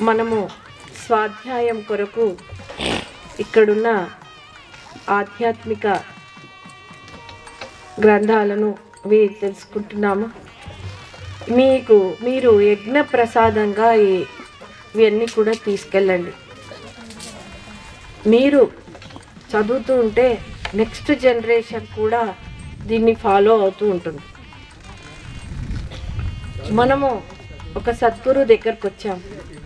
మనము స్వాధ్యాయం కొరకు ఇక్కడున్న ఆధ్యాత్మిక గ్రంథాలను ఇవి తెలుసుకుంటున్నాము మీకు మీరు యజ్ఞ ప్రసాదంగా ఈ- ఇవన్నీ కూడా తీసుకెళ్ళండి మీరు చదువుతూ ఉంటే నెక్స్ట్ జనరేషన్ కూడా దీన్ని ఫాలో అవుతూ ఉంటుంది మనము ఒక సద్గురు దగ్గరకు వచ్చాం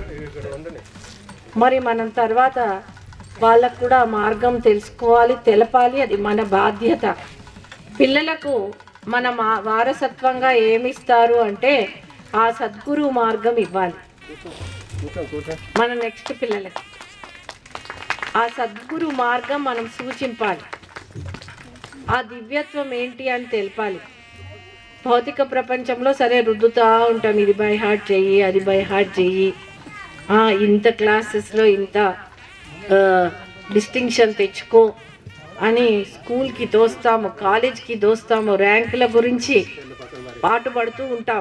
మరి మనం తర్వాత వాళ్ళకు కూడా ఆ మార్గం తెలుసుకోవాలి తెలపాలి అది మన బాధ్యత పిల్లలకు మన మా వారసత్వంగా ఏమిస్తారు అంటే ఆ సద్గురు మార్గం ఇవ్వాలి మన నెక్స్ట్ పిల్లలకి ఆ సద్గురు మార్గం మనం సూచింపాలి ఆ దివ్యత్వం ఏంటి అని తెలపాలి భౌతిక ప్రపంచంలో సరే రుద్దుతా ఉంటాం ఇది బై హార్ట్ చెయ్యి అది బై హార్ట్ చెయ్యి ఆ, ఇంత క్లాసెస్లో ఇంత డిస్టింక్షన్ తెచ్చుకో అని స్కూల్కి దోస్తాము కాలేజ్కి దోస్తాము ర్యాంకుల గురించి పాటుపడుతూ ఉంటాం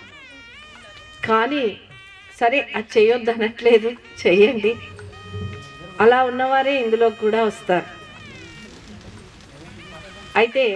కానీ సరే అది చేయొద్దు అనట్లేదు చెయ్యండి అలా ఉన్నవారే ఇందులో కూడా వస్తారు అయితే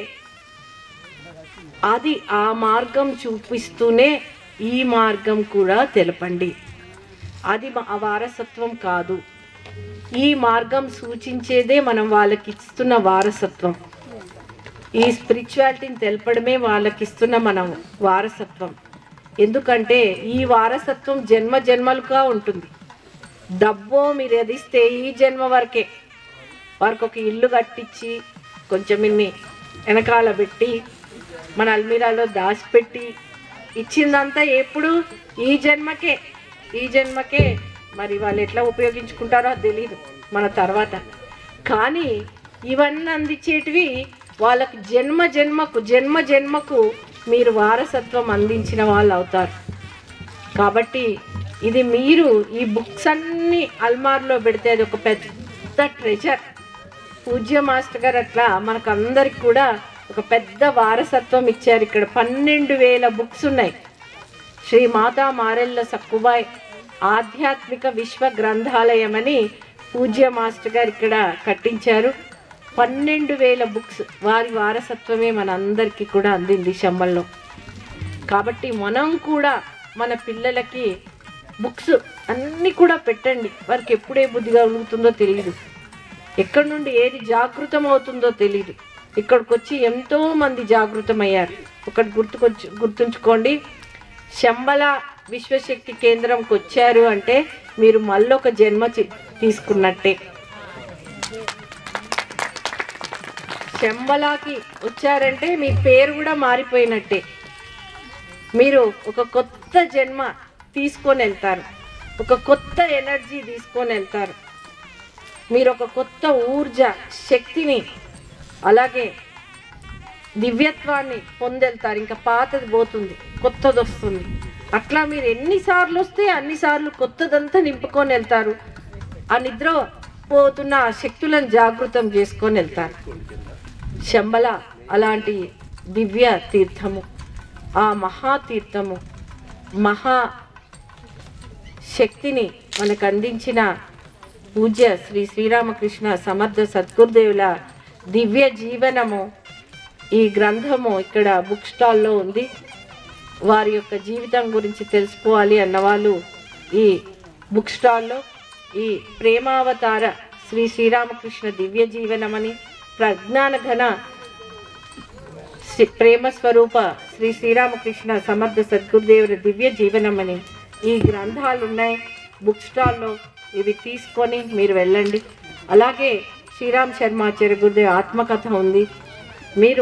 అది ఆ మార్గం చూపిస్తూనే ఈ మార్గం కూడా తెలపండి అది మా- ఆ వారసత్వం కాదు ఈ మార్గం సూచించేదే మనం వాళ్ళకి ఇస్తున్న వారసత్వం ఈ స్పిరిచువాలిటీని తెలపడమే వాళ్ళకి ఇస్తున్న మనం వారసత్వం ఎందుకంటే ఈ వారసత్వం జన్మ జన్మలుగా ఉంటుంది డబ్బో మీరు ఎదిస్తే ఈ జన్మ వరకే వారికి ఒక ఇల్లు కట్టించి కొంచెం ఇన్ని వెనకాల పెట్టి మన అల్మీరాలో దాచిపెట్టి ఇచ్చిందంతా ఎప్పుడు ఈ జన్మకే ఈ జన్మకే మరి వాళ్ళు ఎట్లా ఉపయోగించుకుంటారో అది తెలియదు మన తర్వాత కానీ ఇవన్నీ అందించేటివి వాళ్ళకు జన్మ జన్మకు జన్మ జన్మకు మీరు వారసత్వం అందించిన వాళ్ళు అవుతారు కాబట్టి ఇది మీరు ఈ బుక్స్ అన్ని అల్మార్లో పెడితే అది ఒక పెద్ద ట్రెజర్ పూజ్య మాస్టర్ గారు అట్లా మనకు అందరికి కూడా ఒక పెద్ద వారసత్వం ఇచ్చారు ఇక్కడ పన్నెండు వేల బుక్స్ ఉన్నాయి శ్రీ మాతా మారెళ్ళ సక్కుబాయ్ ఆధ్యాత్మిక విశ్వ గ్రంథాలయం అని పూజ్య మాస్టర్ గారు ఇక్కడ కట్టించారు పన్నెండు వేల బుక్స్ వారి వారసత్వమే మన అందరికీ కూడా అందింది శమ్మల్లో కాబట్టి మనం కూడా మన పిల్లలకి బుక్స్ అన్నీ కూడా పెట్టండి వారికి ఎప్పుడే బుద్ధి కలుగుతుందో తెలియదు ఎక్కడి నుండి ఏది జాగృతం అవుతుందో తెలియదు ఇక్కడికి వచ్చి ఎంతో మంది జాగృతమయ్యారు ఒకటి గుర్తుకొచ్చు గుర్తుంచుకోండి శంబల విశ్వశక్తి కేంద్రంకి వచ్చారు అంటే మీరు మళ్ళొక జన్మ చి- తీసుకున్నట్టే శంబలాకి వచ్చారంటే మీ పేరు కూడా మారిపోయినట్టే మీరు ఒక కొత్త జన్మ తీసుకొని వెళ్తారు ఒక కొత్త ఎనర్జీ తీసుకొని వెళ్తారు మీరు ఒక కొత్త ఊర్జ శక్తిని అలాగే దివ్యత్వాన్ని పొందెళ్తారు ఇంకా పాతది పోతుంది కొత్తది వస్తుంది అట్లా మీరు ఎన్నిసార్లు వస్తే అన్నిసార్లు కొత్తదంతా నింపుకొని వెళ్తారు ఆ నిద్ర పోతున్న ఆ శక్తులను జాగృతం చేసుకొని వెళ్తారు శంబల అలాంటి దివ్య తీర్థము ఆ మహా తీర్థము మహా శక్తిని మనకు అందించిన పూజ్య శ్రీ శ్రీరామకృష్ణ సమర్థ సద్గురుదేవుల దివ్య జీవనము ఈ గ్రంథము ఇక్కడ బుక్ స్టాల్లో ఉంది వారి యొక్క జీవితం గురించి తెలుసుకోవాలి అన్నవాళ్ళు ఈ బుక్ స్టాల్లో ఈ ప్రేమావతార శ్రీ శ్రీరామకృష్ణ దివ్య జీవనమని ప్రజ్ఞాన ఘన శ్రీ- ప్రేమ స్వరూప శ్రీ శ్రీరామకృష్ణ సమర్థ సద్గురుదేవుల దివ్య జీవనమని ఈ గ్రంథాలు ఉన్నాయి బుక్ స్టాల్లో ఇవి తీసుకొని మీరు వెళ్ళండి అలాగే శ్రీరామ్ శర్మాచార్య గురుదేవ్ ఆత్మకథ ఉంది మీరు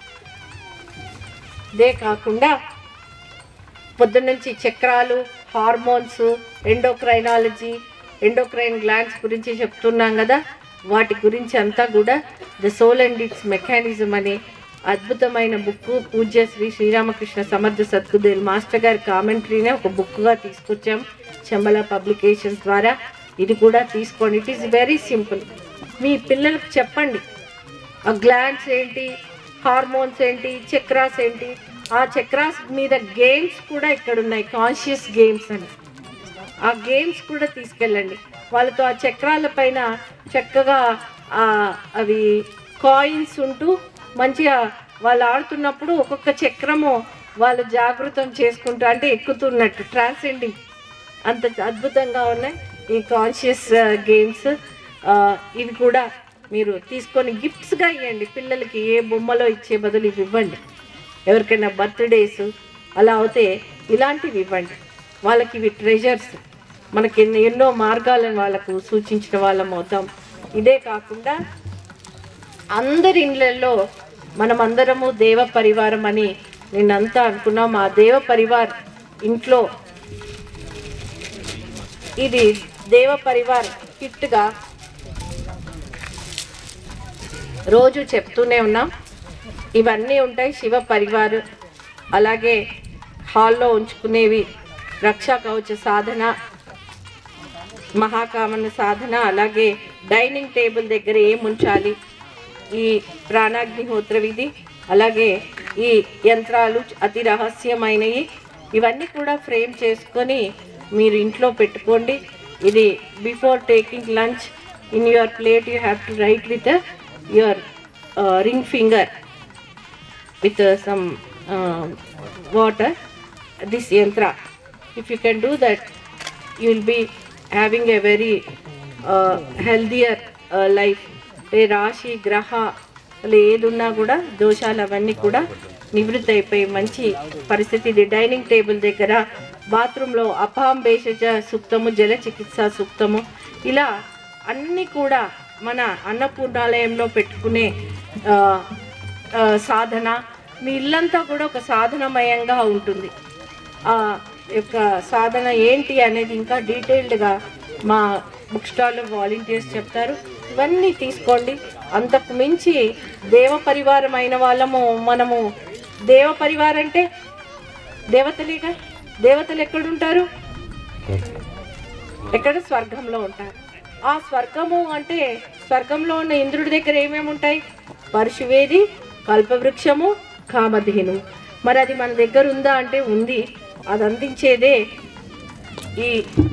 ఇదే కాకుండా పొద్దున్నుంచి చక్రాలు హార్మోన్స్ ఎండోక్రైనాలజీ ఎండోక్రైన్ గ్లాండ్స్ గురించి చెప్తున్నాం కదా వాటి గురించి అంతా కూడా the soul and its mechanism అనే అద్భుతమైన బుక్ పూజ్య శ్రీ శ్రీరామకృష్ణ సమర్థ సద్గుదేవ్ మాస్టర్ గారి కామెంటరీనే ఒక బుక్గా తీసుకొచ్చాం చెంబల పబ్లికేషన్స్ ద్వారా ఇది కూడా తీసుకోండి ఇట్ ఈస్ వెరీ సింపుల్ మీ పిల్లలకు చెప్పండి ఆ గ్లాండ్స్ ఏంటి హార్మోన్స్ ఏంటి చక్రాస్ ఏంటి ఆ చక్రాస్ మీద గేమ్స్ కూడా ఇక్కడ ఉన్నాయి కాన్షియస్ గేమ్స్ అని ఆ గేమ్స్ కూడా తీసుకెళ్ళండి వాళ్ళతో ఆ చక్రాల పైన చక్కగా ఆ, అవి కాయిన్స్ ఉంటూ మంచిగా వాళ్ళు ఆడుతున్నప్పుడు ఒక్కొక్క చక్రము వాళ్ళు జాగృతం చేసుకుంటూ అంటే ఎక్కుతున్నట్టు ట్రాన్సెండింగ్ అంత అద్భుతంగా ఉన్నాయి ఈ కాన్షియస్ గేమ్స్ ఇవి కూడా మీరు తీసుకొని గిఫ్ట్స్గా ఇవ్వండి పిల్లలకి ఏ బొమ్మలో ఇచ్చే బదులు ఇవి ఇవ్వండి ఎవరికైనా బర్త్డేస్ అలా అవుతే ఇలాంటివి ఇవ్వండి వాళ్ళకి ఇవి ట్రెజర్స్ మనకి ఎన్నో ఎన్నో మార్గాలను వాళ్ళకు సూచించిన వాళ్ళం అవుతాం ఇదే కాకుండా అందరి ఇండ్లలో మనమందరము దేవ పరివారం అని నిన్నంతా అనుకున్నాం ఆ దేవ పరివార్ ఇంట్లో ఇది దేవ పరివార్ కిట్గా రోజు చెప్తూనే ఉన్నాం ఇవన్నీ ఉంటాయి శివ పరివార్ అలాగే హాల్లో ఉంచుకునేవి రక్షా కవచ సాధన మహాకామన సాధన అలాగే డైనింగ్ టేబుల్ దగ్గర ఏం ఉంచాలి ఈ ప్రాణాగ్నిహోత్ర విధి అలాగే ఈ యంత్రాలు అతి రహస్యమైనవి ఇవన్నీ కూడా ఫ్రేమ్ చేసుకొని మీరు ఇంట్లో పెట్టుకోండి ఇది before taking lunch in your plate you have to write with your ring finger with uh, some uh, water this yantra if you can do that you will be having a very uh, healthier uh, life ఏ రాశి గ్రహ అసలు ఏది ఉన్నా కూడా దోషాలు అవన్నీ కూడా నివృత్తి అయిపోయి మంచి పరిస్థితి ఇది డైనింగ్ టేబుల్ దగ్గర బాత్రూంలో అపాం భేషజ సూక్తము జల చికిత్స సూక్తము ఇలా అన్నీ కూడా మన అన్నపూర్ణాలయంలో పెట్టుకునే ఆ, ఆ, సాధన మీ ఇల్లంతా కూడా ఒక సాధనమయంగా ఉంటుంది ఆ యొక్క సాధన ఏంటి అనేది ఇంకా డీటెయిల్డ్గా మా బుక్ స్టాల్లో వాలంటీర్స్ చెప్తారు ఇవన్నీ తీసుకోండి అంతకు మించి దేవ పరివారం అయిన వాళ్ళము మనము దేవ పరివారం అంటే దేవతలేగా దేవతలు ఎక్కడుంటారు ఎక్కడ స్వర్గంలో ఉంటారు ఆ స్వర్గము అంటే స్వర్గంలో ఉన్న ఇంద్రుడి దగ్గర ఏమేమి ఉంటాయి పరశువేది కల్పవృక్షము కామధేను మరి అది మన దగ్గర ఉందా అంటే ఉంది అది అందించేదే ఈ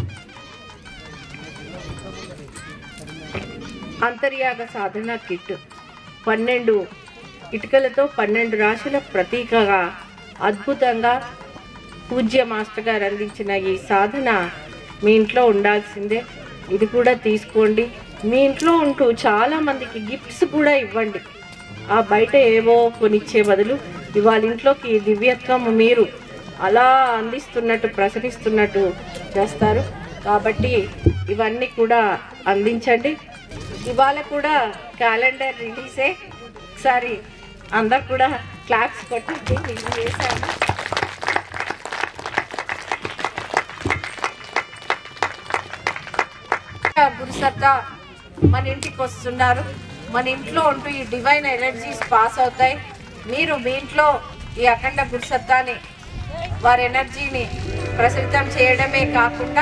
అంతర్యాగ సాధన కిట్ పన్నెండు ఇటుకలతో పన్నెండు రాశుల ప్రతీకగా అద్భుతంగా పూజ్య మాస్టర్ గారు అందించిన ఈ సాధన మీ ఇంట్లో ఉండాల్సిందే ఇది కూడా తీసుకోండి మీ ఇంట్లో ఉంటూ చాలా మందికి గిఫ్ట్స్ కూడా ఇవ్వండి ఆ బయట ఏవో కొనిచ్చే బదులు ఇవాళ ఇంట్లోకి ఈ దివ్యత్వం మీరు అలా అందిస్తున్నట్టు ప్రసరిస్తున్నట్టు చేస్తారు కాబట్టి ఇవన్నీ కూడా అందించండి ఇవాళ కూడా క్యాలెండర్ రిలీజే ఒకసారి అందరు కూడా క్లాప్స్ కొట్టండి నేను చేశాను గురుసత్తా మన ఇంటికి వస్తున్నారు మన ఇంట్లో ఉంటూ ఈ డివైన్ ఎనర్జీస్ పాస్ అవుతాయి మీరు మీ ఇంట్లో ఈ అఖండ గురుసత్తాని వారి ఎనర్జీని ప్రసరితం చేయడమే కాకుండా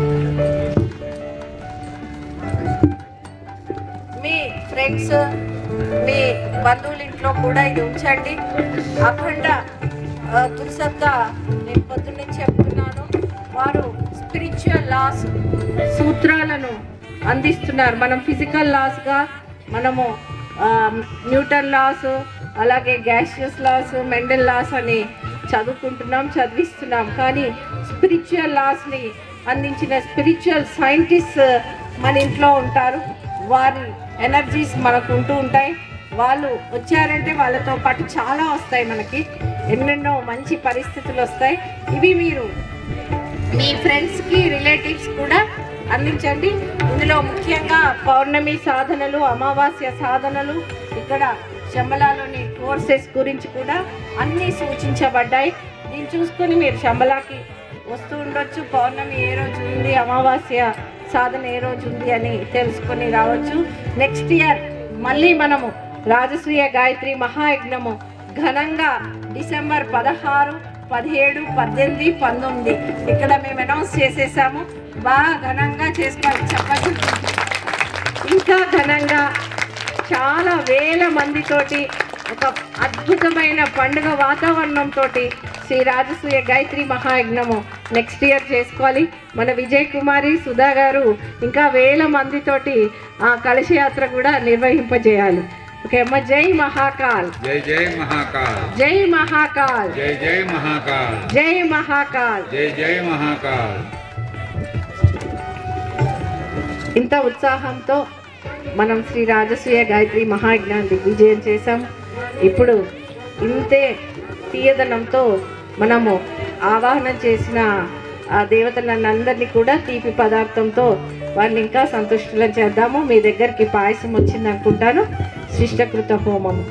మీ ఫ్రెండ్స్ మీ బంధువుల ఇంట్లో కూడా ఇది ఉంచండి అఖండ ఆ, దుర్సత్తా నేను పొద్దున్నే చెప్తున్నాను వారు స్పిరిచువల్ లాస్ సూత్రాలను అందిస్తున్నారు మనం ఫిజికల్ లాస్గా మనము ఆ, న్యూటన్ లాస్ అలాగే గ్యాషియస్ లాస్ మెండల్ లాస్ అని చదువుకుంటున్నాం చదివిస్తున్నాం కానీ స్పిరిచువల్ లాస్ని అందించిన స్పిరిచువల్ సైంటిస్ట్ మన ఇంట్లో ఉంటారు వారి ఎనర్జీస్ మనకు ఉంటూ ఉంటాయి వాళ్ళు వచ్చారంటే వాళ్ళతో పాటు చాలా వస్తాయి మనకి ఎన్నెన్నో మంచి పరిస్థితులు వస్తాయి ఇవి మీరు మీ ఫ్రెండ్స్కి రిలేటివ్స్ కూడా అందించండి ఇందులో ముఖ్యంగా పౌర్ణమి సాధనలు అమావాస్య సాధనలు ఇక్కడ శంబలాలోని కోర్సెస్ గురించి కూడా అన్నీ సూచించబడ్డాయి దీన్ని చూసుకొని మీరు శంబలాకి వస్తూ ఉండొచ్చు పౌర్ణమి ఏ రోజు ఉంది అమావాస్య సాధన ఏ రోజు ఉంది అని తెలుసుకొని రావచ్చు నెక్స్ట్ ఇయర్ మళ్ళీ మనము రాజశ్రీయ గాయత్రి మహాయజ్ఞము ఘనంగా డిసెంబర్ పదహారు పదిహేడు పద్దెనిమిది పంతొమ్మిది ఇక్కడ మేము అనౌన్స్ చేసేసాము బాగా ఘనంగా చేసుకోవాలి చెప్పండి ఇంకా ఘనంగా చాలా వేల మందితోటి ఒక అద్భుతమైన పండుగ వాతావరణంతో శ్రీ రాజసూయ గాయత్రి మహాయజ్ఞము నెక్స్ట్ ఇయర్ చేసుకోవాలి మన విజయ్ కుమారి సుధా గారు ఇంకా వేల మందితోటి ఆ కలశయాత్ర కూడా నిర్వహింపజేయాలి ఓకే అమ్మ జై మహాకాల్ జై జై మహాకాల్ జై మహాకాల్ జై జై మహాకాల్ జై మహాకాల్ జై జై మహాకాల్ ఇంత ఉత్సాహంతో మనం శ్రీ రాజసూయ గాయత్రి మహాయజ్ఞాన్ని దిగ్విజయం చేశాం ఇప్పుడు ఇంతే తీయదనంతో మనము ఆవాహనం చేసిన ఆ దేవతలందరినీ కూడా తీపి పదార్థంతో వారిని ఇంకా సంతుష్టులను చేద్దాము మీ దగ్గరికి పాయసం వచ్చింది అనుకుంటాను శిష్టకృత హోమము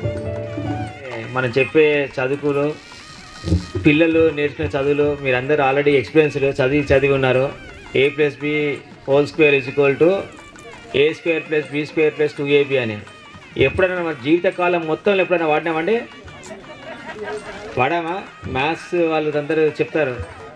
మనం చెప్పే చదువుకులు పిల్లలు నేర్చుకునే చదువులు మీరందరూ ఆల్రెడీ ఎక్స్పీరియన్స్డ్ చదివి చదివి ఉన్నారు A plus B whole square is equal to A square plus B square plus two AB అని ఎప్పుడైనా మన జీవితకాలం మొత్తంలో ఎప్పుడైనా వాడినామండి వాడామా మ్యాథ్స్ వాళ్ళు అందరూ చెప్తారు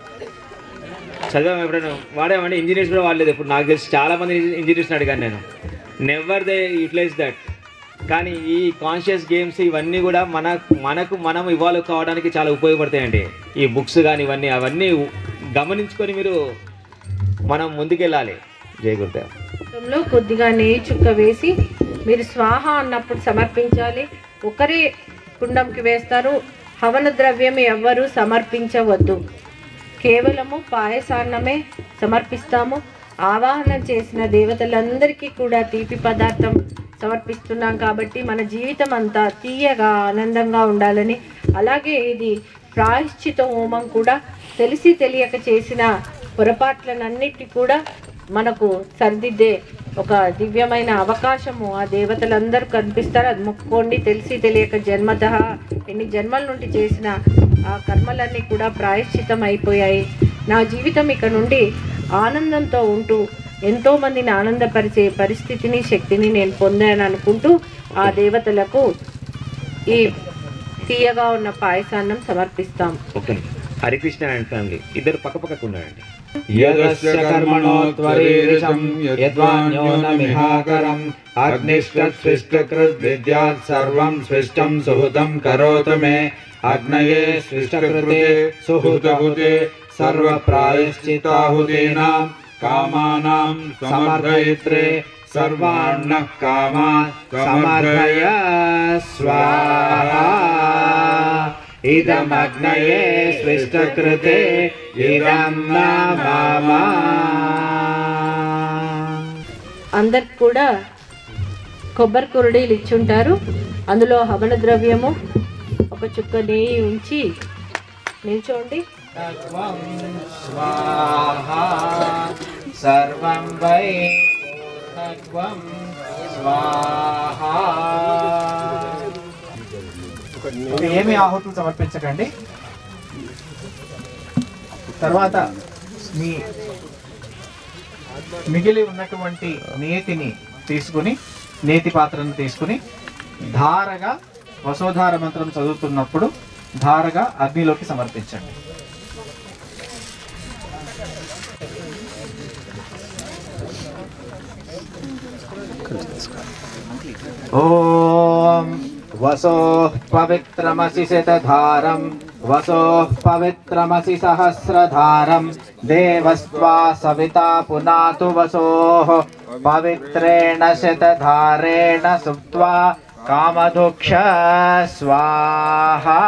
చదివాము ఎప్పుడైనా వాడామండి ఇంజనీర్స్ కూడా వాడలేదు ఇప్పుడు నాకు తెలిసి చాలా మంది ఇంజనీర్స్ని అడిగాను నేను నెవర్ దే యూటిలైజ్ దట్ కానీ ఈ కాన్షియస్ గేమ్స్ ఇవన్నీ కూడా మన మనకు మనం ఇవాల్వ్ కావడానికి చాలా ఉపయోగపడతాయండి ఈ బుక్స్ కానీ ఇవన్నీ అవన్నీ గమనించుకొని మీరు మనం ముందుకెళ్ళాలి జై గురుదేవ్ లో కొద్దిగా నెయ్యి చుక్క వేసి మీరు స్వాహ అన్నప్పుడు సమర్పించాలి ఒకరే కుండంకి వేస్తారు హవన ద్రవ్యం ఎవ్వరూ సమర్పించవద్దు కేవలము పాయసాన్నమే సమర్పిస్తాము ఆవాహనం చేసిన దేవతలందరికీ కూడా తీపి పదార్థం సమర్పిస్తున్నాం కాబట్టి మన జీవితం అంతా తీయగా ఆనందంగా ఉండాలని అలాగే ఇది ప్రాయశ్చిత హోమం కూడా తెలిసి తెలియక చేసిన పొరపాట్లనన్నిటి కూడా మనకు సరిదిద్దే ఒక దివ్యమైన అవకాశము ఆ దేవతలందరూ కనిపిస్తారు అది మొక్కుకోండి తెలిసి తెలియక జన్మత ఎన్ని జన్మల నుండి చేసిన ఆ కర్మలన్నీ కూడా ప్రాయశ్చితం అయిపోయాయి నా జీవితం ఇక నుండి ఆనందంతో ఉంటూ ఎంతో మందిని ఆనందపరిచే పరిస్థితిని శక్తిని నేను పొందాను అనుకుంటూ ఆ దేవతలకు ఈ తీయగా ఉన్న పాయసాన్నం సమర్పిస్తాం ఓకే హరికృష్ణ అండ్ ఫ్యామిలీ ఇద్దరు పక్క పక్కకు ఉన్నారండి యదస్య కర్మణో త్వరీరిషం యద్వాన్యో న మిహాకరం అగ్నిష్టస్విష్టకృద్ విద్యాత్ సర్వం స్విష్టం సుహృతం కరోతు మే అగ్నయే స్విష్టకృతే సుహృతహుతే సర్వ ప్రాయశ్చితాహుతీనాం కామానాం సమర్దయిత్రే సర్వాన్న కామా సమర్దయ స్వాహా ఇదమగ్నయే స్విష్టకృతే ఇదం నామా అందరికి కూడా కొబ్బరి కురడీలు ఇచ్చుంటారు అందులో హవన ద్రవ్యము ఒక చుక్క నెయ్యి ఉంచి నిల్చోండి స్వాహా సర్వం వై పూర్ణత్వం స్వాహా ఏమి ఆహుతులు సమర్పించకండి తర్వాత మీ మిగిలి ఉన్నటువంటి నేతిని తీసుకుని నేతి పాత్రను తీసుకుని ధారగా వసోధార మంత్రం చదువుతున్నప్పుడు ధారగా అగ్నిలోకి సమర్పించండి ॐ वसोः पवित्रमसि शतधारं वसोः पवित्रमसि सहस्रधारं देवस्त्वा सविता पुनातु वसोः पवित्रेण शतधारेण सुप्त्वा कामधुक्ष स्वाहा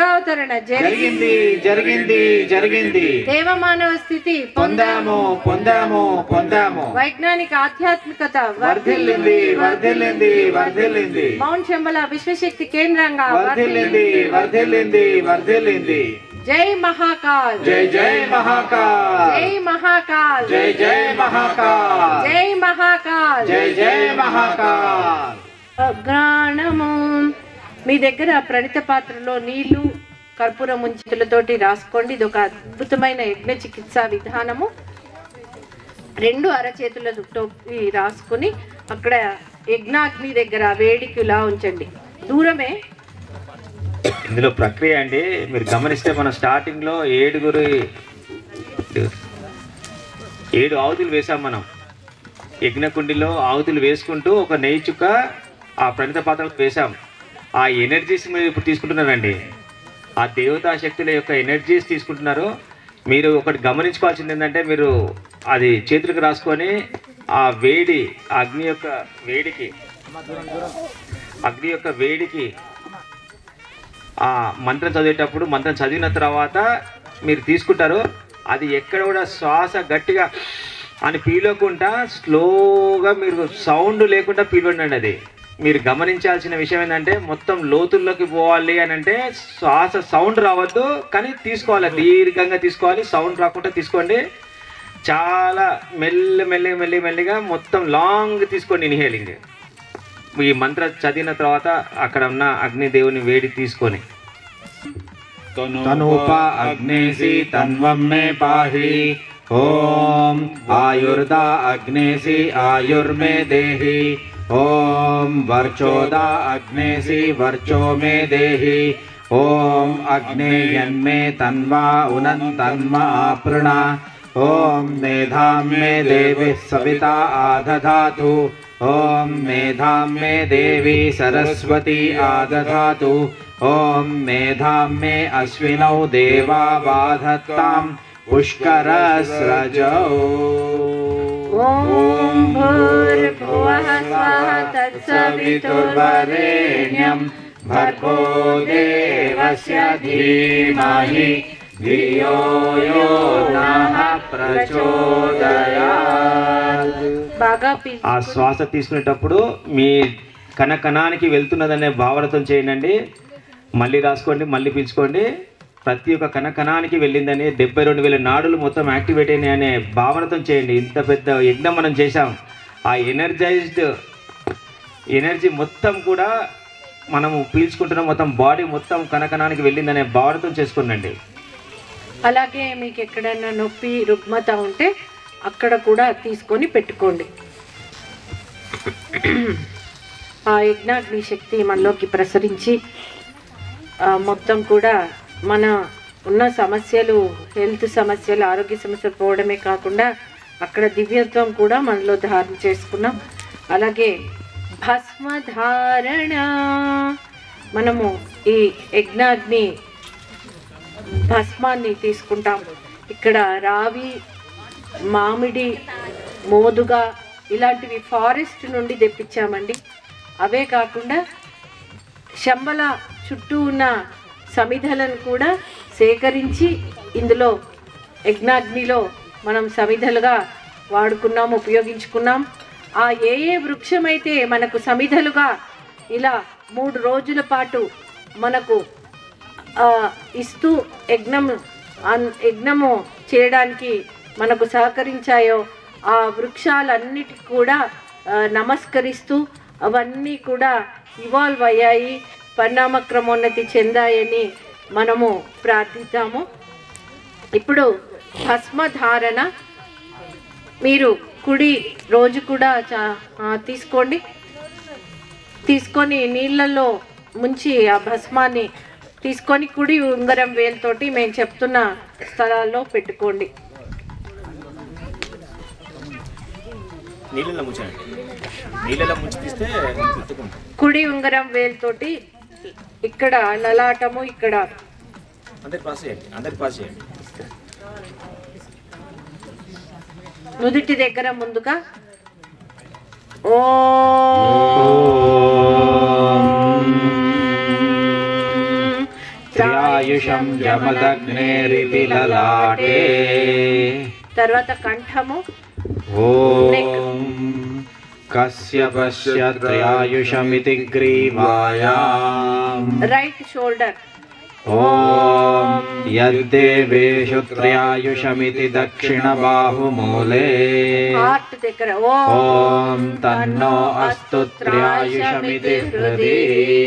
లింగావతరణ జరిగింది జరిగింది జరిగింది జరిగింది దేవమానవ స్థితి పొందాము పొందాము పొందాము వైజ్ఞానిక ఆధ్యాత్మికత వర్ధిల్లింది వర్ధిల్లింది వర్ధిల్లింది మౌంట్ శంబల విశ్వశక్తి కేంద్రంగా వర్ధిల్లింది వర్ధిల్లింది వర్ధిల్లింది జై మహాకాల్ జై జై మహాకాల్ జై మహాకాల్ జై జై మహాకాల్ జై మహాకాల్ జై జై మహాకాల్ అగ్రాణము మీ దగ్గర ప్రణిత పాత్రలో నీళ్లు కర్పూర ముంచులతోటి రాసుకోండి ఇది ఒక అద్భుతమైన యజ్ఞ చికిత్సా విధానము రెండు అరచేతులతో రాసుకుని అక్కడ యజ్ఞాగ్ని దగ్గర వేడికిలా ఉంచండి దూరమే ఇందులో ప్రక్రియ అండి మీరు గమనిస్తే మనం స్టార్టింగ్ లో ఏడుగురు ఏడు ఆవుతులు వేసాం మనం యజ్ఞకుండిలో ఆవుతులు వేసుకుంటూ ఒక నెయ్యి చుక్క ఆ ప్రణిత పాత్రలో వేసాం ఆ ఎనర్జీస్ మీరు ఇప్పుడు తీసుకుంటున్నారండి ఆ దేవతా శక్తుల యొక్క ఎనర్జీస్ తీసుకుంటున్నారు మీరు ఒకటి గమనించుకోవాల్సింది ఏంటంటే మీరు అది చేతులకు రాసుకొని ఆ వేడి ఆ అగ్ని యొక్క వేడికి అగ్ని యొక్క వేడికి ఆ మంత్రం చదివేటప్పుడు మంత్రం చదివిన తర్వాత మీరు తీసుకుంటారు అది ఎక్కడ కూడా శ్వాస గట్టిగా అని పీలకుండా స్లోగా మీరు సౌండ్ లేకుండా పీలుండండి అది మీరు గమనించాల్సిన విషయం ఏంటంటే మొత్తం లోతుల్లోకి పోవాలి అని అంటే శ్వాస సౌండ్ రావద్దు కానీ తీసుకోవాలి దీర్ఘంగా తీసుకోవాలి సౌండ్ రాకుండా తీసుకోండి చాలా మెల్ల మెల్లి మెల్లి మెల్లిగా మొత్తం లాంగ్ తీసుకోండి ఇన్హేలింగ్ ఈ మంత్ర చదివిన తర్వాత అక్కడ ఉన్న అగ్నిదేవుని వేడి తీసుకొని తనూప అగ్నేసి తన్వం మే పాహి ఓం ఆయుర్దా అగ్నేసి ఆయుర్మే దేహి ఓం వర్చోదా అగ్నేసి వర్చో మే దేహి ఓం అగ్నేయన్మే తన్వా ఉనన్ తన్మ ఆపృణ ఓం మేధాం మే దేవి సవితా ఆదధాతు ఓం మేధాం మే దేవి సరస్వతి ఆదధాతు ఓం మేధాం మే అశ్వినౌ దేవా బాధత్తాం పుష్కరస్రజౌ ఓం భూర్భువః స్వః తత్సవితుర్వరేణ్యం భర్గో దేవస్య ధీమహి ధియో యో నః ప్రచోదయాత్ బాగా ఆ పీల్చుకుని శ్వాస తీసుకునేటప్పుడు మీ కణ కణానికి వెళ్తున్నదనే భావనతో చేయండి మళ్ళీ రాసుకోండి మళ్ళీ పీల్చుకోండి ప్రతి ఒక్క కణ కణానికి వెళ్ళిందని డెబ్బై రెండు వేల నాడులు మొత్తం యాక్టివేట్ అయినాయి అనే భావనతో చేయండి ఇంత పెద్ద యజ్ఞం మనం చేశాం ఆ ఎనర్జైజ్డ్ ఎనర్జీ మొత్తం కూడా మనము పీల్చుకుంటున్న మొత్తం బాడీ మొత్తం కణకణానికి వెళ్ళిందనే భావనతో చేసుకోండి అలాగే మీకు ఎక్కడైనా నొప్పి రుగ్మత ఉంటే అక్కడ కూడా తీసుకొని పెట్టుకోండి ఆ యజ్ఞాగ్ని శక్తి మనలోకి ప్రసరించి ఆ, మొత్తం కూడా మన ఉన్న సమస్యలు హెల్త్ సమస్యలు ఆరోగ్య సమస్యలు పోవడమే కాకుండా అక్కడ దివ్యత్వం కూడా మనలో ధారణ చేసుకున్నాం అలాగే భస్మధారణ మనము ఈ యజ్ఞాగ్ని భస్మాన్ని తీసుకుంటాం ఇక్కడ రావి మామిడి మోదుగా ఇలాంటివి ఫారెస్ట్ నుండి తెప్పించామండి అవే కాకుండా శంబల చుట్టూ ఉన్న సమిధలను కూడా సేకరించి ఇందులో యజ్ఞాగ్నిలో మనం సమిధలుగా వాడుకున్నాం ఉపయోగించుకున్నాం ఆ ఏ ఏ వృక్షమైతే మనకు సమిధలుగా ఇలా మూడు రోజుల పాటు మనకు ఆ, ఇస్తూ యజ్ఞం అన్- యజ్ఞము చేయడానికి మనకు సహకరించాయో ఆ వృక్షాలన్నిటికి కూడా ఆ, నమస్కరిస్తూ అవన్నీ కూడా ఇవాల్వ్ అయ్యాయి పరిణామ క్రమోన్నతి చెందాయని మనము ప్రార్థిద్దాము ఇప్పుడు భస్మధారణ మీరు కుడి రోజు కూడా చా- ఆ, తీసుకోండి తీసుకొని నీళ్ళల్లో ముంచి ఆ భస్మాన్ని తీసుకొని కుడి ఉంగరం వేలుతోటి మేము చెప్తున్న స్థలాల్లో పెట్టుకోండి నీళ్ళలో ముంచండి నీళ్ళలో ముంచి తీస్తే గుర్తుకుంటుంది కుడి ఉంగరం వేలుతోటి ఇక్కడ లలాటము ఇక్కడ అందరికి పాస్ చేయండి అందరికి పాస్ చేయండి నుదుటి దగ్గర ముందుగా ఓ త్ర్యాయ ఆయుషం జమదగ్నేరితి లలాటే తర్వాత కంఠము ఓం కశ్యపస్య త్రయాయుషమితి గ్రీవాయాం రైట్ షోల్డర్ ఓం యద్దేవేషు త్రయాయుషమితి దక్షిణ బాహుమూలే హార్ట్ దగ్గర ఓం ఓం తన్నో అస్తు త్రయాయుషమితి హృది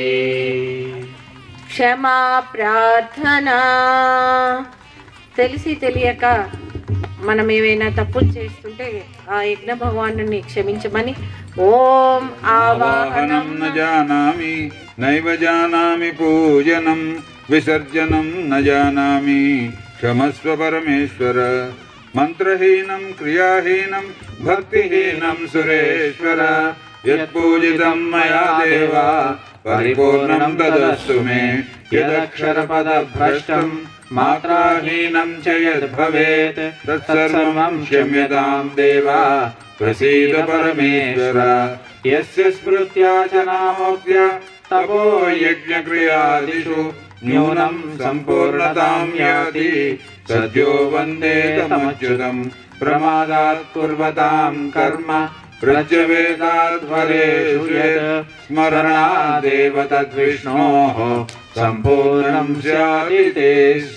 క్షమా ప్రార్థన తెలిసి తెలియక మనం ఏవైనా తప్పులు చేస్తుంటే ఆ యజ్ఞ భగవాను క్షమించమని ఓం ఆవాహనం న జానామి నైవ జానామి పూజనం విసర్జనం న జానామి క్షమస్వ పరమేశ్వర మంత్రహీనం క్రియాహీనం భక్తిహీనం సురేశ్వర యత్పూజితం మయా దేవ పరిపూర్ణం తదస్తు మే యదక్షరపదభ్రష్టం మాత్రాహీనం చ యద్భవేత్ తత్సర్వం క్షమ్యతాం దేవ ప్రసీద పరమేశ్వర యస్య స్మృత్యా చ నామోక్త్య తపో యజ్ఞక్రియాదిషు న్యూనం సంపూర్ణతాం యాతి సద్యో వందే తమచ్యుతం ప్రమాదాత్ కుర్వతాం కర్మ ప్రజ్యవేదాధ్వరేషు యత్ స్మరణాదేవ తద్విష్ణోః సంపూర్ణం స్యాతి తే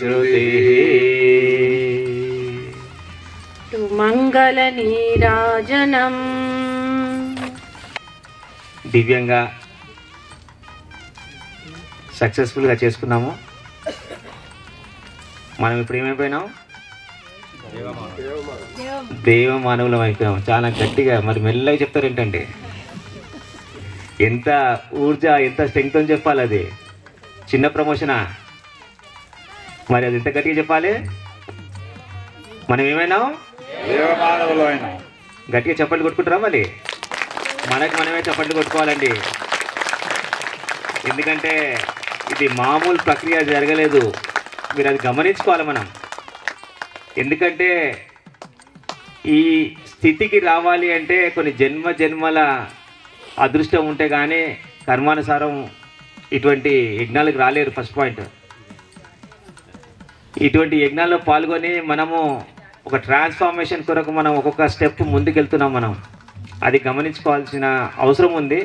శృతిః మంగళ నీరాజనం దివ్యంగా సక్సెస్ఫుల్గా చేసుకున్నాము మనం ఇప్పుడు ఏమైపోయినాం దేవ మానవులం అయిపోయాం చాలా గట్టిగా మరి మెల్లగా చెప్తారు ఏంటండి ఎంత ఊర్జ ఎంత స్ట్రెంగ్త్ అని చెప్పాలి అది చిన్న ప్రమోషనా మరి అది ఎంత గట్టిగా చెప్పాలి మనం ఏమైనాం దేవమానవులు ఆయన గట్టిగా చప్పట్లు కొట్టుకుంటారా మళ్ళీ మనకు మనమే చప్పట్లు కొట్టుకోవాలండి ఎందుకంటే ఇది మామూలు ప్రక్రియ జరగలేదు మీరు అది గమనించుకోవాలి మనం ఎందుకంటే ఈ స్థితికి రావాలి అంటే కొన్ని జన్మ జన్మల అదృష్టం ఉంటే కానీ కర్మానుసారం ఇటువంటి యజ్ఞాలకు రాలేరు ఫస్ట్ పాయింట్ ఇటువంటి యజ్ఞాల్లో పాల్గొని మనము ఒక ట్రాన్స్ఫార్మేషన్ కొరకు మనం ఒక్కొక్క స్టెప్ ముందుకెళ్తున్నాం మనం అది గమనించుకోవాల్సిన అవసరం ఉంది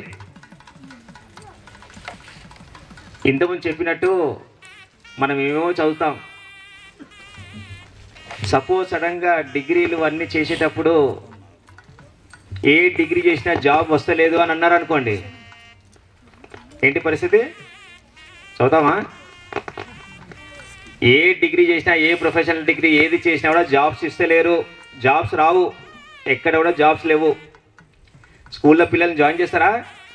ఇంతకుముందు చెప్పినట్టు మనం ఏమేమో చదువుతాం సపోజ్ సడన్గా డిగ్రీలు అన్నీ చేసేటప్పుడు ఏ డిగ్రీ చేసినా జాబ్ వస్తలేదు అని అన్నారు అనుకోండి ఏంటి పరిస్థితి చదువుతామా ఏ డిగ్రీ చేసినా ఏ ప్రొఫెషనల్ డిగ్రీ ఏది చేసినా కూడా జాబ్స్ ఇస్తలేరు జాబ్స్ రావు ఎక్కడ కూడా జాబ్స్ లేవు స్కూల్లో పిల్లల్ని జాయిన్ చేస్తారా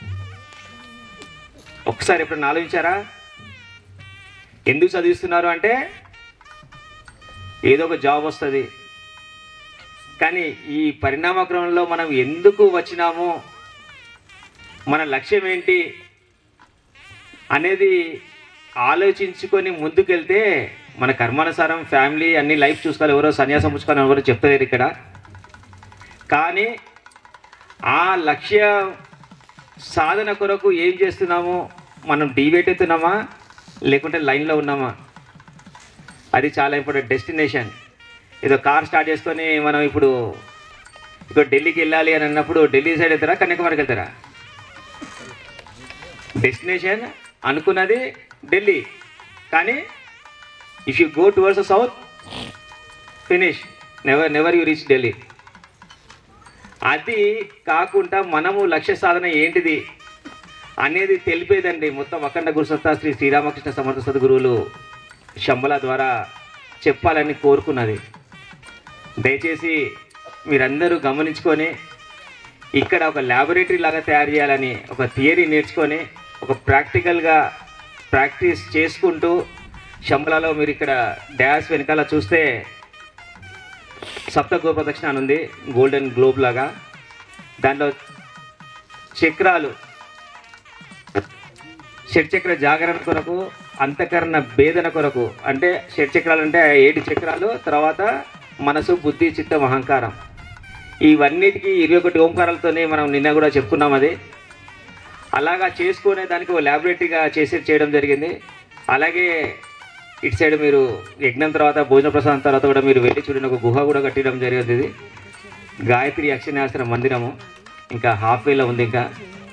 ఒకసారి ఎప్పుడైనా ఆలోచించారా ఎందుకు చదివిస్తున్నారు అంటే ఏదో ఒక జాబ్ వస్తుంది కానీ ఈ పరిణామ క్రమంలో మనం ఎందుకు వచ్చినాము మన లక్ష్యం ఏంటి అనేది ఆలోచించుకొని ముందుకెళ్తే మన కర్మానుసారం ఫ్యామిలీ అన్ని లైఫ్ చూసుకోవాలి ఎవరో సన్యాసం పుచ్చుకొని ఎవరో చెప్తారు ఇక్కడ కానీ ఆ లక్ష్య సాధన కొరకు ఏం చేస్తున్నాము మనం డివేట్ అవుతున్నామా లేకుంటే లైన్లో ఉన్నామా అది చాలా ఇంపార్టెంట్ డెస్టినేషన్ ఏదో కార్ స్టార్ట్ చేసుకొని మనం ఇప్పుడు ఇప్పుడు ఢిల్లీకి వెళ్ళాలి అని అన్నప్పుడు ఢిల్లీ సైడ్ వెళ్తారా కన్యాకుమారికి వెళ్తారా డెస్టినేషన్ అనుకున్నది ఢిల్లీ కానీ if you go towards south finish never never you reach Delhi అది కాకుండా మనము లక్ష్య సాధన ఏంటిది అనేది తెలిపేదండి మొత్తం అఖండ గురుసత్తా శ్రీ శ్రీరామకృష్ణ సమర్థ సద్గురువులు శంబల ద్వారా చెప్పాలని కోరుకున్నది దయచేసి మీరందరూ గమనించుకొని ఇక్కడ ఒక ల్యాబొరేటరీ లాగా తయారు చేయాలని ఒక థియరీ నేర్చుకొని ఒక ప్రాక్టికల్గా ప్రాక్టీస్ చేసుకుంటూ శంబలలో మీరు ఇక్కడ డ్యాష్ వెనకాల చూస్తే సప్త గో ప్రదక్షిణ అని ఉంది గోల్డెన్ గ్లోబ్ లాగా దాంట్లో చక్రాలు షట్చక్ర జాగరణ కొరకు అంతఃకరణ భేదన కొరకు అంటే షట్చక్రాలు అంటే ఏడు చక్రాలు తర్వాత మనసు బుద్ధి చిత్తం అహంకారం ఇవన్నిటికీ ఇరవై ఒకటి ఓంకారాలతోనే మనం నిన్న కూడా చెప్పుకున్నాం అది అలాగా చేసుకునే దానికి ఒక ల్యాబొరేటరీగా చేసి చేయడం జరిగింది అలాగే ఇటు సైడ్ మీరు యజ్ఞం తర్వాత భోజన ప్రసాదం తర్వాత కూడా మీరు వెళ్ళి చూడండి ఒక గుహ కూడా కట్టడం జరిగింది ఇది గాయత్రి అక్షరాస్త్ర మందిరము ఇంకా హాఫ్ వేలో ఉంది ఇంకా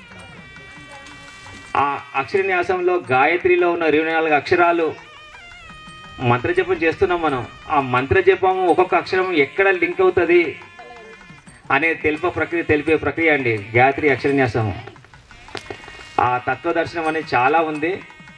ఆ అక్షరన్యాసంలో గాయత్రిలో ఉన్న ఇరవై నాలుగు అక్షరాలు మంత్రజపం చేస్తున్నాం మనం ఆ మంత్రజపము ఒక్కొక్క అక్షరం ఎక్కడ లింక్ అవుతుంది అనే తెలుప ప్రక్రియ తెలిపే ప్రక్రియ అండి గాయత్రి అక్షరన్యాసం ఆ తత్వదర్శనం అనేది చాలా ఉంది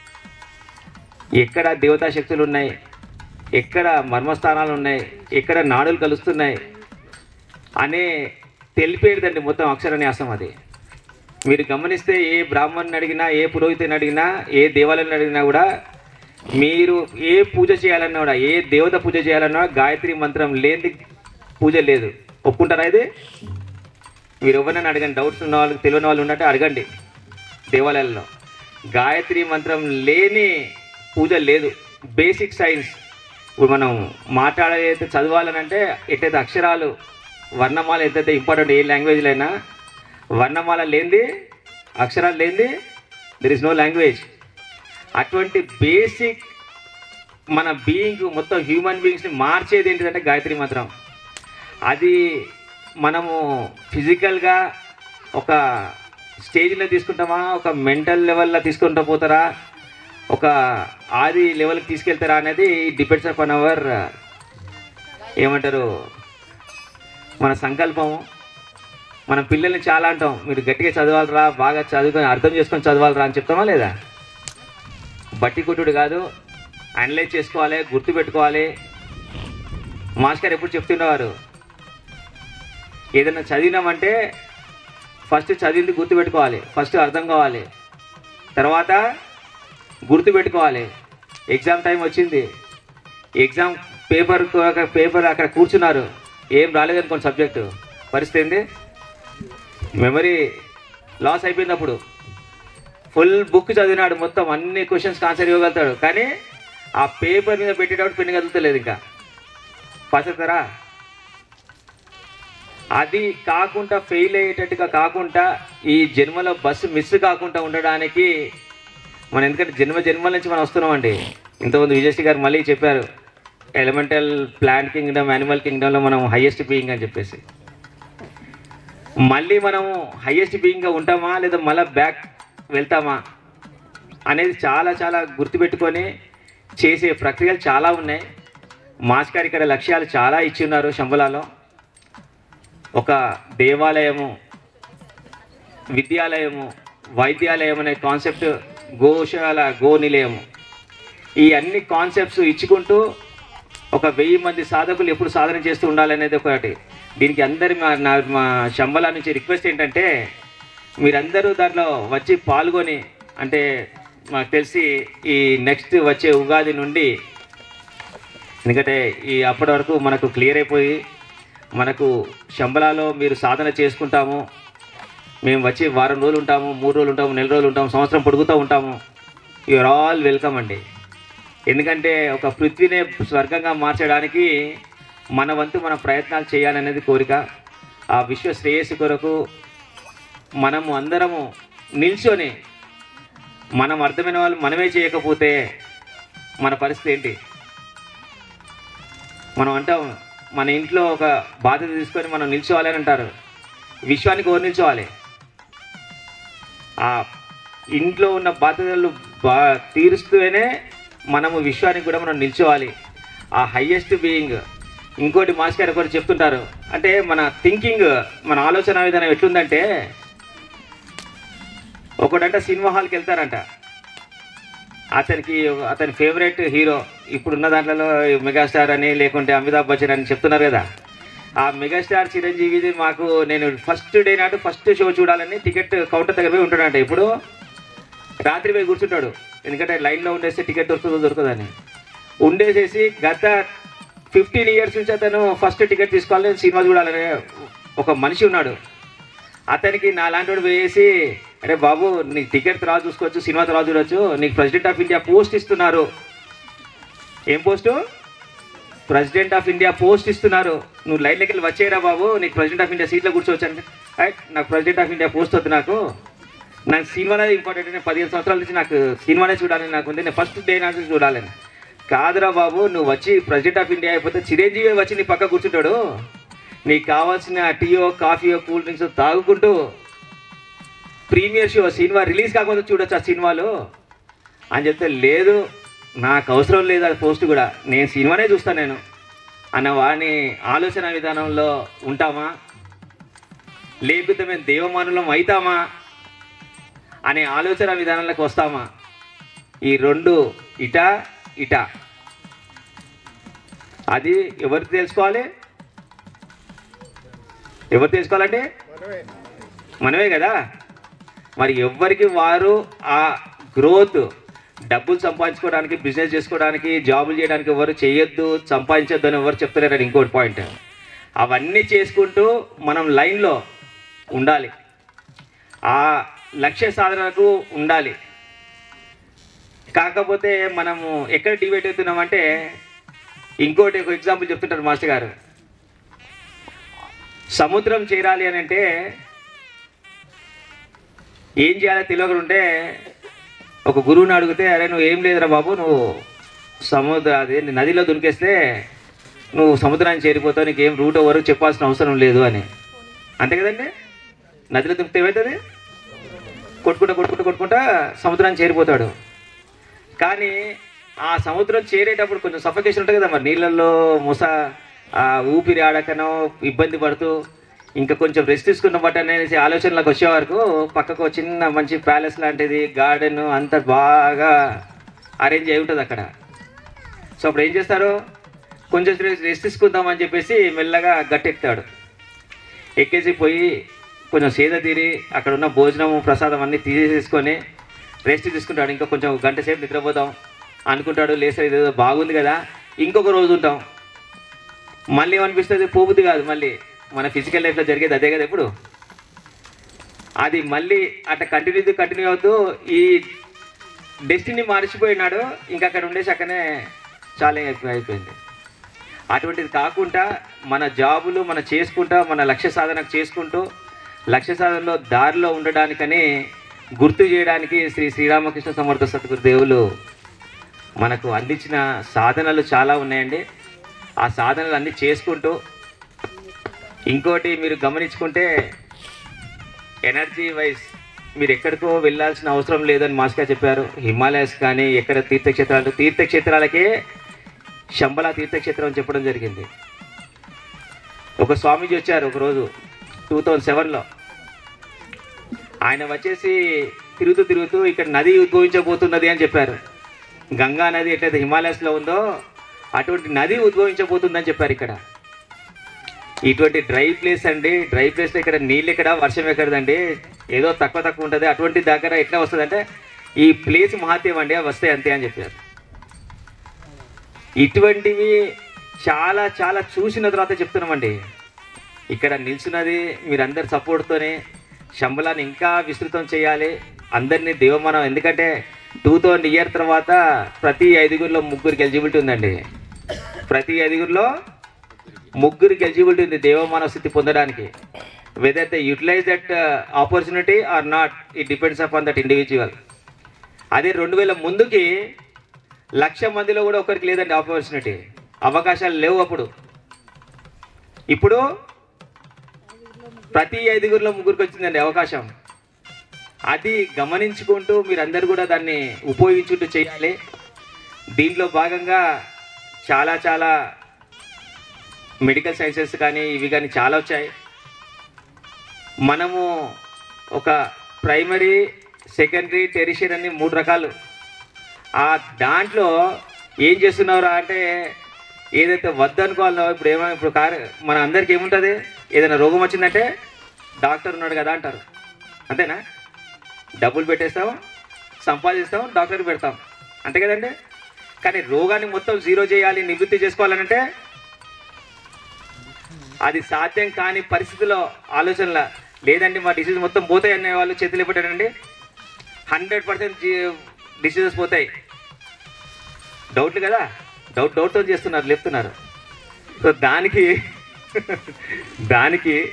ఎక్కడ దేవతా శక్తులు ఉన్నాయి ఎక్కడ మర్మస్థానాలు ఉన్నాయి ఎక్కడ నాడులు కలుస్తున్నాయి అనే తెలిపేదండి మొత్తం అక్షరన్యాసం అది మీరు గమనిస్తే ఏ బ్రాహ్మణుని అడిగినా ఏ పురోహితుని అడిగినా ఏ దేవాలయాన్ని అడిగినా కూడా మీరు ఏ పూజ చేయాలన్నా కూడా ఏ దేవత పూజ చేయాలన్నా గాయత్రి మంత్రం లేని పూజ లేదు ఒప్పుకుంటారా ఇది మీరు ఎవరినైనా అడగండి డౌట్స్ ఉన్న వాళ్ళకి తెలియని వాళ్ళు ఉన్నట్టు అడగండి దేవాలయాల్లో గాయత్రి మంత్రం లేని పూజ లేదు బేసిక్ సైన్స్ ఇప్పుడు మనం మాట్లాడేది చదవాలనంటే ఎట్టయితే అక్షరాలు వర్ణమాల ఎంతైతే ఇంపార్టెంట్ ఏ లాంగ్వేజ్లో అయినా వర్ణమాల లేనిది అక్షరాలు లేనిది దెర్ ఇస్ నో లాంగ్వేజ్ అటువంటి బేసిక్ మన బీయింగ్ మొత్తం హ్యూమన్ బీయింగ్స్ని మార్చేది ఏంటిదంటే గాయత్రి మంత్రం అది మనము ఫిజికల్గా ఒక స్టేజ్లో తీసుకుంటామా ఒక మెంటల్ లెవెల్లో తీసుకుంటూ పోతారా ఒక ఆది లెవెల్కి తీసుకెళ్తారా అనేది డిపెండ్స్ అపాన్ అవర్ ఏమంటారు మన సంకల్పము మన పిల్లల్ని చాలా అంటాం మీరు గట్టిగా చదవాలరా బాగా చదువుకొని అర్థం చేసుకొని చదవాలరా అని చెప్తామా లేదా బట్టి కుట్టుడు కాదు అనలైజ్ చేసుకోవాలి గుర్తుపెట్టుకోవాలి మాస్టర్ ఎప్పుడు చెప్తుండేవారు ఏదైనా చదివినామంటే ఫస్ట్ చదివింది గుర్తుపెట్టుకోవాలి ఫస్ట్ అర్థం కావాలి తర్వాత గుర్తుపెట్టుకోవాలి ఎగ్జామ్ టైం వచ్చింది ఎగ్జామ్ పేపర్ పేపర్ అక్కడ కూర్చున్నారు ఏం రాలేదనుకోండి సబ్జెక్టు పరిస్థితి ఏంది మెమరీ లాస్ అయిపోయింది అప్పుడు ఫుల్ బుక్ చదివినాడు మొత్తం అన్ని క్వశ్చన్స్ ఆన్సర్ ఇవ్వగలుగుతాడు కానీ ఆ పేపర్ మీద పెట్టేటప్పుడు పెన్ను కదులుతలేదు ఇంకా పసతారా అది కాకుండా ఫెయిల్ అయ్యేటట్టుగా కాకుండా ఈ జన్మలో బస్సు మిస్ కాకుండా ఉండడానికి మనం ఎందుకంటే జన్మ జన్మల నుంచి మనం వస్తున్నామండి ఇంతకుముందు విజయశ్రీ గారు మళ్ళీ చెప్పారు ఎలిమెంటల్ ప్లాంట్ కింగ్డమ్ యానిమల్ కింగ్డమ్లో మనం హైయెస్ట్ బీయింగ్ అని చెప్పేసి మళ్ళీ మనము హైయెస్ట్ బీయింగ్గా ఉంటామా లేదా మళ్ళీ బ్యాక్ వెళ్తామా అనేది చాలా చాలా గుర్తుపెట్టుకొని చేసే ప్రక్రియలు చాలా ఉన్నాయి మాస్ గారు ఇక్కడ లక్ష్యాలు చాలా ఇచ్చి ఉన్నారు శంబలాలో ఒక దేవాలయము విద్యాలయము వైద్యాలయం అనే కాన్సెప్ట్ గోశాల గో నిలయము ఈ అన్ని కాన్సెప్ట్స్ ఇచ్చుకుంటూ ఒక వెయ్యి మంది సాధకులు ఎప్పుడు సాధన చేస్తూ ఉండాలనేది ఒకటి దీనికి అందరి మా నా మా శంబల నుంచి రిక్వెస్ట్ ఏంటంటే మీరందరూ దాంట్లో వచ్చి పాల్గొని అంటే మాకు తెలిసి ఈ నెక్స్ట్ వచ్చే ఉగాది నుండి ఎందుకంటే ఈ అప్పటి వరకు మనకు క్లియర్ అయిపోయి మనకు శంబలాలో మీరు సాధన చేసుకుంటాము మేము వచ్చి వారం రోజులు ఉంటాము మూడు రోజులు ఉంటాము నెల రోజులు ఉంటాము సంవత్సరం పొడుగుతూ ఉంటాము యూఆర్ ఆల్ వెల్కమ్ అండి ఎందుకంటే ఒక పృథ్వీనే స్వర్గంగా మార్చడానికి మన వంతు మన ప్రయత్నాలు చేయాలనేది కోరిక ఆ విశ్వ శ్రేయస్సు కొరకు మనము అందరము నిల్చొని మనం అర్థమైన వాళ్ళు మనమే చేయకపోతే మన పరిస్థితి ఏంటి మనం అంటాం మన ఇంట్లో ఒక బాధ్యత తీసుకొని మనం నిల్చోవాలి అని అంటారు విశ్వానికి ఎవరు నిల్చోవాలి ఆ ఇంట్లో ఉన్న బాధ్యతలు బా తీరుస్తూనే మనము విశ్వానికి కూడా మనం నిల్చోవాలి ఆ హయ్యెస్ట్ బీయింగ్ ఇంకోటి మాస్ గారు ఒకటి చెప్తుంటారు అంటే మన థింకింగ్ మన ఆలోచన విధానం ఎట్లుందంటే ఒకడంట సినిమా హాల్కి వెళ్తారంట అతనికి అతని ఫేవరెట్ హీరో ఇప్పుడున్న దాంట్లో మెగాస్టార్ అని లేకుంటే అమితాబ్ బచ్చన్ అని చెప్తున్నారు కదా ఆ మెగాస్టార్ చిరంజీవిది మాకు నేను ఫస్ట్ డే నాడు ఫస్ట్ షో చూడాలని టికెట్ కౌంటర్ దగ్గర పోయి ఉంటాడంట ఇప్పుడు రాత్రి పోయి కూర్చుంటాడు ఎందుకంటే లైన్లో ఉండేస్తే టికెట్ దొరుకుతుందో దొరకదని ఉండేసేసి గత ఫిఫ్టీన్ ఇయర్స్ నుంచి అతను ఫస్ట్ టికెట్ తీసుకోవాలని సినిమా చూడాలనే ఒక మనిషి ఉన్నాడు అతనికి నా లాంటి వేసి అరే బాబు నీకు టికెట్ తర్వాత చూసుకోవచ్చు సినిమా తర్వాత చూడొచ్చు నీకు ప్రెసిడెంట్ ఆఫ్ ఇండియా పోస్ట్ ఇస్తున్నారు ఏం post president of India post ఇస్తున్నారు నువ్వు లైన్లోకి వెళ్ళి వచ్చేయరా బాబు నీకు ప్రెసిడెంట్ ఆఫ్ ఇండియా సీట్లో కూర్చోవచ్చు అంటే "ఐ, నాకు ప్రెసిడెంట్ ఆఫ్ ఇండియా పోస్ట్ వద్దు నాకు నాకు సినిమానే ఇంపార్టెంట్ నేను పదిహేను సంవత్సరాల నుంచి నాకు సినిమానే చూడాలని నాకు ఉంది నేను ఫస్ట్ డే నుంచి చూడాలని కాదురా బాబు నువ్వు వచ్చి ప్రెసిడెంట్ ఆఫ్ ఇండియా అయిపోతే చిరంజీవి వచ్చి నీ పక్క కూర్చుంటాడు నీకు కావాల్సిన టీయో కాఫీయో కూల్ డ్రింక్స్ తాగుకుంటూ ప్రీమియర్ షో సినిమా రిలీజ్ కాకుండా చూడొచ్చు ఆ సినిమాలు అని చెప్తే లేదు నాకు అవసరం లేదు అది పోస్ట్ కూడా నేను సినిమానే చూస్తాను నేను అన్న వాడిని ఆలోచన విధానంలో ఉంటామా లేకపోతే మేము దేవమానులం అవుతామా అనే ఆలోచన విధానంలోకి వస్తామా ఈ రెండు ఇట ఇట అది ఎవరు తెలుసుకోవాలి ఎవరు తెలుసుకోవాలంటే మనమే కదా మరి ఎవ్వరికి వారు ఆ గ్రోత్ డబ్బులు సంపాదించుకోవడానికి బిజినెస్ చేసుకోవడానికి జాబులు చేయడానికి ఎవరు చేయొద్దు సంపాదించొద్దు అని ఎవరు చెప్తలేరు ఇంకోటి పాయింట్ అవన్నీ చేసుకుంటూ మనం లైన్లో ఉండాలి ఆ లక్ష్య సాధనకు ఉండాలి కాకపోతే మనము ఎక్కడ డిబేట్ అవుతున్నామంటే ఇంకోటి ఒక ఎగ్జాంపుల్ చెప్తుంటారు మాస్టర్ గారు సముద్రం చేరాలి అని అంటే ఏం చేయాలో తెలియకుండా ఉంటే ఒక గురువుని అడిగితే అరే నువ్వు ఏం లేదురా బాబు నువ్వు సముద్ర అదే నదిలో దునికేస్తే నువ్వు సముద్రాన్ని చేరిపోతావు నీకు ఏం రూట్ వరకు చెప్పాల్సిన అవసరం లేదు అని అంతే కదండి నదిలో దునికితే ఏమవుతుంది కొట్టుకుంటా కొట్టుకుంటా కొట్టుకుంటా సముద్రాన్ని చేరిపోతాడు కానీ ఆ సముద్రం చేరేటప్పుడు కొంచెం సఫకేషన్ ఉంటుంది కదా మరి నీళ్ళల్లో ముస ఆ ఊపిరి ఆడకనో ఇబ్బంది పడుతూ ఇంకా కొంచెం రెస్ట్ తీసుకున్న బట్ అనేసి ఆలోచనలకు వచ్చే వరకు పక్కకు ఒక చిన్న మంచి ప్యాలెస్ లాంటిది గార్డెన్ అంతా బాగా అరేంజ్ అయి ఉంటుంది అక్కడ సో అప్పుడు ఏం చేస్తారు కొంచెం రెస్ట్ తీసుకుందామని చెప్పేసి మెల్లగా గట్టెక్కుతాడు ఎక్కేసి పోయి కొంచెం సేద తీరి అక్కడ ఉన్న భోజనం ప్రసాదం అన్నీ తీసేసుకొని రెస్ట్ తీసుకుంటాడు ఇంకా కొంచెం ఒక గంట సేపు నిద్రపోతాం అనుకుంటాడు లేసే ఇదేదో బాగుంది కదా ఇంకొక రోజు ఉంటాం మళ్ళీ ఏమనిపిస్తుంది పోబుద్ది కాదు మళ్ళీ మన ఫిజికల్ లైఫ్లో జరిగేది అదే కదా ఎప్పుడు అది మళ్ళీ అట్లా కంటిన్యూ కంటిన్యూ అవుతూ ఈ డెస్టినీ మర్చిపోయినాడు ఇంకా అక్కడ ఉండేసి అక్కడనే చాలా అయిపోయి- అయిపోయింది అటువంటిది కాకుండా మన జాబులు మనం చేసుకుంటా మన లక్ష్య సాధన చేసుకుంటూ లక్ష్య సాధనలో దారిలో ఉండడానికని గుర్తు చేయడానికి శ్రీ శ్రీరామకృష్ణ సమర్థ సద్గురు దేవులు మనకు అందించిన సాధనలు చాలా ఉన్నాయండి ఆ సాధనలు అన్నీ చేసుకుంటూ ఇంకోటి మీరు గమనించుకుంటే ఎనర్జీ వైజ్ మీరు ఎక్కడికో వెళ్ళాల్సిన అవసరం లేదని మాస్గా చెప్పారు హిమాలయస్ కానీ ఎక్కడ తీర్థక్షేత్రాలు తీర్థక్షేత్రాలకే శంబల తీర్థక్షేత్రం అని చెప్పడం జరిగింది ఒక స్వామీజీ వచ్చారు ఒకరోజు టూ థౌజండ్ సెవెన్లో ఆయన వచ్చేసి తిరుగుతూ తిరుగుతూ ఇక్కడ నది ఉద్భవించబోతున్నది అని చెప్పారు గంగా నది ఎట్లయితే హిమాలయస్లో ఉందో అటువంటి నది ఉద్భవించబోతుందని చెప్పారు ఇక్కడ ఇటువంటి డ్రై ప్లేస్ అండి డ్రై ప్లేస్లో ఇక్కడ నీళ్ళు ఎక్కడ వర్షం ఎక్కడదండి ఏదో తక్కువ తక్కువ ఉంటుంది అటువంటి దగ్గర ఎట్లా వస్తుందంటే ఈ ప్లేస్ మహాత్యం అండి అవి వస్తాయి అంతే అని చెప్పారు ఇటువంటివి చాలా చాలా చూసిన తర్వాత చెప్తున్నామండి ఇక్కడ నిల్చున్నది మీరందరి సపోర్ట్తోనే శంబలాన్ని ఇంకా విస్తృతం చేయాలి అందరినీ దేవమానం ఎందుకంటే టూ థౌజండ్ ఇయర్ తర్వాత ప్రతి ఐదుగురిలో ముగ్గురికి ఎలిజిబిలిటీ ఉందండి ప్రతి ఐదుగురిలో ముగ్గురికి ఎలిజిబిలిటీ ఉంది దేవమానవ స్థితి పొందడానికి whether the utilize that opportunity or not it depends upon that individual అదే రెండు వేల ముందుకి లక్ష మందిలో కూడా ఒకరికి లేదండి ఆపర్చునిటీ అవకాశాలు లేవు అప్పుడు ఇప్పుడు ప్రతి ఐదుగురిలో ముగ్గురికి వచ్చిందండి అవకాశం అది గమనించుకుంటూ మీరందరూ కూడా దాన్ని ఉపయోగించుకుంటూ చేయాలి దీంట్లో భాగంగా చాలా చాలా మెడికల్ సైన్సెస్ కానీ ఇవి కానీ చాలా వచ్చాయి మనము ఒక ప్రైమరీ సెకండరీ టెరిషియర్ అని మూడు రకాలు ఆ దాంట్లో ఏం చేస్తున్నారా అంటే ఏదైతే వద్దనుకోవాలో ఇప్పుడు ఏమో ఇప్పుడు కారు మన అందరికి ఏముంటుంది ఏదైనా రోగం వచ్చిందంటే డాక్టర్ ఉన్నాడు కదా అంటారు అంతేనా డబ్బులు పెట్టేస్తాం సంపాదిస్తాం డాక్టర్కి పెడతాం అంతే కదండి కానీ రోగాన్ని మొత్తం జీరో చేయాలి నివృత్తి చేసుకోవాలనంటే అది సాధ్యం కాని పరిస్థితిలో ఆలోచనల లేదండి మా డిసీజ్ మొత్తం పోతాయి అనే వాళ్ళు చేతులు పెట్టారండి హండ్రెడ్ పర్సెంట్ డిసీజెస్ పోతాయి డౌట్లు కదా డౌట్ డౌట్తో చేస్తున్నారు లేపుతున్నారు సో దానికి దానికి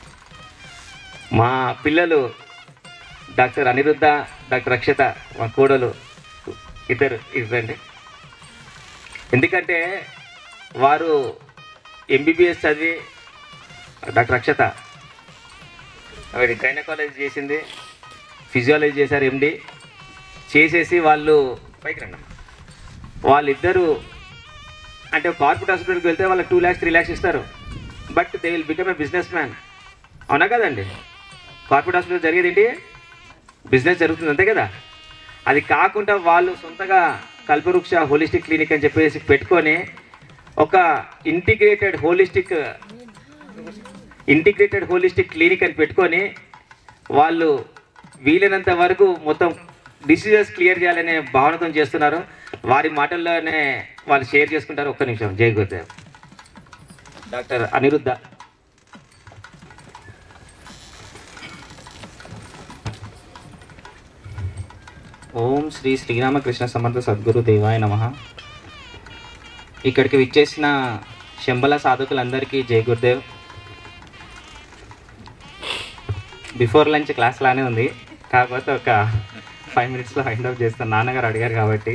మా పిల్లలు డాక్టర్ అనిరుద్ధ డాక్టర్ రక్షిత మా కోడలు ఇద్దరు ఇవ్వండి ఎందుకంటే వారు ఎంబీబీఎస్ చదివి డాక్టర్ అక్షత ఆవిడ గైనకాలజీ చేసింది ఫిజియాలజీ చేశారు ఎండి చేసేసి వాళ్ళు పైకి రండి వాళ్ళిద్దరూ అంటే కార్పొరేట్ హాస్పిటల్కి వెళ్తే వాళ్ళకి టూ ల్యాక్స్ త్రీ ల్యాక్స్ ఇస్తారు but they will become a business man అవునా కదండి కార్పొరేట్ హాస్పిటల్ జరిగేది ఏంటి బిజినెస్ జరుగుతుంది అంతే కదా అది కాకుండా వాళ్ళు సొంతగా కల్పవృక్ష హోలిస్టిక్ క్లినిక్ అని చెప్పేసి పెట్టుకొని ఒక integrated holistic integrated holistic clinic అని పెట్టుకొని వాళ్ళు వీలైనంత వరకు మొత్తం డిసీజెస్ క్లియర్ చేయాలనే భావనతో చేస్తున్నారు వారి మాటల్లోనే వాళ్ళు షేర్ చేసుకుంటారు ఒక్క నిమిషం జై గురుదేవ్ డాక్టర్ అనిరుద్ధ ఓం శ్రీ శ్రీరామకృష్ణ సమర్థ సద్గురు దేవాయ నమ ఇక్కడికి విచ్చేసిన శంబల సాధకులందరికీ జై గురుదేవ్ బిఫోర్ లంచ్ క్లాస్ లానే ఉంది కాకపోతే ఒక ఫైవ్ మినిట్స్లో హైండ్ ఆఫ్ చేస్తాను నాన్నగారు అడిగారు కాబట్టి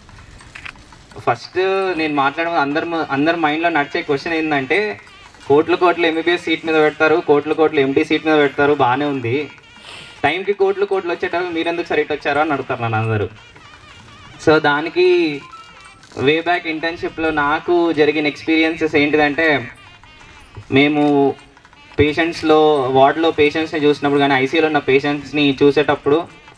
ఫస్ట్ నేను మాట్లాడడం అందరి మ- అందరి మైండ్లో నడిచే క్వశ్చన్ ఏంటంటే కోట్ల కోట్లు ఎంబీబీఎస్ సీట్ మీద పెడతారు కోట్ల కోట్లు ఎండి సీట్ మీద పెడతారు బాగానే ఉంది టైంకి కోట్లు కోట్లు వచ్చేటప్పుడు మీరెందుకు సరిట్ వచ్చారో అని అడుగుతారు నన్ను అందరూ సో దానికి వే బ్యాక్ ఇంటర్న్షిప్లో నాకు జరిగిన ఎక్స్పీరియన్సెస్ ఏంటిదంటే మేము పేషెంట్స్లో వార్డులో పేషెంట్స్ని చూసినప్పుడు కానీ ఐసీయూలో ఉన్న పేషెంట్స్ని చూసేటప్పుడు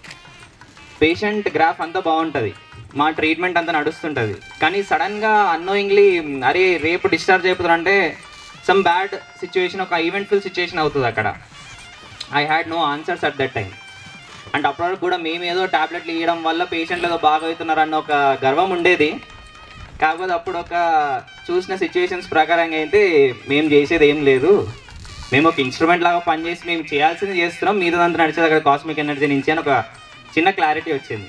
పేషెంట్ గ్రాఫ్ అంతా బాగుంటుంది మా ట్రీట్మెంట్ అంతా నడుస్తుంటుంది కానీ సడన్గా అన్నోయింగ్లీ అరే రేపు డిశ్చార్జ్ అయిపోతారు అంటే సమ్ బ్యాడ్ సిచ్యువేషన్ ఒక ఈవెంట్ ఫుల్ సిచ్యువేషన్ అవుతుంది అక్కడ I had no answers at that time and అప్పటివరకు కూడా మేము ఏదో టాబ్లెట్లు ఇవ్వడం వల్ల పేషెంట్లు ఏదో బాగా అవుతున్నారు అన్న ఒక గర్వం ఉండేది కాకపోతే అప్పుడు ఒక చూసిన సిచ్యువేషన్స్ ప్రకారంగా అయితే మేము చేసేది ఏం లేదు మేము ఒక ఇన్స్ట్రుమెంట్ లాగా పనిచేసి మేము చేయాల్సింది చేస్తున్నాం మీదంతా నడిచేది అక్కడ కాస్మిక్ ఎనర్జీ నుంచి అని ఒక చిన్న క్లారిటీ వచ్చింది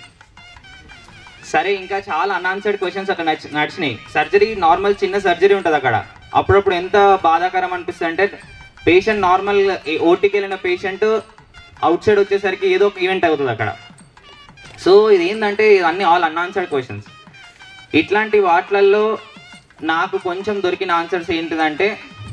సరే ఇంకా చాలా అన్ఆన్సర్డ్ క్వశ్చన్స్ అక్కడ నడిచి నడిచినాయి సర్జరీ నార్మల్ చిన్న సర్జరీ ఉంటుంది అక్కడ అప్పుడప్పుడు ఎంత బాధాకరం అనిపిస్తుంది అంటే పేషెంట్ నార్మల్ ఓటీకి వెళ్ళిన పేషెంట్ అవుట్ సైడ్ వచ్చేసరికి ఏదో ఒక ఈవెంట్ అవుతుంది అక్కడ సో ఇది ఏంటంటే ఇవన్నీ ఆల్ అన్ఆన్సర్డ్ క్వశ్చన్స్ ఇట్లాంటి వాటిలలో నాకు కొంచెం దొరికిన ఆన్సర్స్ ఏంటిదంటే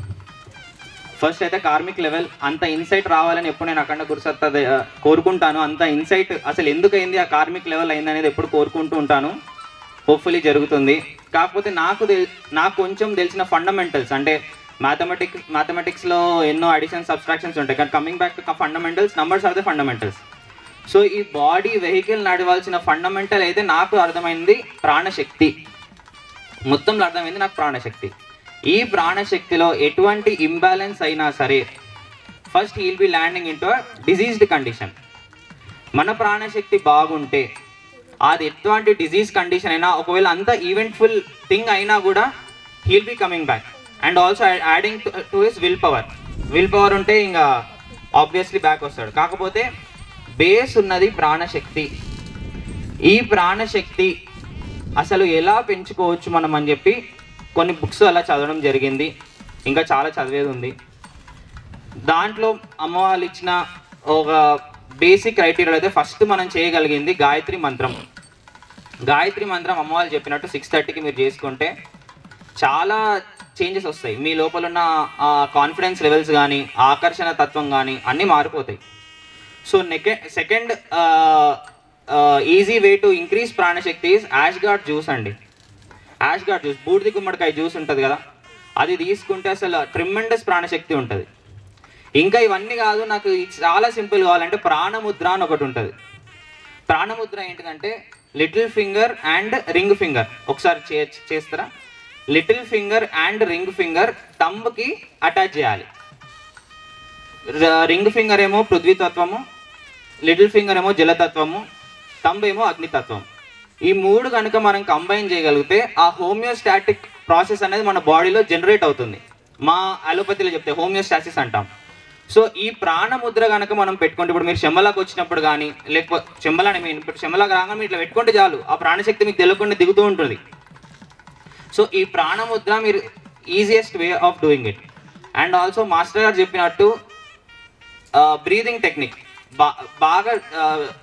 ఫస్ట్ అయితే కార్మిక్ లెవెల్ అంత ఇన్సైట్ రావాలని ఎప్పుడు నేను అఖండ గురుసత్త ద- కోరుకుంటాను అంత ఇన్సైట్ అసలు ఎందుకు అయింది ఆ కార్మిక్ లెవెల్ అయింది అనేది ఎప్పుడు కోరుకుంటూ ఉంటాను హోప్ఫుల్లీ జరుగుతుంది కాకపోతే నాకు తెల్- నాకు కొంచెం తెలిసిన ఫండమెంటల్స్ అంటే మ్యాథమెటిక్స్ మ్యాథమెటిక్స్లో ఎన్నో అడిషన్ సబ్స్ట్రాక్షన్స్ ఉంటాయి కానీ coming back to fundamentals numbers are the fundamentals so ఈ బాడీ వెహికల్ నడవాల్సిన ఫండమెంటల్ అయితే నాకు అర్థమైంది ప్రాణశక్తి మొత్తంలో అర్థమైంది నాకు ప్రాణశక్తి ఈ ప్రాణశక్తిలో ఎటువంటి ఇంబ్యాలెన్స్ అయినా సరే first heal be landing into diseased condition మన ప్రాణశక్తి బాగుంటే అది ఎటువంటి డిజీజ్ కండిషన్ అయినా ఒకవేళ అంత ఈవెంట్ఫుల్ థింగ్ అయినా కూడా heal be coming back and also adding to his will power will power ఉంటే ఇంకా ఆబ్వియస్లీ బ్యాక్ వస్తాడు కాకపోతే బేస్ ఉన్నది ప్రాణశక్తి ఈ ప్రాణశక్తి అసలు ఎలా పెంచుకోవచ్చు మనం అని చెప్పి కొన్ని బుక్స్ అలా చదవడం జరిగింది ఇంకా చాలా చదివేది ఉంది దాంట్లో అమ్మ వాళ్ళు ఇచ్చిన ఒక బేసిక్ క్రైటీరియా అయితే ఫస్ట్ మనం చేయగలిగింది గాయత్రి మంత్రం గాయత్రి మంత్రం అమ్మ వాళ్ళు చెప్పినట్టు సిక్స్ థర్టీకి మీరు చేసుకుంటే చాలా చేంజెస్ వస్తాయి మీ లోపల ఉన్న కాన్ఫిడెన్స్ లెవెల్స్ కానీ ఆకర్షణ తత్వం కానీ అన్నీ మారిపోతాయి సో నెకె second easy way to increase ప్రాణశక్తి ఈజ్ యాష్ గార్డ్ జ్యూస్ అండి యాష్ గార్డ్ జ్యూస్ బూడిది గుమ్మడికాయ జ్యూస్ ఉంటుంది కదా అది తీసుకుంటే అసలు ట్రిమెండస్ ప్రాణశక్తి ఉంటుంది ఇంకా ఇవన్నీ కాదు నాకు ఇది చాలా సింపుల్ కావాలంటే ప్రాణముద్ర అని ఒకటి ఉంటుంది ప్రాణముద్ర ఏంటిదంటే little finger and ring finger ఒకసారి చే చేస్తారా little finger and ring finger తంబుకి అటాచ్ చేయాలి ర- రింగ్ ఫింగర్ ఏమో పృథ్వీతత్వము లిటిల్ ఫింగర్ ఏమో జలతత్వము తంబ్ ఏమో అగ్నితత్వం ఈ మూడు కనుక మనం కంబైన్ చేయగలిగితే ఆ హోమియోస్టాటిక్ ప్రాసెస్ అనేది మన బాడీలో జనరేట్ అవుతుంది మా అలోపతిలో చెప్తే హోమియోస్టాసిస్ అంటాం సో ఈ ప్రాణముద్ర కనుక మనం పెట్టుకుంటే ఇప్పుడు మీరు శంబలాకి వచ్చినప్పుడు కానీ లేకపోతే శంబలని మీన్ ఇప్పుడు శంబలాకి రాగానే మీరు ఇట్లా పెట్టుకుంటే చాలు ఆ ప్రాణశక్తి మీకు తెలియకుండా దిగుతూ ఉంటుంది సో ఈ ప్రాణముద్ర మీరు easiest way of doing it and also master garu చెప్పినట్టు బ్రీదింగ్ టెక్నిక్ బా బాగా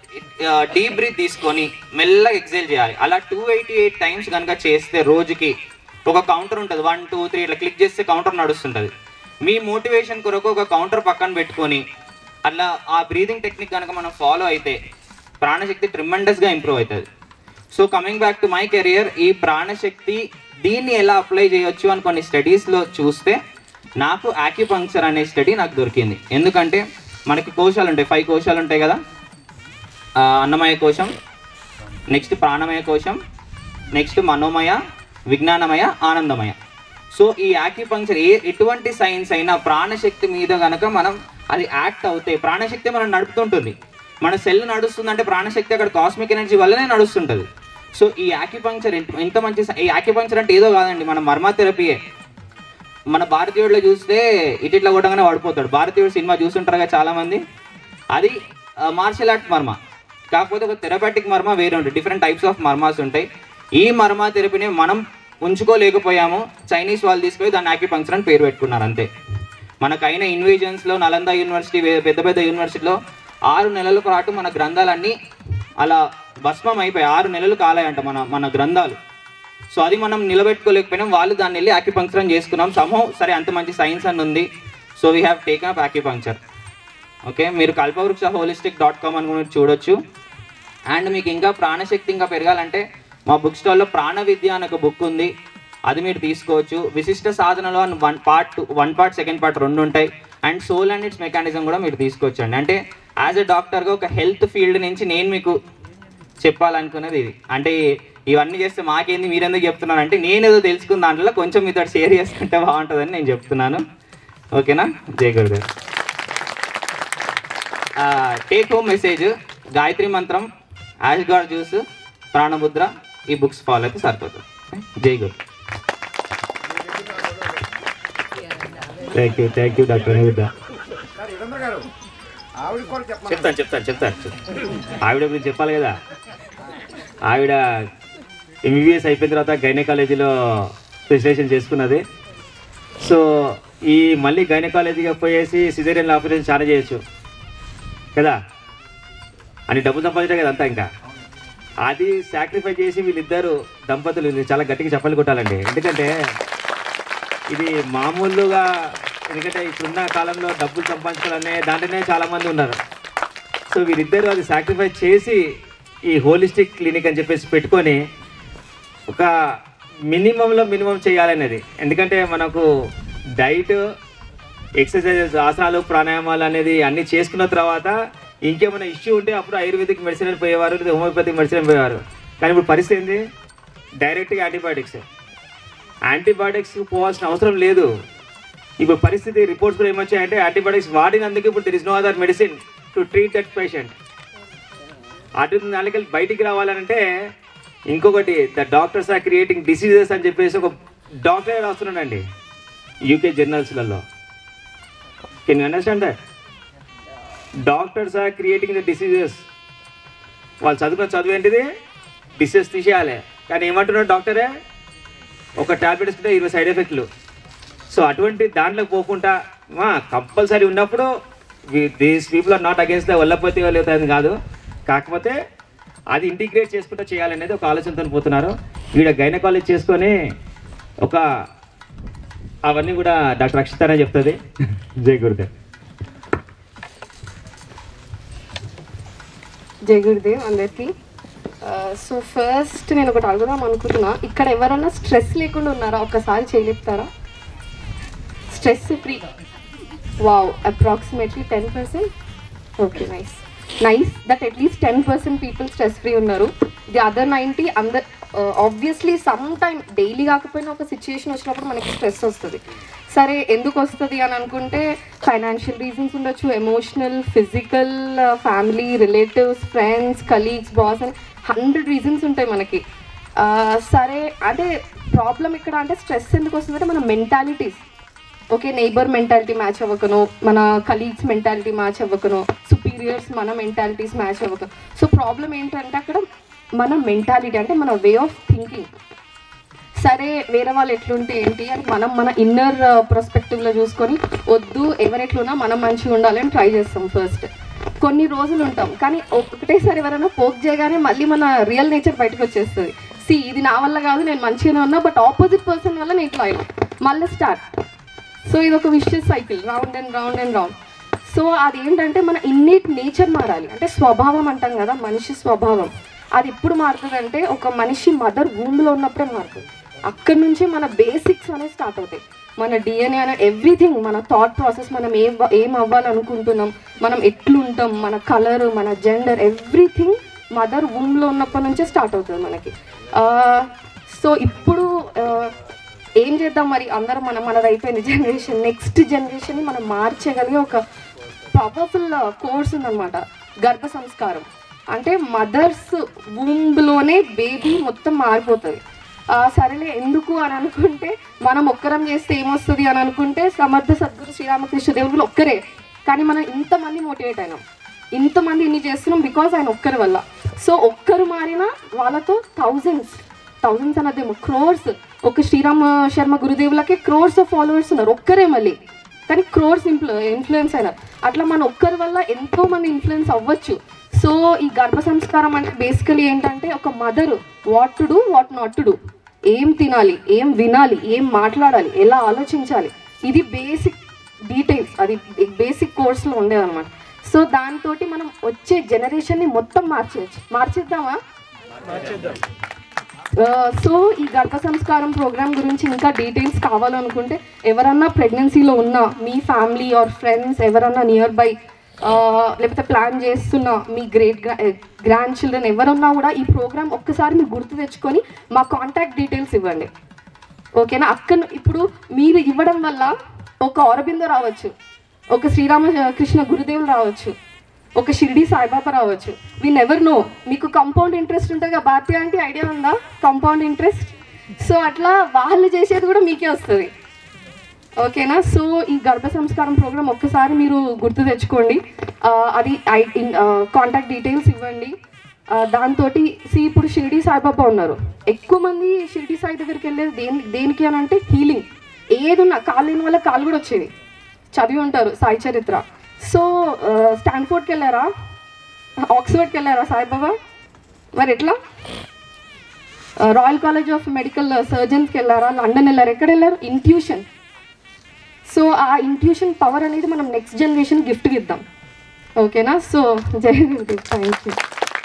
డీప్ బ్రీత్ తీసుకొని మెల్లగా ఎక్సేల్ చేయాలి అలా టూ ఎయిటీ ఎయిట్ టైమ్స్ కనుక చేస్తే రోజుకి ఒక కౌంటర్ ఉంటుంది వన్ టూ త్రీ ఇట్లా క్లిక్ చేస్తే కౌంటర్ నడుస్తుంటుంది మీ మోటివేషన్ కొరకు ఒక కౌంటర్ పక్కన పెట్టుకొని అలా ఆ బ్రీదింగ్ టెక్నిక్ కనుక మనం ఫాలో అయితే ప్రాణశక్తి ట్రిమెండస్గా ఇంప్రూవ్ అవుతుంది so coming back to my career ఈ ప్రాణశక్తి దీన్ని ఎలా అప్లై చేయొచ్చు అని కొన్ని స్టడీస్లో చూస్తే నాకు యాక్యుపంక్చర్ అనే స్టడీ నాకు దొరికింది ఎందుకంటే మనకి కోశాలు ఉంటాయి ఫైవ్ కోశాలు ఉంటాయి కదా ఆ, అన్నమయ కోశం నెక్స్ట్ ప్రాణమయ కోశం నెక్స్ట్ మనోమయ విజ్ఞానమయ ఆనందమయ సో ఈ యాక్యుపంక్చర్ ఏ ఎటువంటి సైన్స్ అయినా ప్రాణశక్తి మీద గనక మనం అది యాక్ట్ అవుతే ప్రాణశక్తి మనం నడుపుతుంటుంది మన సెల్ నడుస్తుందంటే ప్రాణశక్తి అక్కడ కాస్మిక్ ఎనర్జీ వల్లనే నడుస్తుంటుంది సో ఈ యాక్యుపంక్చర్ ఎంత- ఎంత మంచి సై- ఈ యాక్యుపంక్చర్ అంటే ఏదో కాదండి మన మర్మా థెరపీయే మన భారతీయుడిలో చూస్తే ఇటు ఇట్లా కొట్టగానే పడిపోతాడు భారతీయుడు సినిమా చూస్తుంటారు కదా చాలా మంది అది మార్షల్ ఆర్ట్ మర్మ కాకపోతే ఒక థెరపాటిక్ మర్మ వేరే ఉంటుంది డిఫరెంట్ టైప్స్ ఆఫ్ మర్మాస్ ఉంటాయి ఈ మర్మా థెరపీని మనం ఉంచుకోలేకపోయాము చైనీస్ వాళ్ళు తీసుకొని దాన్ని ఆక్యుపంక్చర్ అని పేరు పెట్టుకున్నారు అంతే మనకైన ఇన్వేజన్స్లో నలంద యూనివర్సిటీ వే- పెద్ద పెద్ద యూనివర్సిటీలో ఆరు నెలల పాటు మన గ్రంథాలన్నీ అలా భస్మం అయిపోయాయి ఆరు నెలలు కాలాయంట మన మన గ్రంథాలు సో అది మనం నిలబెట్టుకోలేకపోయినాం వాళ్ళు దాన్ని వెళ్ళి ఆక్యుపంక్చర్ అని చేసుకున్నాం సమూహం సరే అంత మంచి సైన్స్ అని ఉంది so we have taken up acupuncture okay మీరు కల్పవృక్ష హోలిస్టిక్ డాట్ కామ్ అని కూడా మీరు చూడొచ్చు అండ్ మీకు ఇంకా ప్రాణశక్తి ఇంకా పెరగాలంటే మా బుక్ స్టాల్లో ప్రాణ విద్య అని ఒక బుక్ ఉంది అది మీరు తీసుకోవచ్చు విశిష్ట సాధనలో అని one part one part second part రెండు ఉంటాయి and soul and its mechanism కూడా మీరు తీసుకోవచ్చు అండి అంటే యాజ్ ఎ డాక్టర్గా ఒక హెల్త్ ఫీల్డ్ నుంచి నేను మీకు చెప్పాలనుకున్నది ఇది అంటే ఇవన్నీ చేస్తే మాకేంది మీరెందుకు చెప్తున్నాను అంటే నేను ఏదో తెలుసుకున్న దాంట్లో కొంచెం మీతో షేర్ చేసుకుంటే బాగుంటుందని నేను చెప్తున్నాను ఓకేనా జై Gurudev take home message Gayatri మంత్రం యాష్ గాడ్ జ్యూస్ ప్రాణముద్ర ఈ బుక్స్ ఫాలో అయితే సరిపోతుంది జై గురు thank you thank you doctor Aniruddha చెప్తాను చెప్తాను చెప్తాను ఆవిడ గురించి చెప్పాలి కదా ఆవిడ ఎంబీబీఎస్ అయిపోయిన తర్వాత గైనకాలజీలో స్పెషలైజేషన్ చేసుకున్నది సో ఈ మళ్ళీ గైనకాలజీగా పోయేసి సిజేరియన్ ఆపరేషన్ చాలా చేయొచ్చు కదా అని డబ్బు సంపాదించే కదా అంతా ఇంకా అది సాక్రిఫై చేసి వీళ్ళిద్దరు దంపతులు ఇది చాలా గట్టిగా చెప్పలు కొట్టాలండి ఎందుకంటే ఇది మామూలుగా ఎందుకంటే ఇప్పుడున్న కాలంలో డబ్బులు సంపాదించాలనే దాంట్లోనే చాలా మంది ఉన్నారు సో వీరిద్దరు అది సాక్రిఫైస్ చేసి ఈ హోలిస్టిక్ క్లినిక్ అని చెప్పేసి పెట్టుకొని ఒక మినిమంలో మినిమం చేయాలనేది ఎందుకంటే మనకు డైట్ ఎక్సర్సైజెస్ ఆసనాలు ప్రాణాయామాలు అనేది అన్నీ చేసుకున్న తర్వాత ఇంకేమైనా ఇష్యూ ఉంటే అప్పుడు ఆయుర్వేదిక్ మెడిసిన్ అని పోయేవారు లేదా హోమియోపతిక్ మెడిసిన్ అని పోయేవారు కానీ ఇప్పుడు పరిస్థితి ఏంది డైరెక్ట్గా యాంటీబయాటిక్స్ యాంటీబయాటిక్స్ పోవాల్సిన అవసరం లేదు ఇప్పుడు పరిస్థితి రిపోర్ట్స్ కూడా ఏమొచ్చాయంటే యాంటీబయాటిక్స్ వాడినందుకు ఇప్పుడు there is no other medicine to treat that patient అటు దానికి బయటికి రావాలంటే ఇంకొకటి the doctors are creating diseases అని చెప్పేసి ఒక డాక్టర్ రాస్తున్నాడండి యూకే జర్నల్స్లలో can you understand that doctors are creating the diseases వాళ్ళు చదువుకున్న చదువు ఏంటిది డిసీజెస్ తీసేయాలి కానీ ఏమంటున్నారు డాక్టరే ఒక టాబ్లెట్ ఇస్తుంటే ఇరవై సైడ్ ఎఫెక్ట్లు సో అటువంటి దాంట్లో పోకుండా కంపల్సరీ ఉన్నప్పుడు these people are not against the వల్లపోతే వాళ్ళు అవుతుంది కాదు కాకపోతే అది ఇంటిగ్రేట్ చేసుకుంటూ చేయాలనేది ఒక ఆలోచనతో పోతున్నారు ఈడ గైనకాలజీ చేసుకొని ఒక అవన్నీ కూడా డాక్టర్ అక్షితానే చెప్తుంది జై గురుదేవ్ జై గురుదేవ్ అందరికి సో ఫస్ట్ నేను ఒకటి అడుగుదాం అనుకుంటున్నా ఇక్కడ ఎవరన్నా స్ట్రెస్ లేకుండా ఉన్నారా ఒక్కసారి చేయలేపుతారా stress free wow approximately ten percent okay nice nice that atleast ten percent people stress free ఉన్నారు ది అదర్ నైంటీ అందర్ ఆబ్వియస్లీ సమ్ టైం డైలీ కాకపోయినా ఒక సిచ్యుయేషన్ వచ్చినప్పుడు మనకి స్ట్రెస్ వస్తుంది సరే ఎందుకు వస్తుంది అని అనుకుంటే ఫైనాన్షియల్ రీజన్స్ ఉండొచ్చు emotional physical family relatives friends colleagues boss అని హండ్రెడ్ రీజన్స్ ఉంటాయి మనకి ఆ, సరే అంటే ప్రాబ్లం ఇక్కడ అంటే స్ట్రెస్ ఎందుకు వస్తుందంటే మన mentalities okay neighbour mentality match అవ్వకను మన కలీగ్స్ మెంటాలిటీ మ్యాచ్ అవ్వకను సుపీరియర్స్ మన మెంటాలిటీస్ మ్యాచ్ అవ్వకను సో ప్రాబ్లం ఏంటంటే అక్కడ మన మెంటాలిటీ అంటే మన వే ఆఫ్ థింకింగ్ సరే వేరే వాళ్ళు ఎట్లుంటే ఏంటి అని మనం మన ఇన్నర్ పర్స్పెక్టివ్లో చూసుకొని వద్దు ఎవరు ఎట్లున్నా మనం మంచిగా ఉండాలని ట్రై చేస్తాం ఫస్ట్ కొన్ని రోజులు ఉంటాం కానీ ఒకటేసారి ఎవరైనా పోక్ చేయగానే మళ్ళీ మన రియల్ నేచర్ బయటకు వచ్చేస్తుంది సి ఇది నా వల్ల కాదు నేను మంచిగానే ఉన్నా బట్ ఆపోజిట్ పర్సన్ వల్ల నేను ఇట్లా అయినా మళ్ళీ స్టార్ట్ సో ఇది ఒక vicious cycle round and round and round so అది ఏంటంటే మన ఇన్నేట్ నేచర్ మారాలి అంటే స్వభావం అంటాం కదా మనిషి స్వభావం అది ఎప్పుడు మారుతుంది అంటే ఒక మనిషి మదర్ లో ఉన్నప్పుడే మారుతుంది అక్కడి నుంచి మన బేసిక్స్ అనేవి స్టార్ట్ అవుతాయి మన డిఎన్ఏ అనే ఎవ్రీథింగ్ మన థాట్ ప్రాసెస్ మనం ఏం ఏం అవ్వాలనుకుంటున్నాం మనం ఎట్లుంటాం మన కలర్ మన జెండర్ ఎవ్రీథింగ్ మదర్ లో ఉన్నప్పటి నుంచే స్టార్ట్ అవుతుంది మనకి సో ఇప్పుడు ఆ, ఏం చేద్దాం మరి అందరం మన మనది అయిపోయింది జనరేషన్ నెక్స్ట్ జనరేషన్ని మనం మార్చగలిగే ఒక పవర్ఫుల్ కోర్స్ ఉందన్నమాట గర్భ సంస్కారం అంటే మదర్స్ లోనే బేబీ మొత్తం మారిపోతుంది ఆ, సరేలే ఎందుకు అని అనుకుంటే మనం ఒక్కరం చేస్తే ఏమొస్తుంది అని అనుకుంటే సమర్థ సద్గురు శ్రీరామకృష్ణ దేవుడు ఒక్కరే కానీ మనం ఇంతమంది మోటివేట్ అయినాం ఇంతమంది ఇన్ని చేస్తున్నాం బికాజ్ ఆయన ఒక్కరి వల్ల సో ఒక్కరు మారినా వాళ్ళతో థౌజండ్స్ థౌజండ్స్ అన్నదేమో క్రోర్స్ ఒక శ్రీరామ శర్మ గురుదేవులకే క్రోర్స్ ఆఫ్ ఫాలోవర్స్ ఉన్నారు ఒక్కరే మళ్ళీ కానీ క్రోర్స్ ఇన్ఫ్లు ఇన్ఫ్లుయెన్స్ అయినారు అట్లా మన ఒక్కరి వల్ల ఎంతో మంది ఇన్ఫ్లుయెన్స్ అవ్వచ్చు సో ఈ గర్భ సంస్కారం అంటే బేసికలీ ఏంటంటే ఒక mother what to do what not to do ఏం తినాలి ఏం వినాలి ఏం మాట్లాడాలి ఎలా ఆలోచించాలి ఇది బేసిక్ డీటెయిల్స్ అది బేసిక్ కోర్స్లో ఉండేదన్నమాట సో దాంతో మనం వచ్చే జనరేషన్ని మొత్తం మార్చేయచ్చు మార్చేద్దామా సో ఈ గర్భ సంస్కారం ప్రోగ్రామ్ గురించి ఇంకా డీటెయిల్స్ కావాలనుకుంటే ఎవరన్నా ప్రెగ్నెన్సీలో ఉన్న మీ ఫ్యామిలీ ఆర్ ఫ్రెండ్స్ ఎవరన్నా నియర్ బై లేకపోతే ప్లాన్ చేస్తున్న మీ గ్రేట్ గ్రాండ్ చిల్డ్రన్ ఎవరున్నా కూడా ఈ ప్రోగ్రామ్ ఒక్కసారి మీరు గుర్తు తెచ్చుకొని మా కాంటాక్ట్ డీటెయిల్స్ ఇవ్వండి ఓకేనా అక్కడ ఇప్పుడు మీరు ఇవ్వడం వల్ల ఒక అరబిందో రావచ్చు ఒక శ్రీరామ కృష్ణ గురుదేవులు రావచ్చు ఒక షిరిడి సాయిబాబా రావచ్చు వీ నెవర్ నో మీకు కంపౌండ్ ఇంట్రెస్ట్ ఉంటుంది కదా భారతి అంటే ఐడియా ఉందా కంపౌండ్ ఇంట్రెస్ట్ సో అట్లా వాళ్ళు చేసేది కూడా మీకే వస్తుంది ఓకేనా సో ఈ గర్భ సంస్కారం ప్రోగ్రామ్ ఒక్కసారి మీరు గుర్తు తెచ్చుకోండి ఆ, అది కాంటాక్ట్ డీటెయిల్స్ ఇవ్వండి దాంతో సి ఇప్పుడు షిరిడి సాయిబాబా ఉన్నారు ఎక్కువ మంది షిరిడి సాయి దగ్గరికి వెళ్ళేది దేని దేనికి అని అంటే హీలింగ్ ఏది ఉన్నా కాలు లేని వల్ల కాలు కూడా వచ్చేది చదివి ఉంటారు సాయి చరిత్ర సో ఆ, స్టాన్ఫోర్డ్కి వెళ్ళారా ఆక్స్ఫర్డ్కి వెళ్ళారా సాయిబాబా మరి ఎట్లా ఆ, రాయల్ కాలేజ్ ఆఫ్ మెడికల్ సర్జన్స్కి వెళ్ళారా లండన్ వెళ్ళారు ఎక్కడ వెళ్ళారు ఇంట్యూషన్ సో ఆ ఇంట్యూషన్ పవర్ అనేది మనం నెక్స్ట్ జనరేషన్ గిఫ్ట్ ఇద్దాం ఓకేనా సో జై గురుదేవ్ థ్యాంక్ యూ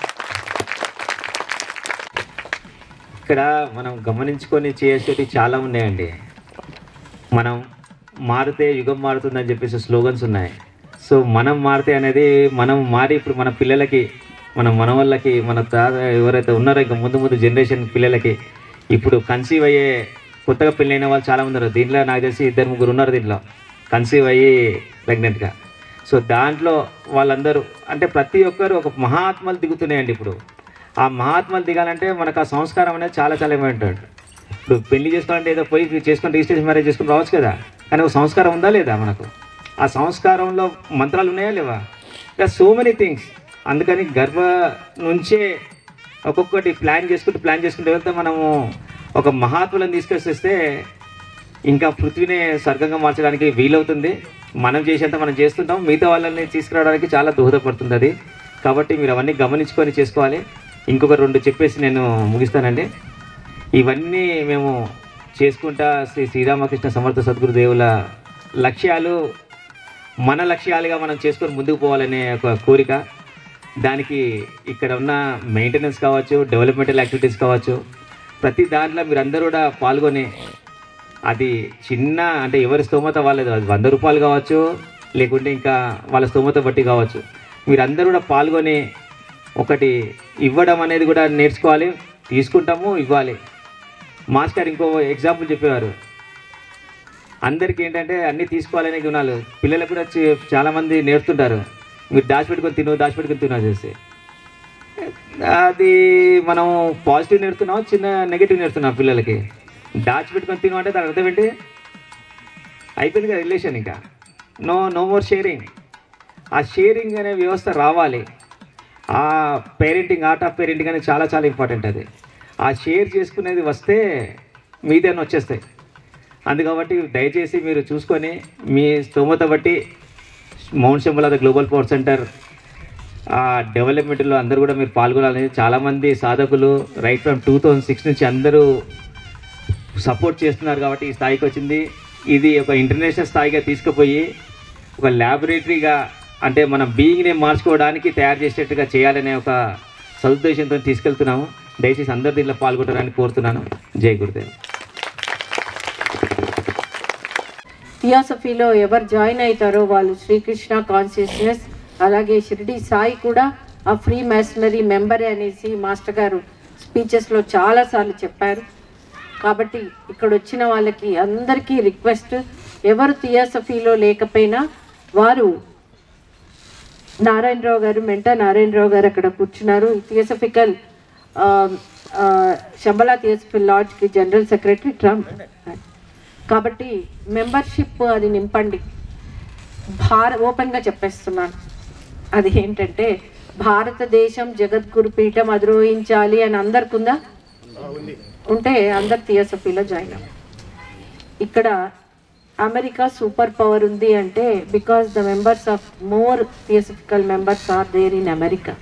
ఇక్కడ మనం గమనించుకొని చేసేవి చాలా ఉన్నాయండి మనం మారితే యుగం మారుతుందని చెప్పేసి స్లోగన్స్ ఉన్నాయి సో మనం మారితే అనేది మనం మారి ఇప్పుడు మన పిల్లలకి మన మనవళ్ళకి మన తాత ఎవరైతే ఉన్నారో ఇంకా ముందు ముందు జనరేషన్ పిల్లలకి ఇప్పుడు కన్సీవ్ అయ్యే కొత్తగా పెళ్ళైన వాళ్ళు చాలా మంది ఉన్నారు దీంట్లో నాకు తెలిసి ఇద్దరు ముగ్గురు ఉన్నారు దీంట్లో కన్సీవ్ అయ్యి ప్రెగ్నెంట్గా సో దాంట్లో వాళ్ళందరూ అంటే ప్రతి ఒక్కరు ఒక మహాత్మలు దిగుతున్నాయండి ఇప్పుడు ఆ మహాత్మలు దిగాలంటే మనకు ఆ సంస్కారం అనేది చాలా చాలా ఇంపార్టెంట్ ఇప్పుడు పెళ్లి చేసుకోవాలంటే ఏదో పోయి చేసుకొని రిజిస్ట్రేషన్ మ్యారేజ్ చేసుకుని రావచ్చు కదా కానీ ఒక సంస్కారం ఉందా లేదా మనకు ఆ సంస్కారంలో మంత్రాలు ఉన్నాయా లేవా ఇంకా సో మెనీ థింగ్స్ అందుకని గర్భ నుంచే ఒక్కొక్కటి ప్లాన్ చేసుకుంటూ ప్లాన్ చేసుకుంటూ వెళ్తే మనము ఒక మహాత్ములను తీసుకొస్తే ఇంకా పృథ్వీని స్వర్గంగా మార్చడానికి వీలవుతుంది మనం చేసేంత మనం చేస్తుంటాం మిగతా వాళ్ళని తీసుకురావడానికి చాలా దోహదపడుతుంది అది కాబట్టి మీరు అవన్నీ గమనించుకొని చేసుకోవాలి ఇంకొక రెండు చెప్పేసి నేను ముగిస్తానండి ఇవన్నీ మేము చేసుకుంటా శ్రీ శ్రీరామకృష్ణ సమర్థ సద్గురుదేవుల లక్ష్యాలు మన లక్ష్యాలుగా మనం చేసుకొని ముందుకు పోవాలనే ఒక కోరిక దానికి ఇక్కడ ఉన్న మెయింటెనెన్స్ కావచ్చు డెవలప్మెంటల్ యాక్టివిటీస్ కావచ్చు ప్రతి దాంట్లో మీరు అందరూ కూడా పాల్గొని అది చిన్న అంటే ఎవరి స్తోమత వాళ్ళది అది వంద రూపాయలు కావచ్చు లేకుంటే ఇంకా వాళ్ళ స్తోమత బట్టి కావచ్చు మీరందరూ కూడా పాల్గొని ఒకటి ఇవ్వడం అనేది కూడా నేర్చుకోవాలి తీసుకుంటాము ఇవ్వాలి మాస్టర్ ఇంకో ఎగ్జాంపుల్ చెప్పేవారు అందరికీ ఏంటంటే అన్నీ తీసుకోవాలనే గుణాలు పిల్లలకు కూడా చి- చాలామంది నేర్తుంటారు మీరు దాచిపెట్టుకొని తిను దాచిపెట్టుకొని తిను చేసి అది మనం పాజిటివ్ నేర్తున్నాం చిన్న నెగిటివ్ నేర్తున్నాం పిల్లలకి దాచిపెట్టుకొని తిను అంటే దాని అర్థం ఏంటి అయిపోయింది కదా రిలేషన్ ఇంకా నో నో మోర్ షేరింగ్ ఆ షేరింగ్ అనే వ్యవస్థ రావాలి ఆ పేరెంటింగ్ ఆర్ట్ ఆఫ్ పేరెంటింగ్ అనేది చాలా చాలా ఇంపార్టెంట్ అది ఆ షేర్ చేసుకునేది వస్తే మీదేనా వచ్చేస్తాయి అందు కాబట్టి దయచేసి మీరు చూసుకొని మీ స్తోమత బట్టి mount symbol of the global power centre ఆ డెవలప్మెంట్లో అందరూ కూడా మీరు పాల్గొనాలని చాలామంది సాధకులు right from two thousand six నుంచి అందరూ సపోర్ట్ చేస్తున్నారు కాబట్టి ఈ స్థాయికి వచ్చింది ఇది ఒక ఇంటర్నేషనల్ స్థాయిగా తీసుకుపోయి ఒక ల్యాబొరేటరీగా అంటే మన బీయింగ్ని మార్చుకోవడానికి తయారు చేసేట్టుగా చేయాలనే ఒక సదుద్దేశంతో తీసుకెళ్తున్నాము దయచేసి అందరు దీంట్లో పాల్గొంటారని కోరుతున్నాను జై గురుదేవ్ థియాసఫీలో ఎవరు జాయిన్ అవుతారో వాళ్ళు శ్రీకృష్ణ కాన్షియస్నెస్ అలాగే షిరిడి సాయి కూడా ఆ ఫ్రీ మ్యాషనరీ మెంబరే అనేసి మాస్టర్ గారు స్పీచెస్లో చాలాసార్లు చెప్పారు కాబట్టి ఇక్కడ వచ్చిన వాళ్ళకి అందరికీ రిక్వెస్ట్ ఎవరు థియాసఫీలో లేకపోయినా వారు నారాయణరావు గారు మెంట నారాయణరావు గారు అక్కడ కూర్చున్నారు థియోసఫికల్ శంబలా థియోసఫికల్ లాడ్జ్కి జనరల్ సెక్రటరీ ట్రంప్ కాబట్టి మెంబర్షిప్ అది నింపండి భార ఓపెన్గా చెప్పేస్తున్నాను అది ఏంటంటే భారతదేశం జగద్గురు పీఠం అధిరోహించాలి అని అందరికి ఉందా ఉంటే అందరు థియోసఫీలో జాయిన్ అవ్వండి ఇక్కడ అమెరికా సూపర్ పవర్ ఉంది అంటే because the members of more theosophical members are there in America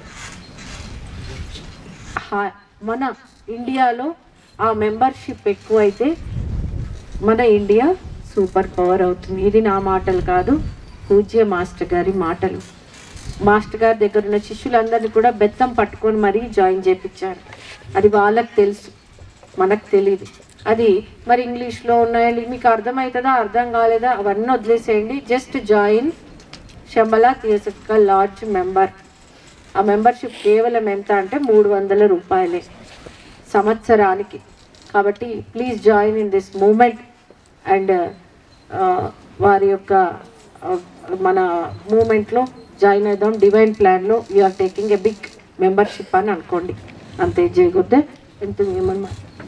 మన ఇండియాలో ఆ మెంబర్షిప్ ఎక్కువైతే మన ఇండియా సూపర్ పవర్ అవుతుంది ఇది నా మాటలు కాదు పూజ్య మాస్టర్ గారి మాటలు మాస్టర్ గారి దగ్గర ఉన్న శిష్యులందరినీ కూడా బెత్తం పట్టుకొని మరీ జాయిన్ చేయించారు అది వాళ్ళకి తెలుసు మనకు తెలియదు అది మరి ఇంగ్లీష్లో ఉన్నాయండి మీకు అర్థమవుతుందా అర్థం కాలేదా అవన్నీ వదిలేసేయండి just join Shambala theosophical lodge member ఆ మెంబర్షిప్ కేవలం ఎంత అంటే మూడు వందల రూపాయలే సంవత్సరానికి కాబట్టి please join in this moment and వారి యొక్క uh, మన మూమెంట్లో జాయిన్ అవుదాం డివైన్ ప్లాన్లో are taking a big membership అని అనుకోండి అంతే జయగుద్దే ఎంత ఏమన్నా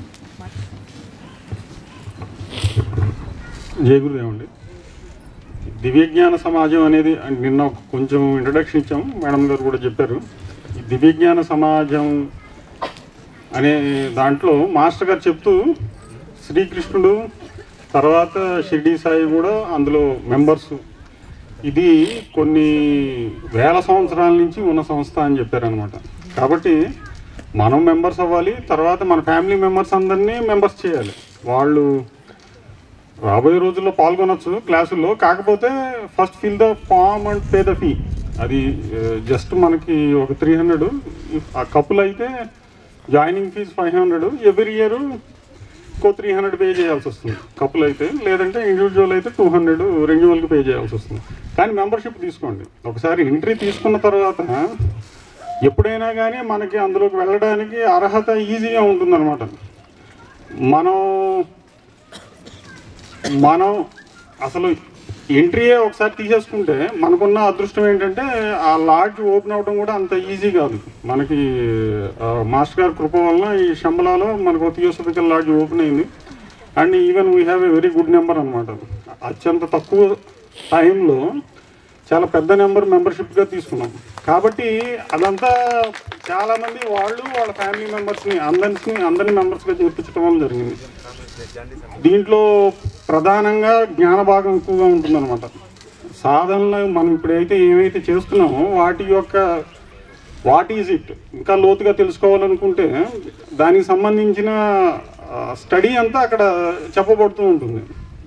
జయ గురుదేవ్ అండి దివ్యజ్ఞాన సమాజం అనేది అంటే నిన్న ఒక కొంచెం ఇంట్రడక్షన్ ఇచ్చాం మేడం గారు కూడా చెప్పారు ఈ దివ్యజ్ఞాన సమాజం అనే దాంట్లో మాస్టర్ గారు చెప్తూ శ్రీకృష్ణుడు తర్వాత షిర్డీ సాయి కూడా అందులో మెంబర్స్ ఇది కొన్ని వేల సంవత్సరాల నుంచి ఉన్న సంస్థ అని చెప్పారనమాట కాబట్టి మనం మెంబర్స్ అవ్వాలి తర్వాత మన ఫ్యామిలీ మెంబర్స్ అందరినీ మెంబర్స్ చేయాలి వాళ్ళు రాబోయే రోజుల్లో పాల్గొనొచ్చు క్లాసుల్లో కాకపోతే first fill the form and pay the fee అది జస్ట్ మనకి ఒక త్రీ హండ్రెడ్ ఆ కప్పులు అయితే joining fees five hundred every year ఇంకో త్రీ హండ్రెడ్ పే చేయాల్సి వస్తుంది కప్పులు అయితే లేదంటే ఇండివిజువల్ అయితే టూ హండ్రెడ్ రెన్యువల్కి పే చేయాల్సి వస్తుంది కానీ మెంబర్షిప్ తీసుకోండి ఒకసారి ఎంట్రీ తీసుకున్న తర్వాత ఎప్పుడైనా కానీ మనకి అందులోకి వెళ్ళడానికి అర్హత ఈజీగా ఉంటుందన్నమాట మనం మనం అసలు ఎంట్రీయే ఒకసారి తీసేసుకుంటే మనకున్న అదృష్టం ఏంటంటే ఆ లాడ్జ్ ఓపెన్ అవడం కూడా అంత ఈజీ కాదు మనకి ఆ, మాస్టర్ గారి కృప వలన ఈ శంబలాలో మనకు థియోసఫికల్ లాడ్జ్ ఓపెన్ అయింది and even we have a very good number అనమాట అత్యంత తక్కువ టైంలో చాలా పెద్ద నెంబర్ మెంబర్షిప్గా తీసుకున్నాం కాబట్టి అదంతా చాలామంది వాళ్ళు వాళ్ళ ఫ్యామిలీ మెంబర్స్ని అందరిని అందరిని మెంబర్స్గా చేర్పించడం వల్ల జరిగింది దీంట్లో ప్రధానంగా జ్ఞాన భాగం ఎక్కువగా ఉంటుందన్నమాట సాధనలో మనం ఇప్పుడైతే ఏమైతే చేస్తున్నామో వాటి యొక్క వాట్ ఈజ్ ఇట్ ఇంకా లోతుగా తెలుసుకోవాలనుకుంటే దానికి సంబంధించిన స్టడీ అంతా అక్కడ చెప్పబడుతూ ఉంటుంది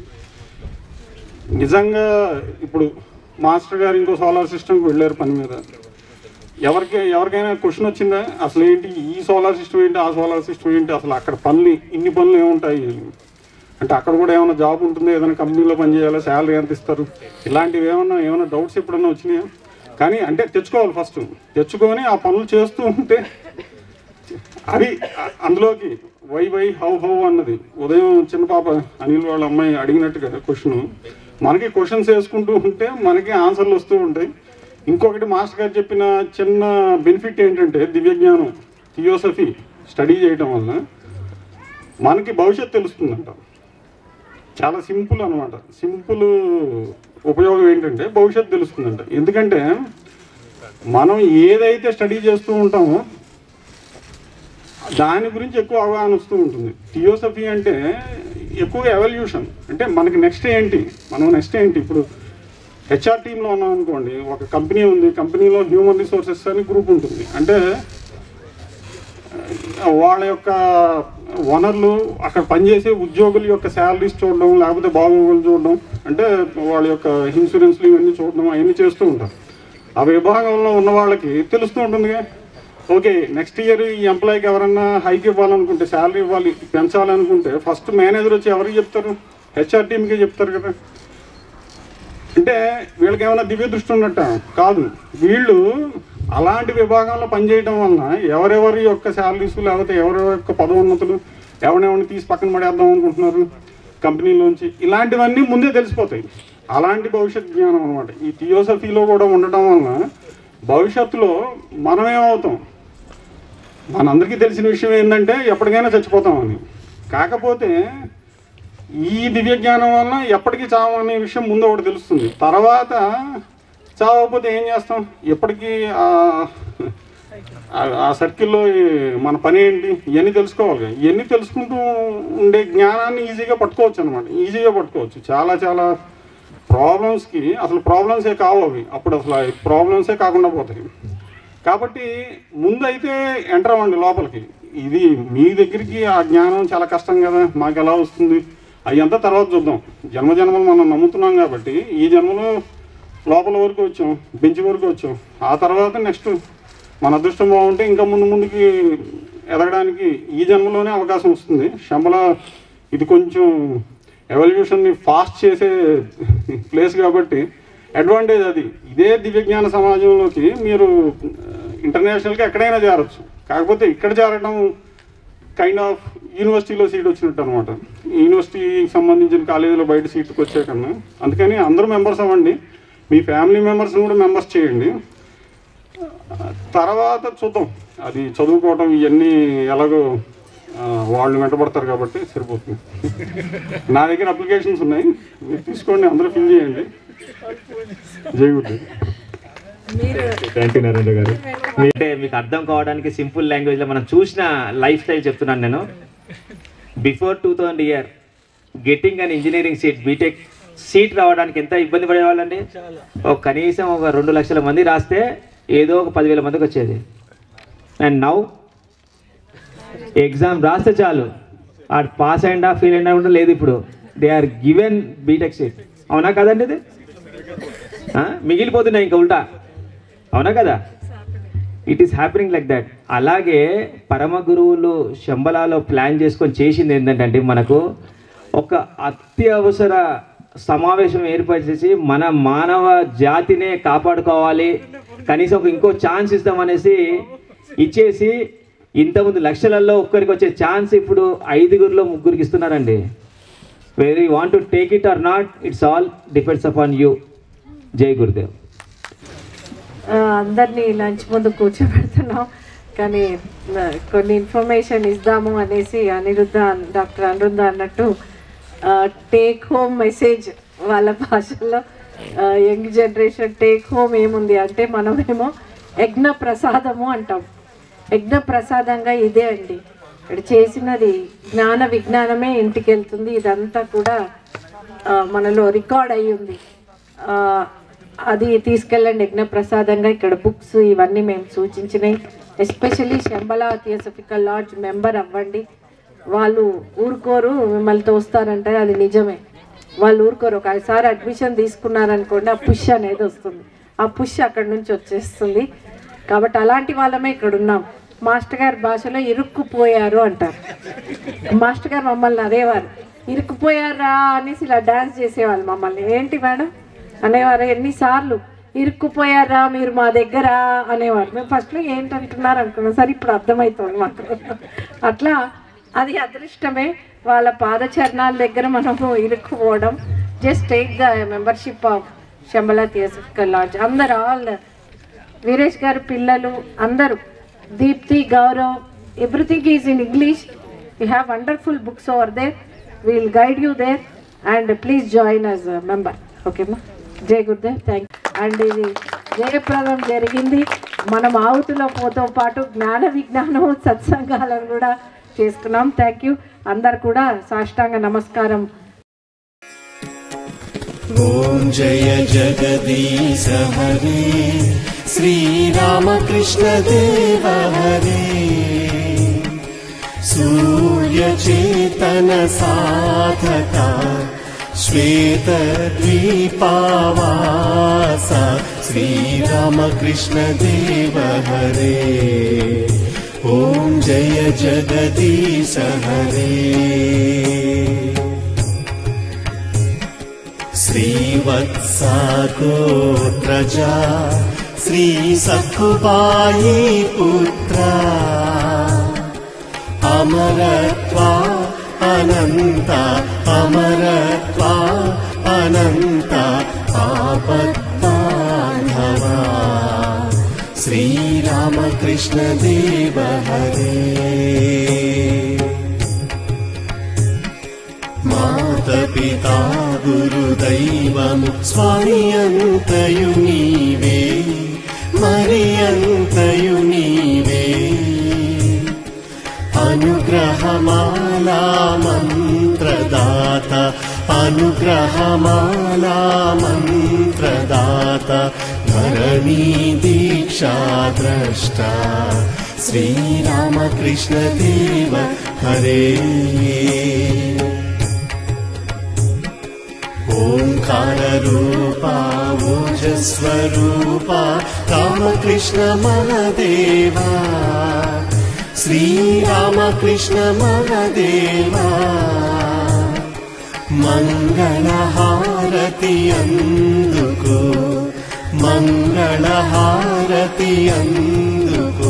నిజంగా ఇప్పుడు మాస్టర్ గారు ఇంకో సోలార్ సిస్టమ్కి వెళ్ళారు పని మీద ఎవరికి ఎవరికైనా క్వశ్చన్ వచ్చిందా అసలు ఏంటి ఈ సోలార్ సిస్టమ్ ఏంటి ఆ సోలార్ సిస్టమ్ ఏంటి అసలు అక్కడ పనులు ఇన్ని పనులు ఏముంటాయి అంటే అక్కడ కూడా ఏమైనా జాబ్ ఉంటుందా ఏదైనా కంపెనీలో పనిచేయాలా శాలరీ ఎంత ఇస్తారు ఇలాంటివి ఏమన్నా ఏమైనా డౌట్స్ ఎప్పుడన్నా వచ్చినాయా కానీ అంటే తెచ్చుకోవాలి ఫస్ట్ తెచ్చుకొని ఆ పనులు చేస్తూ ఉంటే అది అ- అందులోకి వై వై హౌ హౌ అన్నది ఉదయం చిన్న పాప అనిల్ వాళ్ళ అమ్మాయి అడిగినట్టుగా క్వశ్చన్ మనకి క్వశ్చన్స్ వేసుకుంటూ ఉంటే మనకి ఆన్సర్లు వస్తూ ఉంటాయి ఇంకొకటి మాస్టర్ గారు చెప్పిన చిన్న బెనిఫిట్ ఏంటంటే దివ్యజ్ఞానం థియోసఫీ స్టడీ చేయటం వలన మనకి భవిష్యత్తు తెలుస్తుందంట చాలా సింపుల్ అనమాట సింపుల్ ఉపయోగం ఏంటంటే భవిష్యత్తు తెలుస్తుందంట ఎందుకంటే మనం ఏదైతే స్టడీ చేస్తూ ఉంటామో దాని గురించి ఎక్కువ అవగాహన వస్తూ ఉంటుంది థియోసఫీ అంటే ఎక్కువగా ఎవల్యూషన్ అంటే మనకి నెక్స్ట్ ఏంటి మనం నెక్స్ట్ ఏంటి ఇప్పుడు హెచ్ఆర్ టీంలో ఉన్నాం అనుకోండి ఒక కంపెనీ ఉంది కంపెనీలో హ్యూమన్ రిసోర్సెస్ అని గ్రూప్ ఉంటుంది అంటే వాళ్ళ యొక్క వనరులు అక్కడ పనిచేసే ఉద్యోగుల యొక్క శాలరీస్ చూడడం లేకపోతే బాగోగులు చూడడం అంటే వాళ్ళ యొక్క ఇన్సూరెన్స్లు ఇవన్నీ చూడడం అవన్నీ చేస్తూ ఉంటారు ఆ విభాగంలో ఉన్న వాళ్ళకి తెలుస్తూ ఉంటుందిగా ఓకే నెక్స్ట్ ఇయర్ ఈ ఎంప్లాయీకి ఎవరన్నా హైక్ ఇవ్వాలనుకుంటే శాలరీ ఇవ్వాలి పెంచాలనుకుంటే ఫస్ట్ మేనేజర్ వచ్చి ఎవరికి చెప్తారు హెచ్ఆర్ టీమ్కి చెప్తారు కదా అంటే వీళ్ళకి ఏమైనా దివ్య దృష్టి ఉన్నట్ట కాదు వీళ్ళు అలాంటి విభాగంలో పనిచేయడం వలన ఎవరెవరి యొక్క శాలరీస్ లేకపోతే ఎవరెవరి యొక్క పదోన్నతులు ఎవరినెవరిని తీసి పక్కన పడేద్దాం అనుకుంటున్నారు కంపెనీలోంచి ఇలాంటివన్నీ ముందే తెలిసిపోతాయి అలాంటి భవిష్యత్ జ్ఞానం అనమాట ఈ థియోసఫీలో కూడా ఉండటం వలన భవిష్యత్తులో మనమేమవుతాం మనందరికీ తెలిసిన విషయం ఏంటంటే ఎప్పటికైనా చచ్చిపోతామని కాకపోతే ఈ దివ్య జ్ఞానం వలన ఎప్పటికీ చావు అనే విషయం ముందు ఒకటి తెలుస్తుంది తర్వాత చావకపోతే ఏం చేస్తాం ఎప్పటికీ ఆ- ఆ- ఆ సర్కిల్లో మన పని ఏంటి ఇవన్నీ తెలుసుకోవాలి కదా. ఇవన్నీ తెలుసుకుంటూ ఉండే జ్ఞానాన్ని ఈజీగా పట్టుకోవచ్చు అనమాట ఈజీగా పట్టుకోవచ్చు చాలా చాలా ప్రాబ్లమ్స్కి అసలు ప్రాబ్లమ్సే కావు అవి అప్పుడు అసలు ప్రాబ్లమ్సే కాకుండా పోతాయి కాబట్టి ముందు అయితే ఎంటర్ అవ్వండి లోపలికి ఇది మీ దగ్గరికి ఆ జ్ఞానం చాలా కష్టం కదా మాకు ఎలా వస్తుంది అయ్యంతా తర్వాత చూద్దాం జన్మ జన్మలు మనం నమ్ముతున్నాం కాబట్టి ఈ జన్మలో లోపల వరకు వచ్చాం బెంచ్ వరకు వచ్చాం ఆ తర్వాత నెక్స్ట్ మన అదృష్టం బాగుంటే ఇంకా ముందు ముందుకి ఎదగడానికి ఈ జన్మలోనే అవకాశం వస్తుంది శంబల ఇది కొంచెం ఎవల్యూషన్ని ఫాస్ట్ చేసే ప్లేస్ కాబట్టి అడ్వాంటేజ్ అది ఇదే దివ్యజ్ఞాన సమాజంలోకి మీరు ఇంటర్నేషనల్గా ఎక్కడైనా చేరొచ్చు కాకపోతే ఇక్కడ చేరడం కైండ్ ఆఫ్ యూనివర్సిటీలో సీట్ వచ్చినట్టు అనమాట యూనివర్సిటీకి సంబంధించిన కాలేజీలో బయట సీట్కి వచ్చే కన్నా అందుకని అందరూ మెంబర్స్ అవ్వండి మీ ఫ్యామిలీ మెంబర్స్ని కూడా మెంబర్స్ చేయండి తర్వాత చూద్దాం అది చదువుకోవటం ఇవన్నీ ఎలాగో ఆ, వాళ్ళు వెంటబడతారు కాబట్టి సరిపోతుంది నా దగ్గర అప్లికేషన్స్ ఉన్నాయి మీరు తీసుకోండి అందరూ ఫిల్ చేయండి జై గుడ్ థ్యాంక్ యూ నరేంద్ర గారు అంటే మీకు అర్థం కావడానికి సింపుల్ లాంగ్వేజ్లో మనం చూసిన లైఫ్ స్టైల్ చెప్తున్నాను నేను before two thousand year getting and engineering seat B Tech seat రావడానికి ఎంత ఇబ్బంది పడేవాళ్ళండి ఒక కనీసం ఒక రెండు లక్షల మంది రాస్తే ఏదో ఒక పదివేల మందికి వచ్చేది అండ్ నౌ ఎగ్జామ్ రాస్తే చాలు ఆ పాస్ అయిందా ఫెయిల్ అయినా కూడా లేదు ఇప్పుడు they are given B Tech seat అవునా కదండి ఇది ఆ? మిగిలిపోతున్నాయి ఇంకా ఉల్టా అవునా కదా it is happening like that అలాగే పరమ గురువులు శంబలాలో ప్లాన్ చేసుకొని చేసింది ఏంటంటే మనకు ఒక అత్యవసర సమావేశం ఏర్పరిచేసి మన మానవ జాతినే కాపాడుకోవాలి కనీసం ఒక ఇంకో ఛాన్స్ ఇస్తామనేసి ఇచ్చేసి ఇంతకుముందు లక్షలలో ఒక్కరికి వచ్చే ఛాన్స్ ఇప్పుడు ఐదుగురిలో ముగ్గురికి ఇస్తున్నారండి very want to take it or not it's all depends upon you జై గురుదేవ్ ఆ, అందరినీ లంచ్ ముందు కూర్చోబెడుతున్నాం కానీ ఆ, కొన్ని ఇన్ఫర్మేషన్ ఇద్దాము అనేసి అనిరుద్ధ డాక్టర్ అనిరుద్ధ అన్నట్టు టేక్ హోమ్ మెసేజ్ వాళ్ళ భాషల్లో యంగ్ జనరేషన్ టేక్ హోమ్ ఏముంది అంటే మనమేమో యజ్ఞ ప్రసాదము అంటాం యజ్ఞ ప్రసాదంగా ఇదే అండి ఇక్కడ చేసినది జ్ఞాన విజ్ఞానమే ఇంటికి వెళ్తుంది ఇదంతా కూడా ఆ, మనలో రికార్డ్ అయ్యి ఉంది ఆ, అది తీసుకెళ్ళండి యజ్ఞ ప్రసాదంగా ఇక్కడ బుక్స్ ఇవన్నీ మేము సూచించినాయి especially Shambala theosophical lodge member అవ్వండి వాళ్ళు ఊరుకోరు మిమ్మల్ని తోస్తారంటే అది నిజమే వాళ్ళు ఊరుకోరు ఒకసారి అడ్మిషన్ తీసుకున్నారనుకోండి ఆ పుష్ అనేది వస్తుంది ఆ పుష్ అక్కడి నుంచి వచ్చేస్తుంది కాబట్టి అలాంటి వాళ్ళమే ఇక్కడ ఉన్నాం మాస్టర్ గారి భాషలో ఇరుక్కుపోయారు అంటారు మాస్టర్ గారు మమ్మల్ని అదేవారు ఇరుక్కుపోయారా అనేసి ఇలా డాన్స్ చేసేవాళ్ళు మమ్మల్ని ఏంటి మేడం అనేవారు ఎన్నిసార్లు ఇరుక్కుపోయారా మీరు మా దగ్గర అనేవారు మేము ఫస్ట్లో ఏంటంటున్నారు అనుకున్నాం సరే ఇప్పుడు అర్థమవుతుంది మాకు అట్లా అది అదృష్టమే వాళ్ళ పాదచరణాల దగ్గర మనము ఇరుక్కుపోవడం just take the membership of Shambala theosophical lodge అందరు ఆల్ వీరేష్ గారు పిల్లలు అందరూ Deepti Gaurav everything is in English you have wonderful books over there will guide you there and please join us member ఓకేమ్మా జై గురుదేవ్ థ్యాంక్ అండ్ ఇది జయప్రదం జరిగింది మనం ఆవుతులో పోతో పాటు జ్ఞాన విజ్ఞానం సత్సంగాలను కూడా చేసుకున్నాం థ్యాంక్ యూ అందరు కూడా సాష్టాంగ నమస్కారం ॐ जय जगदीश हरे श्रीरामकृष्ण देव हरे सूर्यचेतन साधका श्वेतद्वीपावासा श्रीरामकृष्ण देव हरे ॐ जय जगदीश हरे श्रीवत्सागोत्रजा श्रीसखुबायी पुत्रा अमरत्वा अनन्त अमरत्वा अनन्त आपत्तान्धवा श्रीरामकृष्ण देव हरे मातपिता गुरुदैवम् स्वामियन्तयु नीवे मरियन्तयु नीवे अनुग्रहमाला मन्त्रदाता अनुग्रहमाला मन्त्रदाता धरणी दीक्षा द्रष्टा श्रीरामकृष्ण देव हरे ओङ्काररूपा ओजस्वरूपा रामकृष्ण महदेवा श्रीरामकृष्ण महदेवा मङ्गलहारति అందుకో మంగళహారతి అందుకో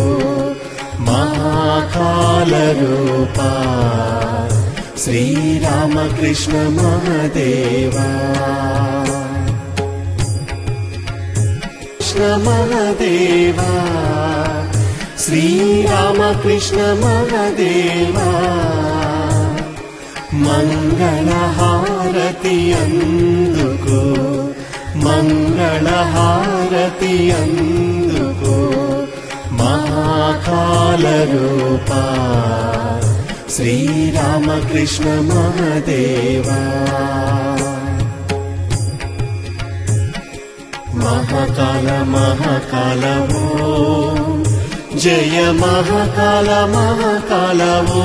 మహాకాలరూపా శ్రీరామకృష్ణ మహదేవా కృష్ణ మహదేవా శ్రీరామకృష్ణ మహదేవా మంగళహారతి అందుకో మంగళహారతి అందుకో మహాకాలరూపా శ్రీరామకృష్ణ మహదేవా మహాకాల మహాకాలవో జయ మహాకాల మహాకాలవో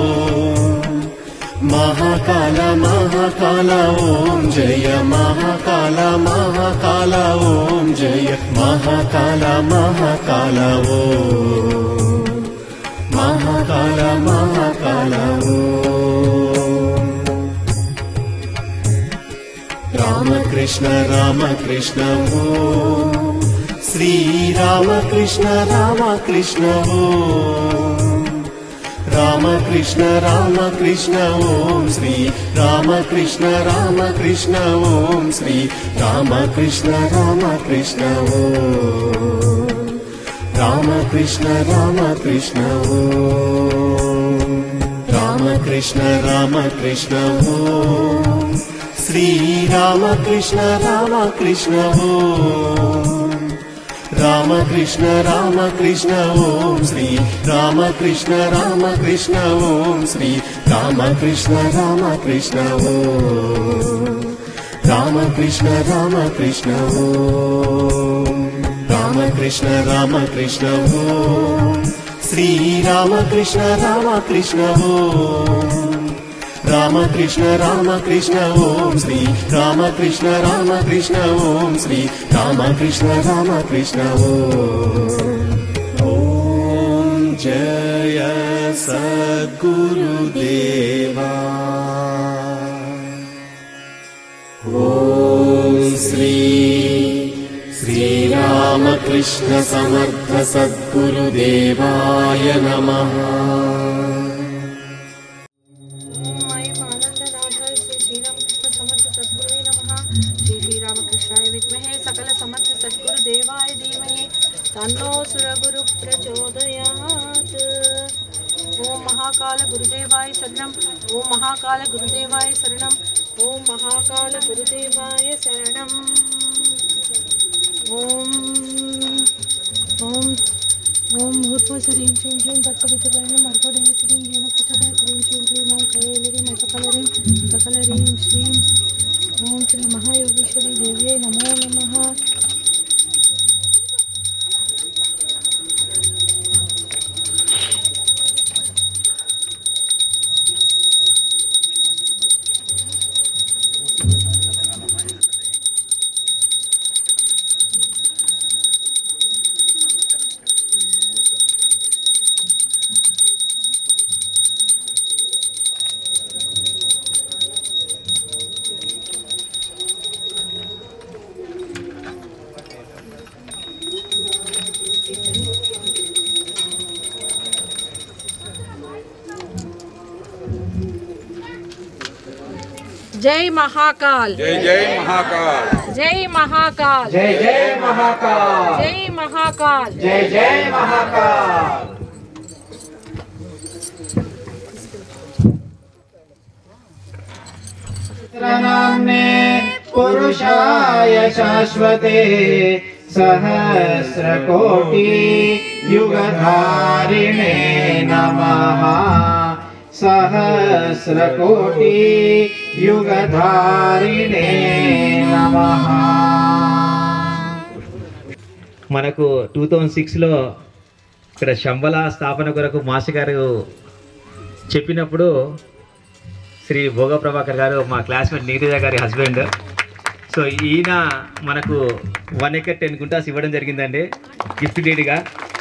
మహాకాల మహాకాల ఓం జయ మహాకాల మహాకాల ఓం జయ మహాకాల మహాకాల ఓం మహాకాల మహాకాల ఓం రామకృష్ణ రామకృష్ణ ఓం శ్రీరామకృష్ణ రామకృష్ణ ఓం రామకృష్ణ రామకృష్ణ ఓం శ్రీ రామకృష్ణ రామకృష్ణ ఓం శ్రీ రామకృష్ణ రామకృష్ణ ఓం రామకృష్ణ రామకృష్ణ ఓం రామకృష్ణ రామకృష్ణ ఓం శ్రీ రామకృష్ణ రామకృష్ణ ఓం రామకృష్ణ రామకృష్ణ ఓం శ్రీ రామకృష్ణ రామకృష్ణ ఓం శ్రీ రామకృష్ణ రామకృష్ణ ఓం రామకృష్ణ రామకృష్ణ ఓం రామకృష్ణ రామకృష్ణ ఓం శ్రీ రామకృష్ణ రామకృష్ణ ఓం రామకృష్ణ రామకృష్ణ ఓం శ్రీ రామకృష్ణ రామకృష్ణ ఓం శ్రీ రామకృష్ణ రామకృష్ణ ఓం జయ సద్గురుదేవా ఓం శ్రీ శ్రీరామకృష్ణ సమర్థ సద్గురుదేవాయ నమః माई आनंदनाथाय श्री श्रीरामकृष्ण समर्थ सद्गुरुवे नमः श्री श्रीरामकृष्णाय विद्महे सकल समर्थ सद्गुरु देवाय धीमहि तन्नो सुरगुरु प्रचोदयात् ओम महाकाल गुरुदेवाय शरणम ओम महाकाल गुरुदेवाय शरणम ओम महाकाल गुरुदेवाय शरणम ओम ओम ఓం భూర్భువ శ్రీం శ్రీం శ్రీం తత్వవితులైన మర్గోదేవ శ్రీం జీవన ప్రచోదయ శ్రీం శ్రీం శ్రీం ఓం కైలరి సకలరీం సకలరీం శ్రీం ఓం శ్రీ మహాయోగేశ్వరి దేవ్యై నమో నమః జై మహాకాల్ జై జై మహాకాల్ జై మహాకాల్ జై జై మహాకాల్ జై మహాకాల్ జై జై మహాకాల్ నామ్నే పురుషాయ శాశ్వతే సహస్రకోటి యుగధారిణే నమః సహస్రకోటి యుగధారిణే నమః మనకు టూ థౌజండ్ సిక్స్లో ఇక్కడ శంబల స్థాపన కొరకు మాస్టర్ గారు చెప్పినప్పుడు శ్రీ భోగ ప్రభాకర్ గారు మా క్లాస్మేట్ నీరజ గారి హస్బెండ్ సో ఈయన మనకు వన్ ఎకర్ టెన్ గుంటాస్ ఇవ్వడం జరిగిందండి గిఫ్ట్ డీడ్గా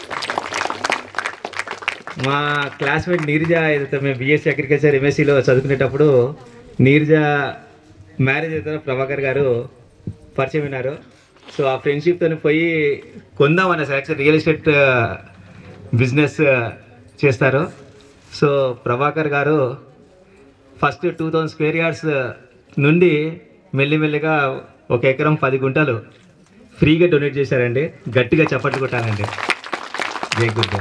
మా క్లాస్మేట్ నీరజ ఏదైతే మేము బీఎస్సీ అగ్రికల్చర్ ఎంఎస్సీలో చదువుకునేటప్పుడు నీరజ మ్యారేజ్ అయితే ప్రభాకర్ గారు పరిచయం అయినారు సో ఆ ఫ్రెండ్షిప్తో పోయి కొందామనే సార్ రియల్ ఎస్టేట్ బిజినెస్ చేస్తారు సో ప్రభాకర్ గారు first two thousand square yards నుండి మెల్లిమెల్లిగా ఒక ఎకరం పది గుంటలు ఫ్రీగా డొనేట్ చేశారండి గట్టిగా చప్పట్లు కొట్టాలండి జై గుడ్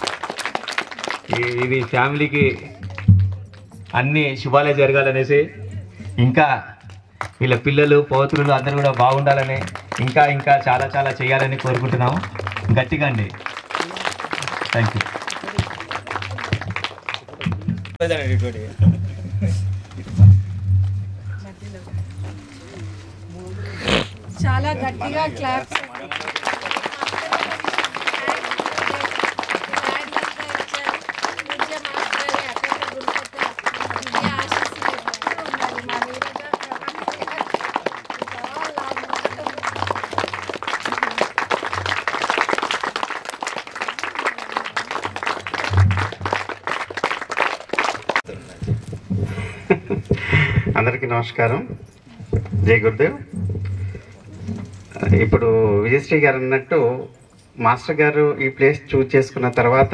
ఇది ఫ్యామిలీకి అన్ని శుభాలే జరగాలనేసి ఇంకా వీళ్ళ పిల్లలు పౌత్రులు అందరూ కూడా బాగుండాలని ఇంకా ఇంకా చాలా చాలా చేయాలని కోరుకుంటున్నాము గట్టిగా అండి థ్యాంక్ యూ చాలా గట్టిగా క్లాప్స్ అందరికీ నమస్కారం జై గురుదేవ్ ఇప్పుడు విజయశ్రీ గారు అన్నట్టు మాస్టర్ గారు ఈ ప్లేస్ చూజ్ చేసుకున్న తర్వాత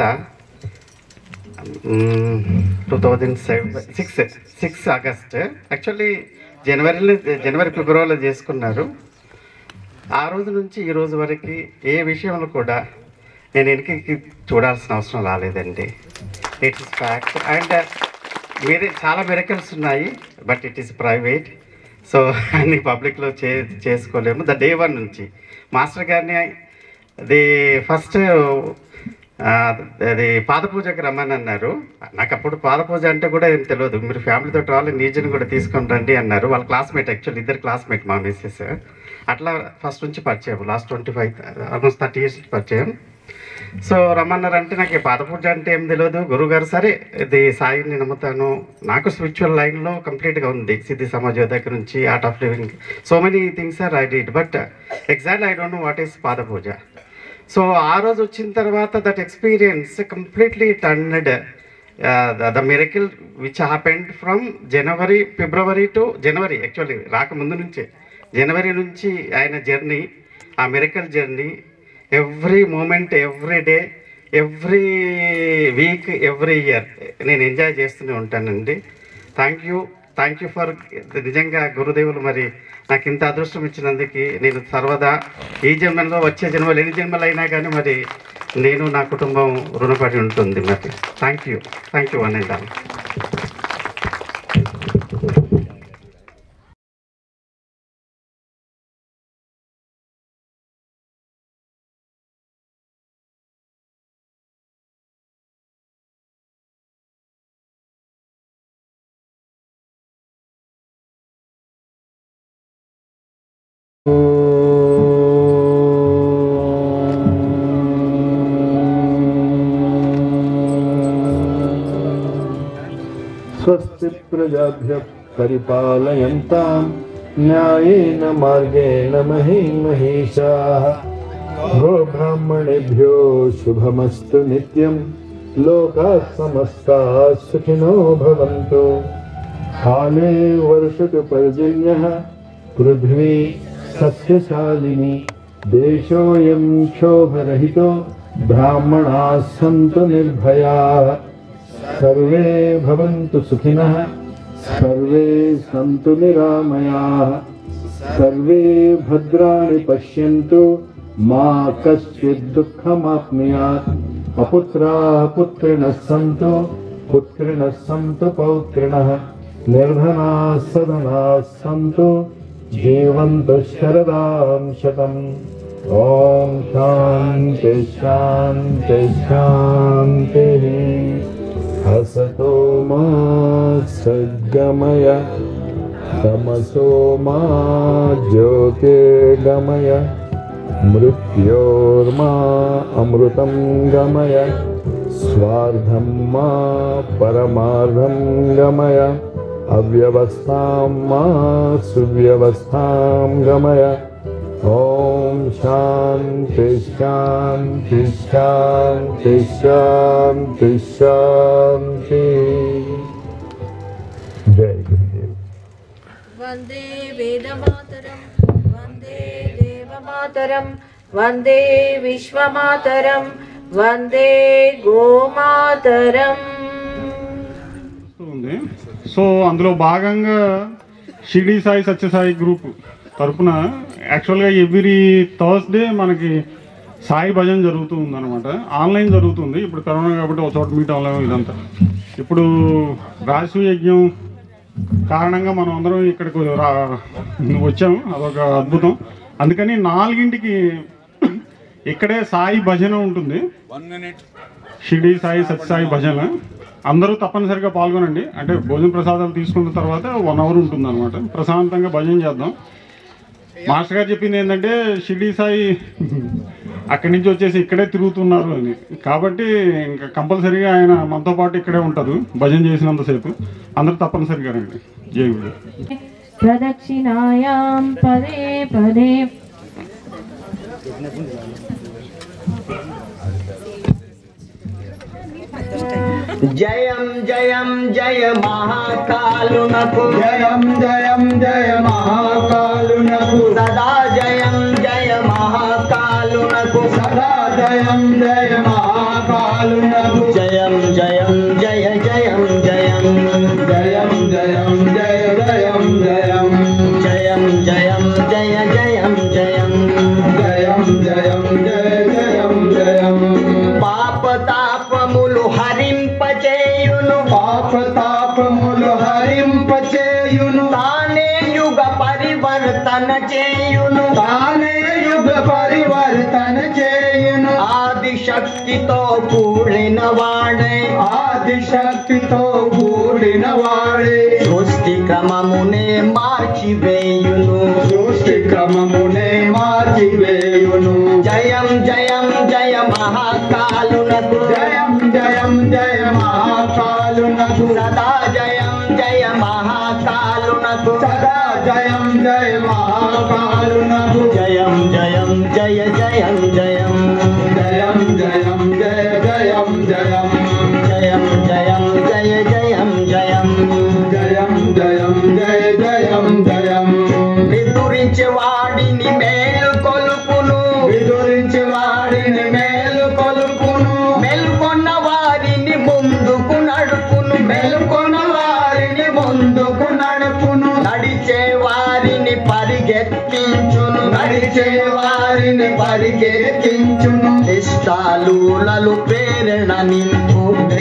two thousand seven six six August actually జనవరిలో జనవరి ఫిబ్రవరిలో చేసుకున్నారు ఆ రోజు నుంచి ఈ రోజు వరకు ఏ విషయంలో కూడా నేను వెనక్కి చూడాల్సిన అవసరం రాలేదండి ఇట్ ఇస్ ఫ్యాక్ట్ అండ్ మీరే చాలా మెరకల్స్ ఉన్నాయి but it is private so అన్ని పబ్లిక్లో చే చేసుకోలేము ద డే వన్ నుంచి మాస్టర్ గారిని ది ఫస్ట్ అది పాదపూజకి రమ్మని అన్నారు నాకు అప్పుడు పాదపూజ అంటే కూడా ఏం తెలియదు మీరు ఫ్యామిలీతో రావాలి నీజన్ కూడా తీసుకొని రండి అన్నారు వాళ్ళ క్లాస్మేట్ యాక్చువల్లీ ఇద్దరు క్లాస్మేట్ మా మిస్సెస్ అట్లా ఫస్ట్ నుంచి పరిచయం last twenty five almost thirty years పరిచయం సో రమ్మన్నారంటే నాకు ఈ పాదపూజ అంటే ఏం తెలియదు గురుగారు సరే ఇది సాయిని నమ్ముతాను నాకు స్పిరిచువల్ లైన్లో కంప్లీట్గా ఉంది సిద్ధి సమాజ్ దగ్గర నుంచి Art of Living so many things are I did but exactly I don't know what is పాదపూజ సో ఆ రోజు వచ్చిన తర్వాత that experience completely turned the miracle which happened from January February to January actually రాకముందు నుంచే జనవరి నుంచి ఆయన జర్నీ ఆ miracle journey every moment every day every week every year నేను ఎంజాయ్ చేస్తూనే ఉంటానండి thank you thank you for నిజంగా గురుదేవులు మరి నాకు ఇంత అదృష్టం ఇచ్చినందుకు నేను సర్వదా ఈ జన్మలో వచ్చే జన్మలు ఎన్ని జన్మలు అయినా కానీ మరి నేను నా కుటుంబం రుణపడి ఉంటుంది మరి thank you thank you one and all स्वस्ति प्रजाभ्यः परिपालयन्तां न्यायेन मार्गेण महीं महिषाः गोब्राह्मणेभ्यो शुभमस्तु नित्यं लोकाः समस्ताः सुखिनो भवन्तु काले वर्षतु पर्जन्यः पृथ्वी सस्यशालिनी देशोऽयं क्षोभरहितो ब्राह्मणाः सन्तु निर्भयाः सर्वे भवन्तु सुखिनः सर्वे सन्तु निरामयाः सर्वे भद्राणि पश्यन्तु मा कश्चित् दुःखमाप्नुयात् अपुत्राः पुत्रिणः सन्तु पुत्रिणः सन्तु पौत्रिणः निर्धनाः सदनाः सन्तु जीवन्तु शरदां शतम् ॐ शान्ति शान्ति शान्तिः हसतो मा सद्गमय तमसो मा ज्योतिर्गमय मृत्योर्मा अमृतं गमय स्वार्धं मा परमार्धं गमय अव्यवस्थां मा सुव्यवस्थां गमय ॐ शान्ति शान्ति शान्ति शान्ति शान्ति जय गुरुदेव वन्दे वेदमातरं वन्दे देवमातरं वन्दे विश्वमातरं वन्दे गोमातरम् ఉంది సో అందులో భాగంగా షిరిడి సాయి సత్యసాయి గ్రూప్ తరపున యాక్చువల్గా ఎవ్రీ థర్స్డే మనకి సాయి భజన జరుగుతూ ఉందన్నమాట ఆన్లైన్ జరుగుతుంది ఇప్పుడు కరోనా కాబట్టి ఒక చోట మీట్ అవ్వలేము ఇదంతా ఇప్పుడు రాశి యజ్ఞం కారణంగా మనం అందరం ఇక్కడికి రా వచ్చాము అదొక అద్భుతం అందుకని నాలుగింటికి ఇక్కడే సాయి భజన ఉంటుంది షిరిడి సాయి సత్యసాయి భజన అందరూ తప్పనిసరిగా పాల్గొనండి అంటే భోజన ప్రసాదాలు తీసుకున్న తర్వాత వన్ అవర్ ఉంటుంది అనమాట ప్రశాంతంగా భజన చేద్దాం మాస్టర్ గారు చెప్పింది ఏంటంటే షిరిడి సాయి అక్కడి నుంచి వచ్చేసి ఇక్కడే తిరుగుతున్నారు అని కాబట్టి ఇంకా కంపల్సరీగా ఆయన మనతో పాటు ఇక్కడే ఉంటారు భజన చేసినంతసేపు అందరూ తప్పనిసరిగా రండి జై గురు प्रदक्षिणायां पदे पदे జయం జయం జయ మహాకాలునకు జయం జయం జయ మహాకాలునకు సదా జయం జయ మహాకాలునకు సదా జయం జయ మహాకాలునకు జయం జయం జయ జయం జయం జయం జయం జయ జయం జయం జయం జయం జయ జయం జయం జయం జయం జయ జయం జయం పాప తాపములు హరింపచేయును పాప తాపములు హరింపచేయును తానే యుగ పరివర్తన చేయును తానే యుగ పరివర్తన చేయును ఆది శక్తితో కూడిన వాడే ఆది శక్తితో కూడిన వాడే సృష్టి క్రమమునే మార్చివేయును సృష్టి క్రమమునే మార్చివేయును జయం జయం జయ మహాకాలునకు జయం జయం జయ మహాకాలునకు సదా జయం జయ మహాకాలునకు సదా జయం జయ మహాకాలునకు జయం జయం జయ జయం జయం జయం జయం జయ జయం జయం జయం జయం జయ జయం జయం జయం జయం జయ జయం జయం నిదురించే వాడిని మేలు కొలుపును విదురించి వాడిని మేలు కొలుపును మెల్కొన్న వారిని ముందుకు నడుపును మేలుకొన్న వారిని ముందుకు నడుపును నడిచే వారిని పరిగెత్తించును నడిచే వారిని పరిగెత్తించును నిష్ఠాలులలు ప్రేరణ నింపు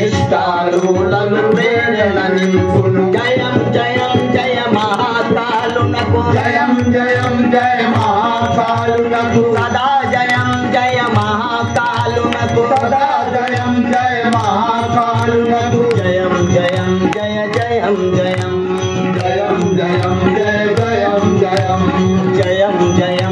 నిష్ఠాలులలు ప్రేరణ నింపును జయం జయం జయ మహాకాలునకు జయం జయం జయ మహాకాలునకు సదా జయం జయ మహాకాలునకు సదా జయం జయ మహాకాలునకు జయం జయం జయ జయం జయం జయం జయం జయ జయం జయం జయం జయ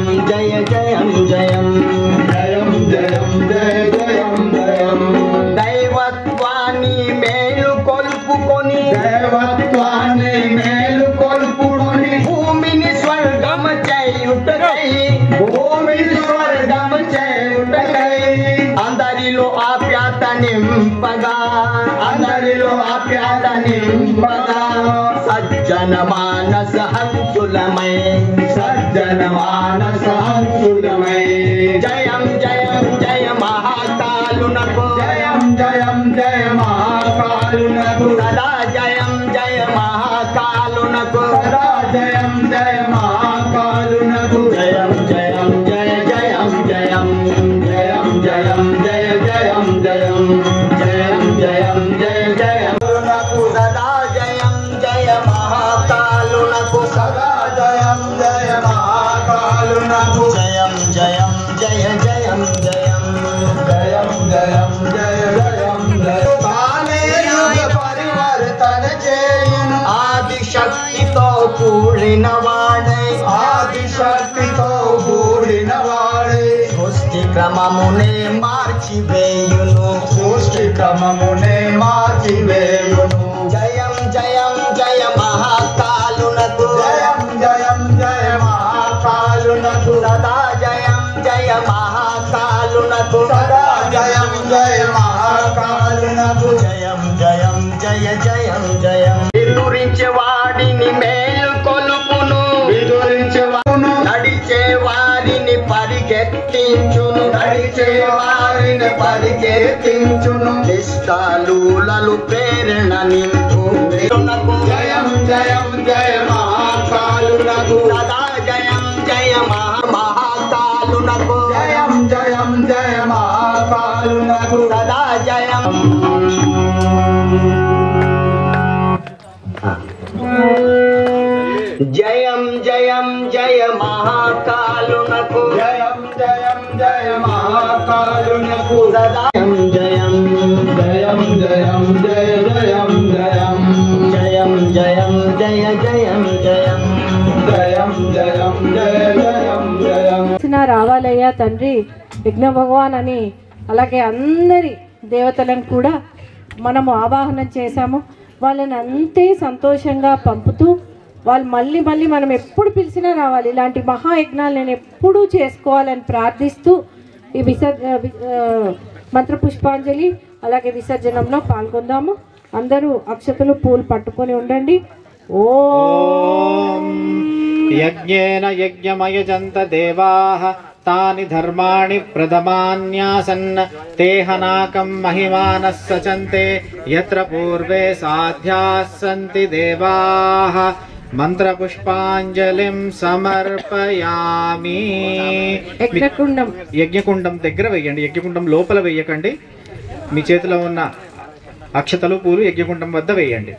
మేలుకొని దేవత్వాన్ని మేలు కొల్పుడుని భూమిని స్వర్గం చేయుటకై భూమిని స్వర్గం చేయుటకై అందరిలో ఆప్యాత నింపగా అందరిలో ఆప్యాత నింపగా సజ్జన మానస హంసులమై సజ్జన మానస హంసులమై జయం జయం జయ మహాకాలునకు జయం జయం జయ మహాకాలునకు సదా జయం జయ మహాకాలునకు సదా జయం జయ మహాకాలునకు జయం జయం జయ జయం జయం జయం జయం జయ జయం జయం జయం జయం జయ జయం సదా జయం జయ మహాకాలునకు సదా జయం జయ మహాకాలునకు జయం జయం జయ జయం జయం జయం జయం జయ జయం జయ తానే యుగ పరివర్తన చేయును ఆది శక్తితో కూడిన వాడై ఆది శక్తితో కూడిన వాడే సృష్టి క్రమమునే మార్చివేయును సృష్టి క్రమమునే మార్చివేయును జయం జయం జయ మహాకాలునకు జయం జయం జయ మహాకాలునకు సదా జయం జయ మహాకాలునకు సదా జయం జయ మహాకాలునకు జయం జయం జయ జయం జయం విదురించే వాడిని మేలు కొలుపును విదురించవను నడిచే వారిని పరిగెత్తించును నడిచే వారిని పరిగెత్తించును నిష్ఠాలూలలు ప్రేరణ నింపు జయం జయం జయ మహాకాలునకు సదా జయం జయ మహా మహాకాలునకు జయం జయం జయ మహాకాలునకు సదా జయం జయం జయం జయ మహాకాలునకు జయం జయం జయ మహాకాలునకు సదా జయం జయం జయం జయం జయ జయం జయం జయం జయం జయ జయం జయం జయం జయం జయ జయం జయం వచ్చినా రావాలయ్యా తండ్రి విఘ్న భగవాన్ అని అలాగే అందరి దేవతలను కూడా మనము ఆవాహనం చేశాము వాళ్ళని అంతే సంతోషంగా పంపుతూ వాళ్ళు మళ్ళీ మళ్ళీ మనం ఎప్పుడు పిలిచినా రావాలి ఇలాంటి మహాయజ్ఞాలు నేను ఎప్పుడూ చేసుకోవాలని ప్రార్థిస్తూ ఈ విసర్జ వి- ఆ, మంత్రపుష్పాంజలి అలాగే విసర్జనంలో పాల్గొందాము అందరూ అక్షతలు పూలు పట్టుకొని ఉండండి ఓం యజ్ఞేన యజ్ఞమయజంత దేవాः తాని ధర్మాణి ప్రథమాన్యాసన్ తేహనాకం మహిమానः సచంతే యత్ర పూర్వే సాధ్యాः సంతి దేవాः మంత్రపుష్పాంజలిం సమర్పయామి యజ్ఞకుండం యజ్ఞకుండం దగ్గర వేయండి యజ్ఞకుండం లోపల వేయకండి మీ చేతిలో ఉన్న అక్షతలు పూలు యజ్ఞకుండం వద్ద వేయండి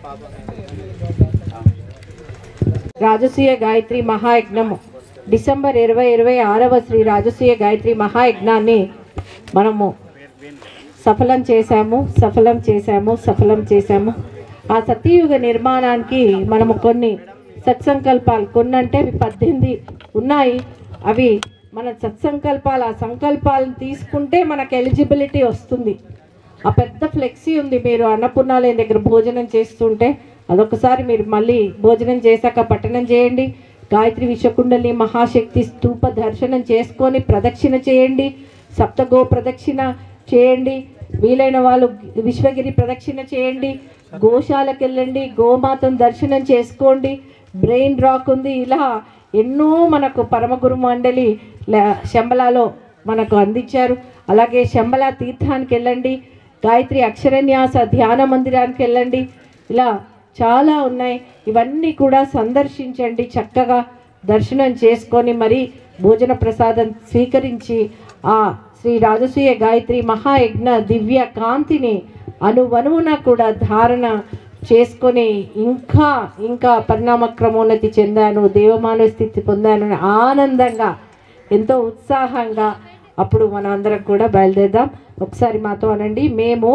రాజసూయ గాయత్రి మహాయజ్ఞము డిసెంబర్ ఇరవై ఇరవై ఆరవ శ్రీ రాజసూయ గాయత్రి మహాయజ్ఞాన్ని మనము సఫలం చేశాము సఫలం చేశాము సఫలం చేశాము ఆ సతీయుగ నిర్మాణానికి మనము కొన్ని సత్సంకల్పాలు కొన్ని అంటే అవి పద్దెనిమిది ఉన్నాయి అవి మన సత్సంకల్పాలు ఆ సంకల్పాలను తీసుకుంటే మనకు ఎలిజిబిలిటీ వస్తుంది ఆ పెద్ద ఫ్లెక్సీ ఉంది మీరు అన్నపూర్ణాలయం దగ్గర భోజనం చేస్తుంటే అదొకసారి మీరు మళ్ళీ భోజనం చేశాక పట్టణం చేయండి గాయత్రి విశ్వకుండలి మహాశక్తి స్తూప దర్శనం చేసుకొని ప్రదక్షిణ చేయండి సప్తగో ప్రదక్షిణ చేయండి వీలైన వాళ్ళు విశ్వగిరి ప్రదక్షిణ చేయండి గోశాలకు వెళ్ళండి గోమాతను దర్శనం చేసుకోండి బ్రెయిన్ రాక్ ఉంది ఇలా ఎన్నో మనకు పరమగురు మండలి ల- శంబలాలో మనకు అందించారు అలాగే శంబల తీర్థానికి వెళ్ళండి గాయత్రి అక్షరన్యాస ధ్యాన మందిరానికి వెళ్ళండి ఇలా చాలా ఉన్నాయి ఇవన్నీ కూడా సందర్శించండి చక్కగా దర్శనం చేసుకొని మరి భోజన ప్రసాదం స్వీకరించి ఆ శ్రీ రాజసూయ గాయత్రి మహాయజ్ఞ దివ్య కాంతిని అనువనువున కూడా ధారణ చేసుకొని ఇంకా ఇంకా పరిణామ క్రమోన్నతి చెందాను దేవమానవ స్థితి పొందాను అని ఆనందంగా ఎంతో ఉత్సాహంగా అప్పుడు మనం అందరం కూడా బయలుదేరదాం ఒకసారి మాతో అనండి మేము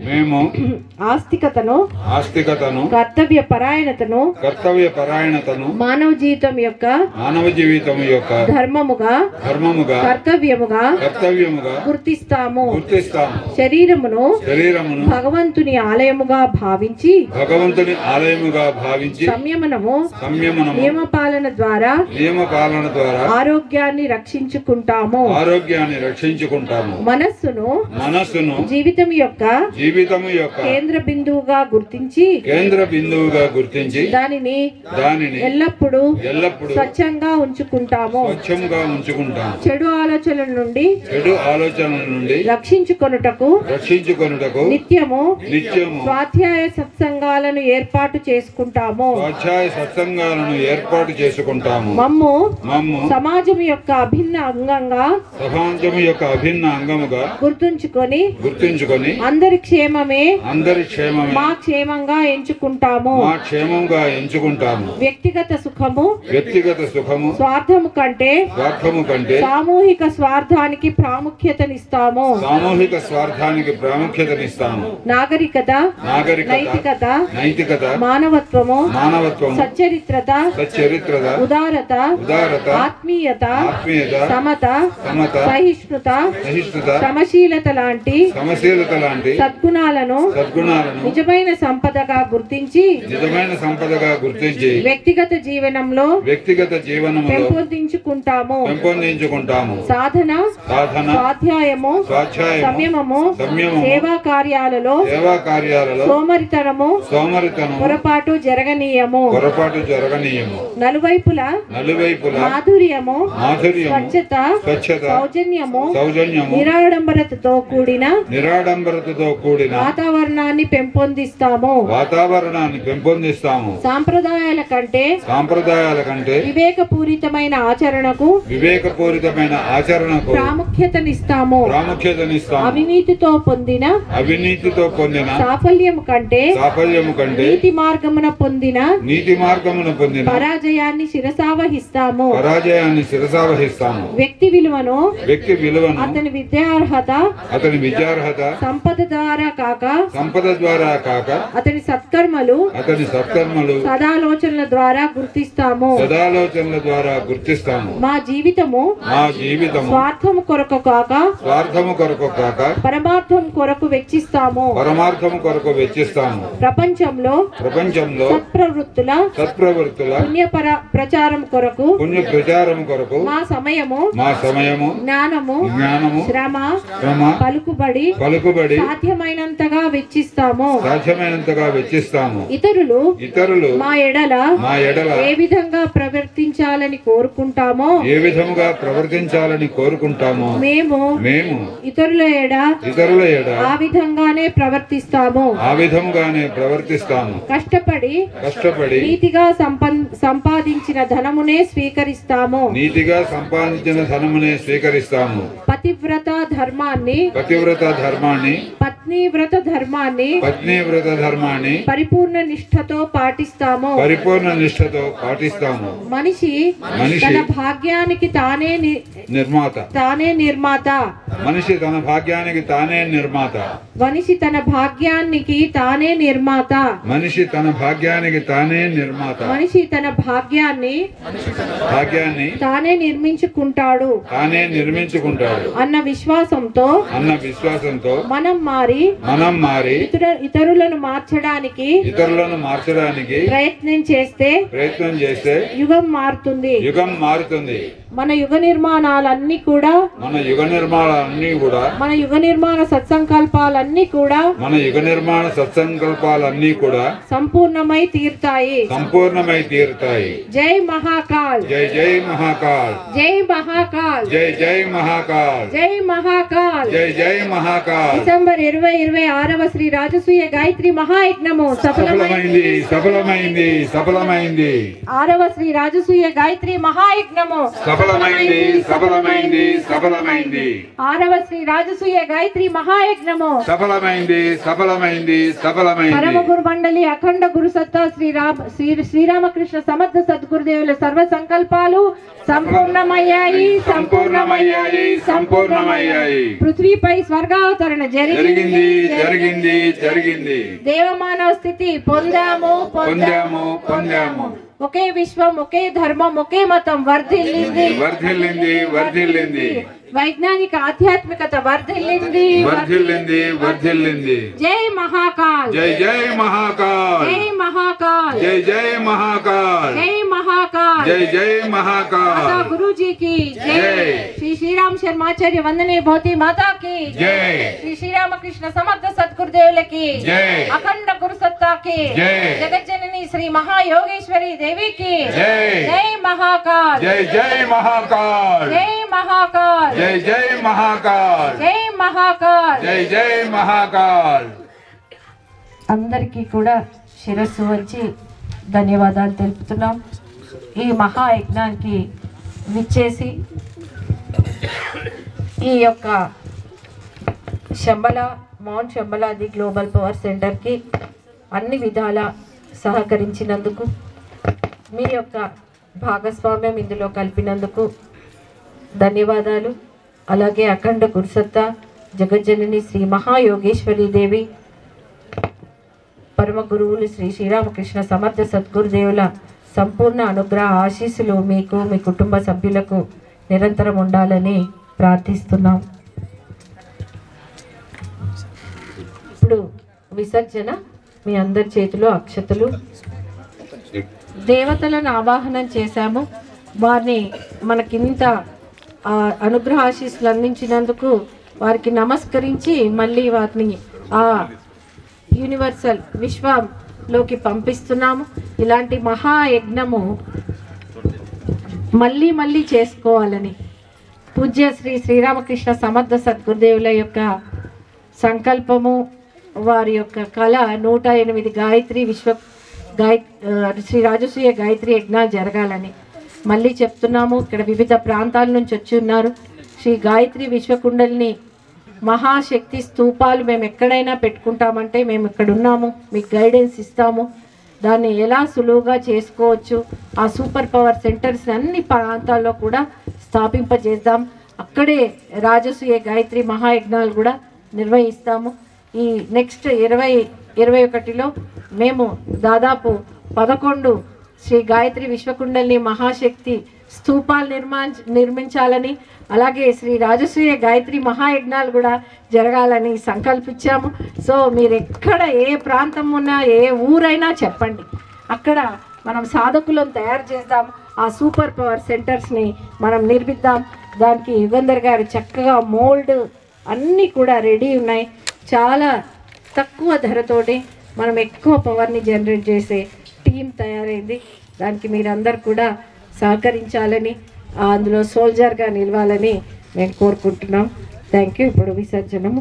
మేము ఆస్తికతను ఆస్తికతను కర్తవ్య పరాయణతను కర్తవ్య పరాయణతను మానవ జీవితం యొక్క మానవ జీవితం యొక్క ధర్మముగా ధర్మముగా కర్తవ్యముగా కర్తవ్యముగా గుర్తిస్తాము గుర్తిస్తాము శరీరమును శరీరమును భగవంతుని ఆలయముగా భావించి భగవంతుని ఆలయముగా భావించి సంయమనము సంయమనము నియమపాలన ద్వారా నియమ పాలన ద్వారా ఆరోగ్యాన్ని రక్షించుకుంటాము ఆరోగ్యాన్ని రక్షించుకుంటాము మనస్సును మనస్సును జీవితం యొక్క జీవితము యొక్క కేంద్ర బిందువుగా గుర్తించి కేంద్ర బిందువుగా గుర్తించి దానిని దానిని ఎల్లప్పుడూ ఎల్లప్పుడూ స్వచ్ఛంగా ఉంచుకుంటాము స్వచ్ఛంగా ఉంచుకుంటాము చెడు ఆలోచనల నుండి చెడు ఆలోచనల నుండి రక్షించుకొనుటకు రక్షించుకొనుటకు నిత్యము నిత్యము స్వాధ్యాయ సత్సంగాలను ఏర్పాటు చేసుకుంటాము స్వాధ్యాయ సత్సంగాలను ఏర్పాటు చేసుకుంటాము మమ్ము మమ్ము సమాజం యొక్క అభిన్న అంగంగా సమాజం యొక్క అభిన్న అంగముగా గుర్తుంచుకొని గుర్తుంచుకొని అందరి క్షేమమే అందరి క్షేమమే మా క్షేమంగా ఎంచుకుంటాము మా క్షేమంగా ఎంచుకుంటాము వ్యక్తిగత సుఖము వ్యక్తిగత సుఖము స్వార్థము కంటే స్వార్థము కంటే సామూహిక స్వార్థానికి ప్రాముఖ్యతనిస్తాము సామూహిక స్వార్థానికి ప్రాముఖ్యతనిస్తాము నాగరికత నాగరికత నైతికత నైతికత మానవత్వము మానవత్వము సచ్చరిత్రత సచ్చరిత్రత ఉదారత ఉదారత ఆత్మీయత ఆత్మీయత సమత సమత సహిష్ణుత సహిష్ణుత సమశీలత లాంటి సమశీలత లాంటి సద్గుణాలను సద్గుణాలను నిజమైన సంపదగా గుర్తించి నిజమైన సంపదగా గుర్తించి వ్యక్తిగత జీవనంలో వ్యక్తిగత జీవనములో పెంపొందించుకుంటాము పెంపొందించుకుంటాము సాధన సాధన స్వాధ్యాయము స్వాధ్యాయము సంయమము సంయమము సేవా కార్యాలలో సేవా కార్యాలలో సోమరితనము సోమరితనం పొరపాటు జరగనీయము పొరపాటు జరగనీయము నలువైపుల నలువైపుల మాధుర్యము మాధుర్యము స్వచ్ఛత స్వచ్ఛత సౌజన్యము సౌజన్యము నిరాడంబరతతో కూడిన నిరాడంబరతతో కూడిన వాతావరణాన్ని పెంపొందిస్తాము వాతావరణాన్ని పెంపొందిస్తాము సాంప్రదాయాల కంటే సాంప్రదాయాల కంటే వివేకపూరితమైన ఆచరణకు వివేకపూరితమైన ఆచరణకు ప్రాముఖ్యతనిస్తాము ప్రాముఖ్యతనిస్తాము అవినీతితో పొందిన అవినీతితో పొందిన సాఫల్యము కంటే సాఫల్యము కంటే నీతి మార్గమున పొందిన నీతి మార్గమును పొందిన పరాజయాన్ని శిరసావహిస్తాము పరాజయాన్ని శిరసావహిస్తాము వ్యక్తి విలువను వ్యక్తి విలువను అతని విద్యార్హత అతని విద్యార్హత సంపద ద్వారా కాక సంపద ద్వారా కాక అతని సత్కర్మలు అతని సత్కర్మలు సదాలోచనల ద్వారా గుర్తిస్తాము సదాలోచనల ద్వారా గుర్తిస్తాము మా జీవితము మా జీవితము స్వార్థము కొరకు కాక స్వార్థము కొరకు కాక పరమార్థం కొరకు వెచ్చిస్తాము పరమార్థము కొరకు వెచ్చిస్తాము ప్రపంచంలో ప్రపంచంలో సత్ప్రవృత్తుల సత్ప్రవృత్తుల పుణ్యపర ప్రచారం కొరకు పుణ్య ప్రచారం కొరకు మా సమయము మా సమయము జ్ఞానము జ్ఞానము శ్రమ శ్రమ పలుకుబడి పలుకుబడి సాధ్యమైనంతగా వెచ్చిస్తాము సాధ్యమైనంతగా వెచ్చిస్తాము ఇతరులు ఇతరులు మా ఎడల మా ఎడల ఏ విధంగా ప్రవర్తించాలని కోరుకుంటామో ఏ విధముగా ప్రవర్తించాలని కోరుకుంటామో మేము మేము ఇతరుల ఎడ ఇతరుల ఎడ ఆ విధంగానే ప్రవర్తిస్తాము ఆ విధముగానే ప్రవర్తిస్తాము కష్టపడి కష్టపడి నీతిగా సంపన్ సంపాదించిన ధనమునే స్వీకరిస్తాము నీతిగా సంపాదించిన ధనమునే స్వీకరిస్తాము పతివ్రత ధర్మాన్ని పతివ్రత ధర్మాన్ని పత్నీవ్రత ధర్మాన్ని పత్నీవ్రత ధర్మాన్ని పరిపూర్ణ నిష్ఠతో పాటిస్తాము పరిపూర్ణ నిష్ఠతో పాటిస్తాము మనిషి మనిషి తన భాగ్యానికి తానే ని- నిర్మాత తానే నిర్మాత మనిషి తన భాగ్యానికి తానే నిర్మాత మనిషి తన భాగ్యానికి తానే నిర్మాత మనిషి తన భాగ్యానికి తానే నిర్మాత మనిషి తన భాగ్యాన్ని భాగ్యాన్ని తానే నిర్మించుకుంటాడు తానే నిర్మించుకుంటాడు అన్న విశ్వాసంతో అన్న విశ్వాసంతో మనం మారి మనం మారి ఇతర ఇతరులను మార్చడానికి ఇతరులను మార్చడానికి ప్రయత్నం చేస్తే ప్రయత్నం చేస్తే యుగం మారుతుంది యుగం మారుతుంది మన యుగ నిర్మాణాలన్నీ కూడా మన యుగ నిర్మాణాలన్నీ కూడా మన యుగ నిర్మాణ సత్సంకల్పాలన్నీ కూడా మన యుగ నిర్మాణ సత్సంకల్పాలన్నీ కూడా సంపూర్ణమై తీరుతాయి సంపూర్ణమై తీరుతాయి జై మహాకాల్ జై జై మహాకాల్ జై మహాకాల్ జై జై మహాకాల్ జై మహాకాల్ జై జై మహాకాల్ డిసెంబర్ ఇరవై ఇరవై ఆరవ శ్రీ రాజసూయ గాయత్రి మహాయజ్ఞము సఫలమైంది సఫలమైంది సఫలమైంది సఫలమైంది ఆరవ శ్రీ రాజసూయ గాయత్రి మహాయజ్ఞము సఫలమైంది సఫలమైంది సఫలమైంది ఆరవ శ్రీ రాజసూయ గాయత్రి మహాయజ్ఞము సఫలమైంది సఫలమైంది సఫలమైంది పరమ గురు మండలి అఖండ గురు సత్తా శ్రీ రామ శ్రీ శ్రీరామకృష్ణ సమర్థ సద్గురుదేవుల సర్వ సంకల్పాలు సంపూర్ణమయ్యాయి సంపూర్ణమయ్యాయి సంపూర్ణమయ్యాయి పృథ్వీపై స్వర్గావతరణ జరిగింది జరిగింది జరిగింది జరిగింది దేవమానవ స్థితి పొందాము పొందాము పొందాము ఒకే విశ్వం ఒకే ధర్మం ఒకే మతం వర్ధిల్లింది వర్ధిల్లింది వర్ధిల్లింది వైజ్ఞానిక ఆధ్యాత్మికత వర్ధిల్లింది వర్ధిల్లింది వర్ధిల్లింది జై మహాకాల్ జై జై మహాకాల్ జై మహాకాల్ జై జై మహాకాల్ జై మహాకాల్ జై జై మహాకాల్ माता गुरु जी की जय जय। श्री श्री राम शर्माचार्य वंदने भवती माता की जय। श्री श्री राम कृष्ण समर्थ सदगुरुदेव की जय। अखंड गुरु सत्ता की जय। जगत जननी श्री महायोगेश्वरी देवी की जय। जय महाकाल జై జై మహాకాల్ जय महाकाल జై జై మహాకాల్ जय महाकाल జై జై మహాకాల్ అందరికీ కూడా శిరస్సు వంచి ధన్యవాదాలు తెలుపుతున్నాం ఈ మహాయజ్ఞానికి విచ్చేసి ఈ యొక్క శంబల మౌంట్ శంబలాది గ్లోబల్ పవర్ సెంటర్కి అన్ని విధాల సహకరించినందుకు మీ యొక్క భాగస్వామ్యం ఇందులో కలిపినందుకు ధన్యవాదాలు అలాగే అఖండ గురుసత్త జగజ్జనని శ్రీ మహాయోగేశ్వరి దేవి పరమ గురువులు శ్రీ శ్రీరామకృష్ణ సమర్థ సద్గురుదేవుల సంపూర్ణ అనుగ్రహ ఆశీస్సులు మీకు మీ కుటుంబ సభ్యులకు నిరంతరం ఉండాలని ప్రార్థిస్తున్నాం ఇప్పుడు విసర్జన మీ అందరి చేతిలో అక్షతలు దేవతలను ఆవాహనం చేశాము వారిని మనకింత ఆ, అనుగ్రహ ఆశీస్సులు అందించినందుకు వారికి నమస్కరించి మళ్ళీ వారిని ఆ యూనివర్సల్ విశ్వంలోకి పంపిస్తున్నాము ఇలాంటి మహాయజ్ఞము మళ్ళీ మళ్ళీ చేసుకోవాలని పూజ్య శ్రీ శ్రీరామకృష్ణ సమర్థ సద్గురుదేవుల యొక్క సంకల్పము వారి యొక్క కళ నూట ఎనిమిది గాయత్రి విశ్వ గాయ ఆ, శ్రీ రాజసూయ గాయత్రి యజ్ఞాలు జరగాలని మళ్ళీ చెప్తున్నాము ఇక్కడ వివిధ ప్రాంతాల నుంచి వచ్చి ఉన్నారు శ్రీ గాయత్రి విశ్వకుండలిని మహాశక్తి స్తూపాలు మేము ఎక్కడైనా పెట్టుకుంటామంటే మేము ఇక్కడ ఉన్నాము మీకు గైడెన్స్ ఇస్తాము దాన్ని ఎలా సులువుగా చేసుకోవచ్చు ఆ సూపర్ పవర్ సెంటర్స్ అన్ని ప్రాంతాల్లో కూడా స్థాపింపజేద్దాం అక్కడే రాజసూయ గాయత్రి మహాయజ్ఞాలు కూడా నిర్వహిస్తాము ఈ నెక్స్ట్ ఇరవై ఇరవై ఒకటిలో మేము దాదాపు పదకొండు శ్రీ గాయత్రి విశ్వకుండలిని మహాశక్తి స్తూపాలు నిర్మా నిర్మించాలని అలాగే శ్రీ రాజసూయ గాయత్రి మహాయజ్ఞాలు కూడా జరగాలని సంకల్పించాము సో మీరు ఎక్కడ ఏ ప్రాంతం ఉన్నా ఏ ఊరైనా చెప్పండి అక్కడ మనం సాధకులను తయారు చేద్దాం ఆ సూపర్ పవర్ సెంటర్స్ని మనం నిర్మిద్దాం దానికి యుగంధర్ గారు చక్కగా మోల్డ్ అన్నీ కూడా రెడీ ఉన్నాయి చాలా తక్కువ ధరతోటి మనం ఎక్కువ పవర్ని జనరేట్ చేసే టీం తయారైంది దానికి మీరందరూ కూడా సహకరించాలని ఆ, అందులో సోల్జర్గా నిలవాలని మేము కోరుకుంటున్నాం థ్యాంక్ యూ ఇప్పుడు విసర్జనము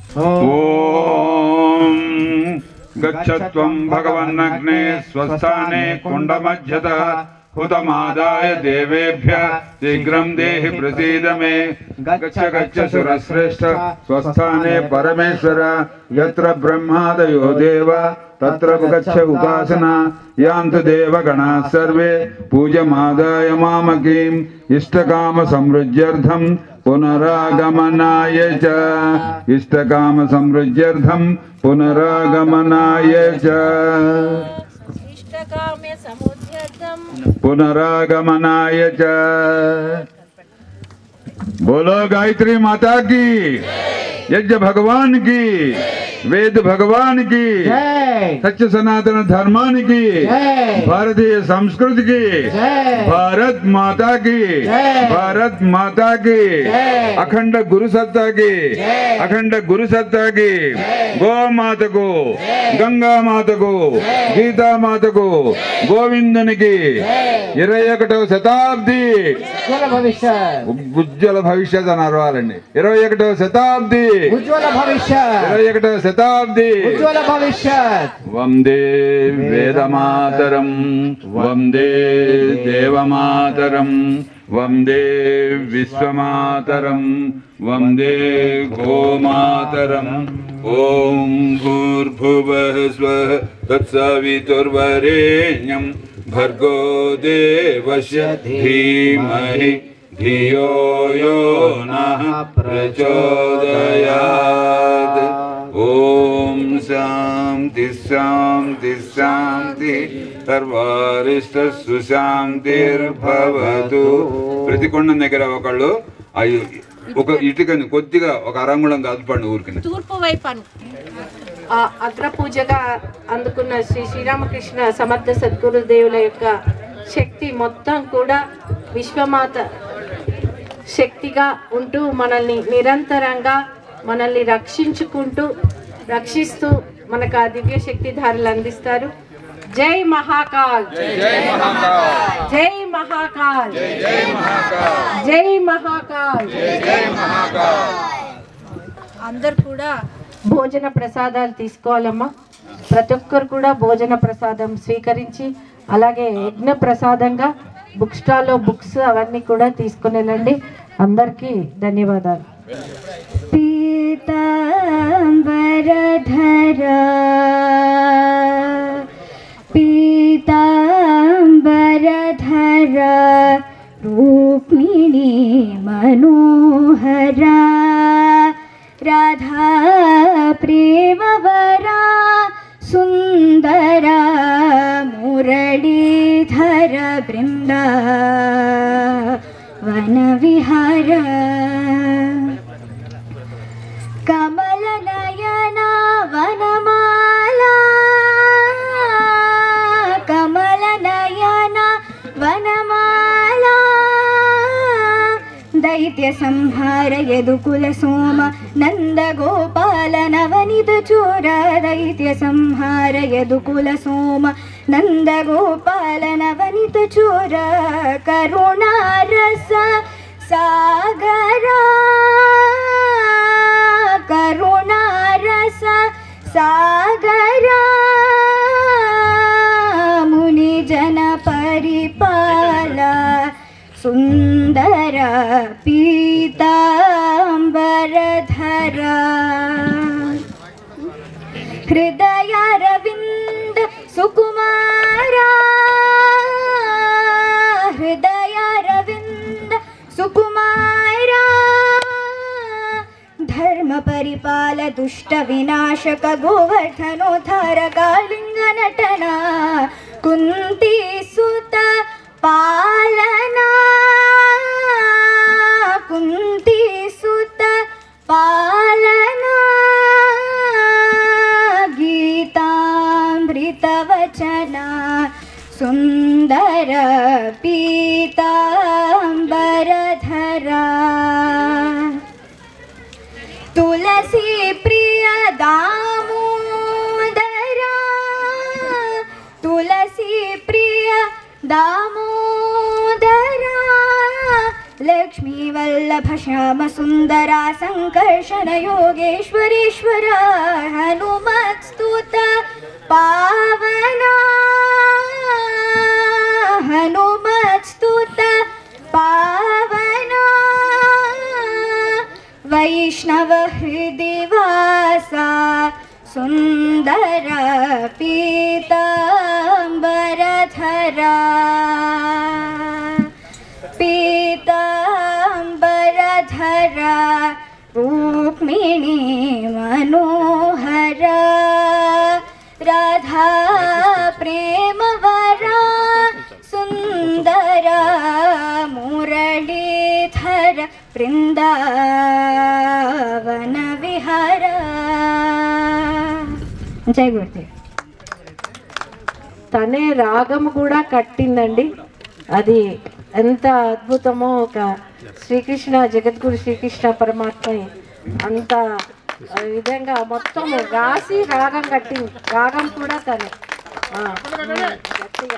ఓం గచ్చత్వం భగవన్నగ్నే స్వస్థానే కుండమధ్యత హుతమాదాయ దేవేభ్య శీఘ్రం దేహి ప్రసీద మే గచ్చ గచ్చ సురశ్రేష్ఠ స్వస్థానే పరమేశ్వర యత్ర బ్రహ్మాదయో దేవ తత్ర గచ్చ ఉపాసన యాంతు దేవగణా సర్వే పూజమాదాయ మామకీం ఇష్టకామ సమృద్ధ్యర్థం పునరాగమనాయ చ ఇష్టకామ సమృద్ధ్యర్థం పునరాగమనాయ చ ఇష్టకామ్య సముద్యర్థం पुनरागमनाय च बोलो गायत्री माता की यज्ञ भगवान की वेद भगवान की सत्य सनातन धर्मान की भारतीय संस्कृति की भारत माता की भारत माता की अखंड गुरु सत्ता की अखंड गुरु सत्ता की गो माता को గంగా మాతకు గీతా మాతకు గోవిందునికి ఇరవై ఒకటవ శతాబ్ది ఉజ్వల భవిష్యత్ అన్నారు వాళ్ళండి ఇరవై ఒకటవ శతాబ్ది ఉజ్వల భవిష్యత్ ఇరవై ఒకటవ శతాబ్ది ఉజ్వల భవిష్యత్ వందే వేదమాతరం వందే దేవమాతరం వందే విశ్వమాతరం వందే గోమాతరం ఓం భూర్భువః స్వః తత్సవితుర్వరేణ్యం భర్గో దేవస్య ధీమహి ధియో యో నః ప్రచోదయాత్ ఓం శాంతి శాంతి శాంతి సర్వారిష్ట సుశాంతిర్భవతు ప్రతి కొండ దగ్గర ఒకళ్ళు అయ్యో ఒక ఇటుకని కొద్దిగా ఒక అరంగుళం దాల్పండి ఊరికి తూర్పు వైపు ఆ అగ్ర పూజగా అందుకున్న శ్రీ శ్రీరామకృష్ణ సమర్థ సద్గురుదేవుల యొక్క శక్తి మొత్తం కూడా విశ్వమాత శక్తిగా ఉంటూ మనల్ని నిరంతరంగా మనల్ని రక్షించుకుంటూ రక్షిస్తూ మనకు ఆ దివ్య శక్తిధారులు అందిస్తారు జై మహాకాల్ జై మహాకాల్ జై మహాకాల్ జై మహాకాల్ అందరు కూడా భోజన ప్రసాదాలు తీసుకోవాలమ్మా ప్రతి ఒక్కరు కూడా భోజన ప్రసాదం స్వీకరించి అలాగే యజ్ఞ ప్రసాదంగా బుక్ స్టాల్లో బుక్స్ అవన్నీ కూడా తీసుకుని వెళ్ళండి అందరికీ ధన్యవాదాలు पीताम्बरधरा पीताम्बरधरा रूक्मिणी मनोहरा राधा प्रेमवरा सुन्दरा मुरलीधर बृन्दा वनविहार कमलनयना वनमाला कमलनयना वनमाला दैत्यसंहार यदुकुलसोम नन्दगोपाल नवनितचोर दैत्यसंहार यदुकुलसोम नन्दगोपाल नवनितचोर करुणारस सागरा करुणारस सागरा मुनिजन परिपाला सुन्दर पीताम्बरधरा हृदयारविन्द सुकुमारा हृदयारविन्द सुकुमारा धर्मपरिपाल दुष्टविनाशक गोवर्धनोद्धारकालिङ्गनटना कुन्ती सुत पालना कुन्ती सुत पालना गीतामृतवचना सुन्दर पीताम्बरधरा तुलसी प्रिय दामोदरा तुलसी प्रिय दामोदरा लक्ष्मी वल्लभ श्याम सुन्दरा सङ्कर्षण योगेश्वरेश्वरा हनुमत्स्तुत पावना हनुमत्स्तुत पावना वैष्णव हृदि वासा सुन्दर पीताम्बरधरा पीताम्बरधरा रूक्मिणी मनोहरा राधा प्रेमवरा सुन्दरा मुरलीधर బృందావన విహార జై గురుదేవ్ తనే రాగం కూడా కట్టిందండి అది ఎంత అద్భుతమో ఒక శ్రీకృష్ణ జగద్గురు శ్రీకృష్ణ పరమాత్మ అంత విధంగా మొత్తం రాసి రాగం కట్టింది రాగం కూడా తనే ఆ, గట్టిగా.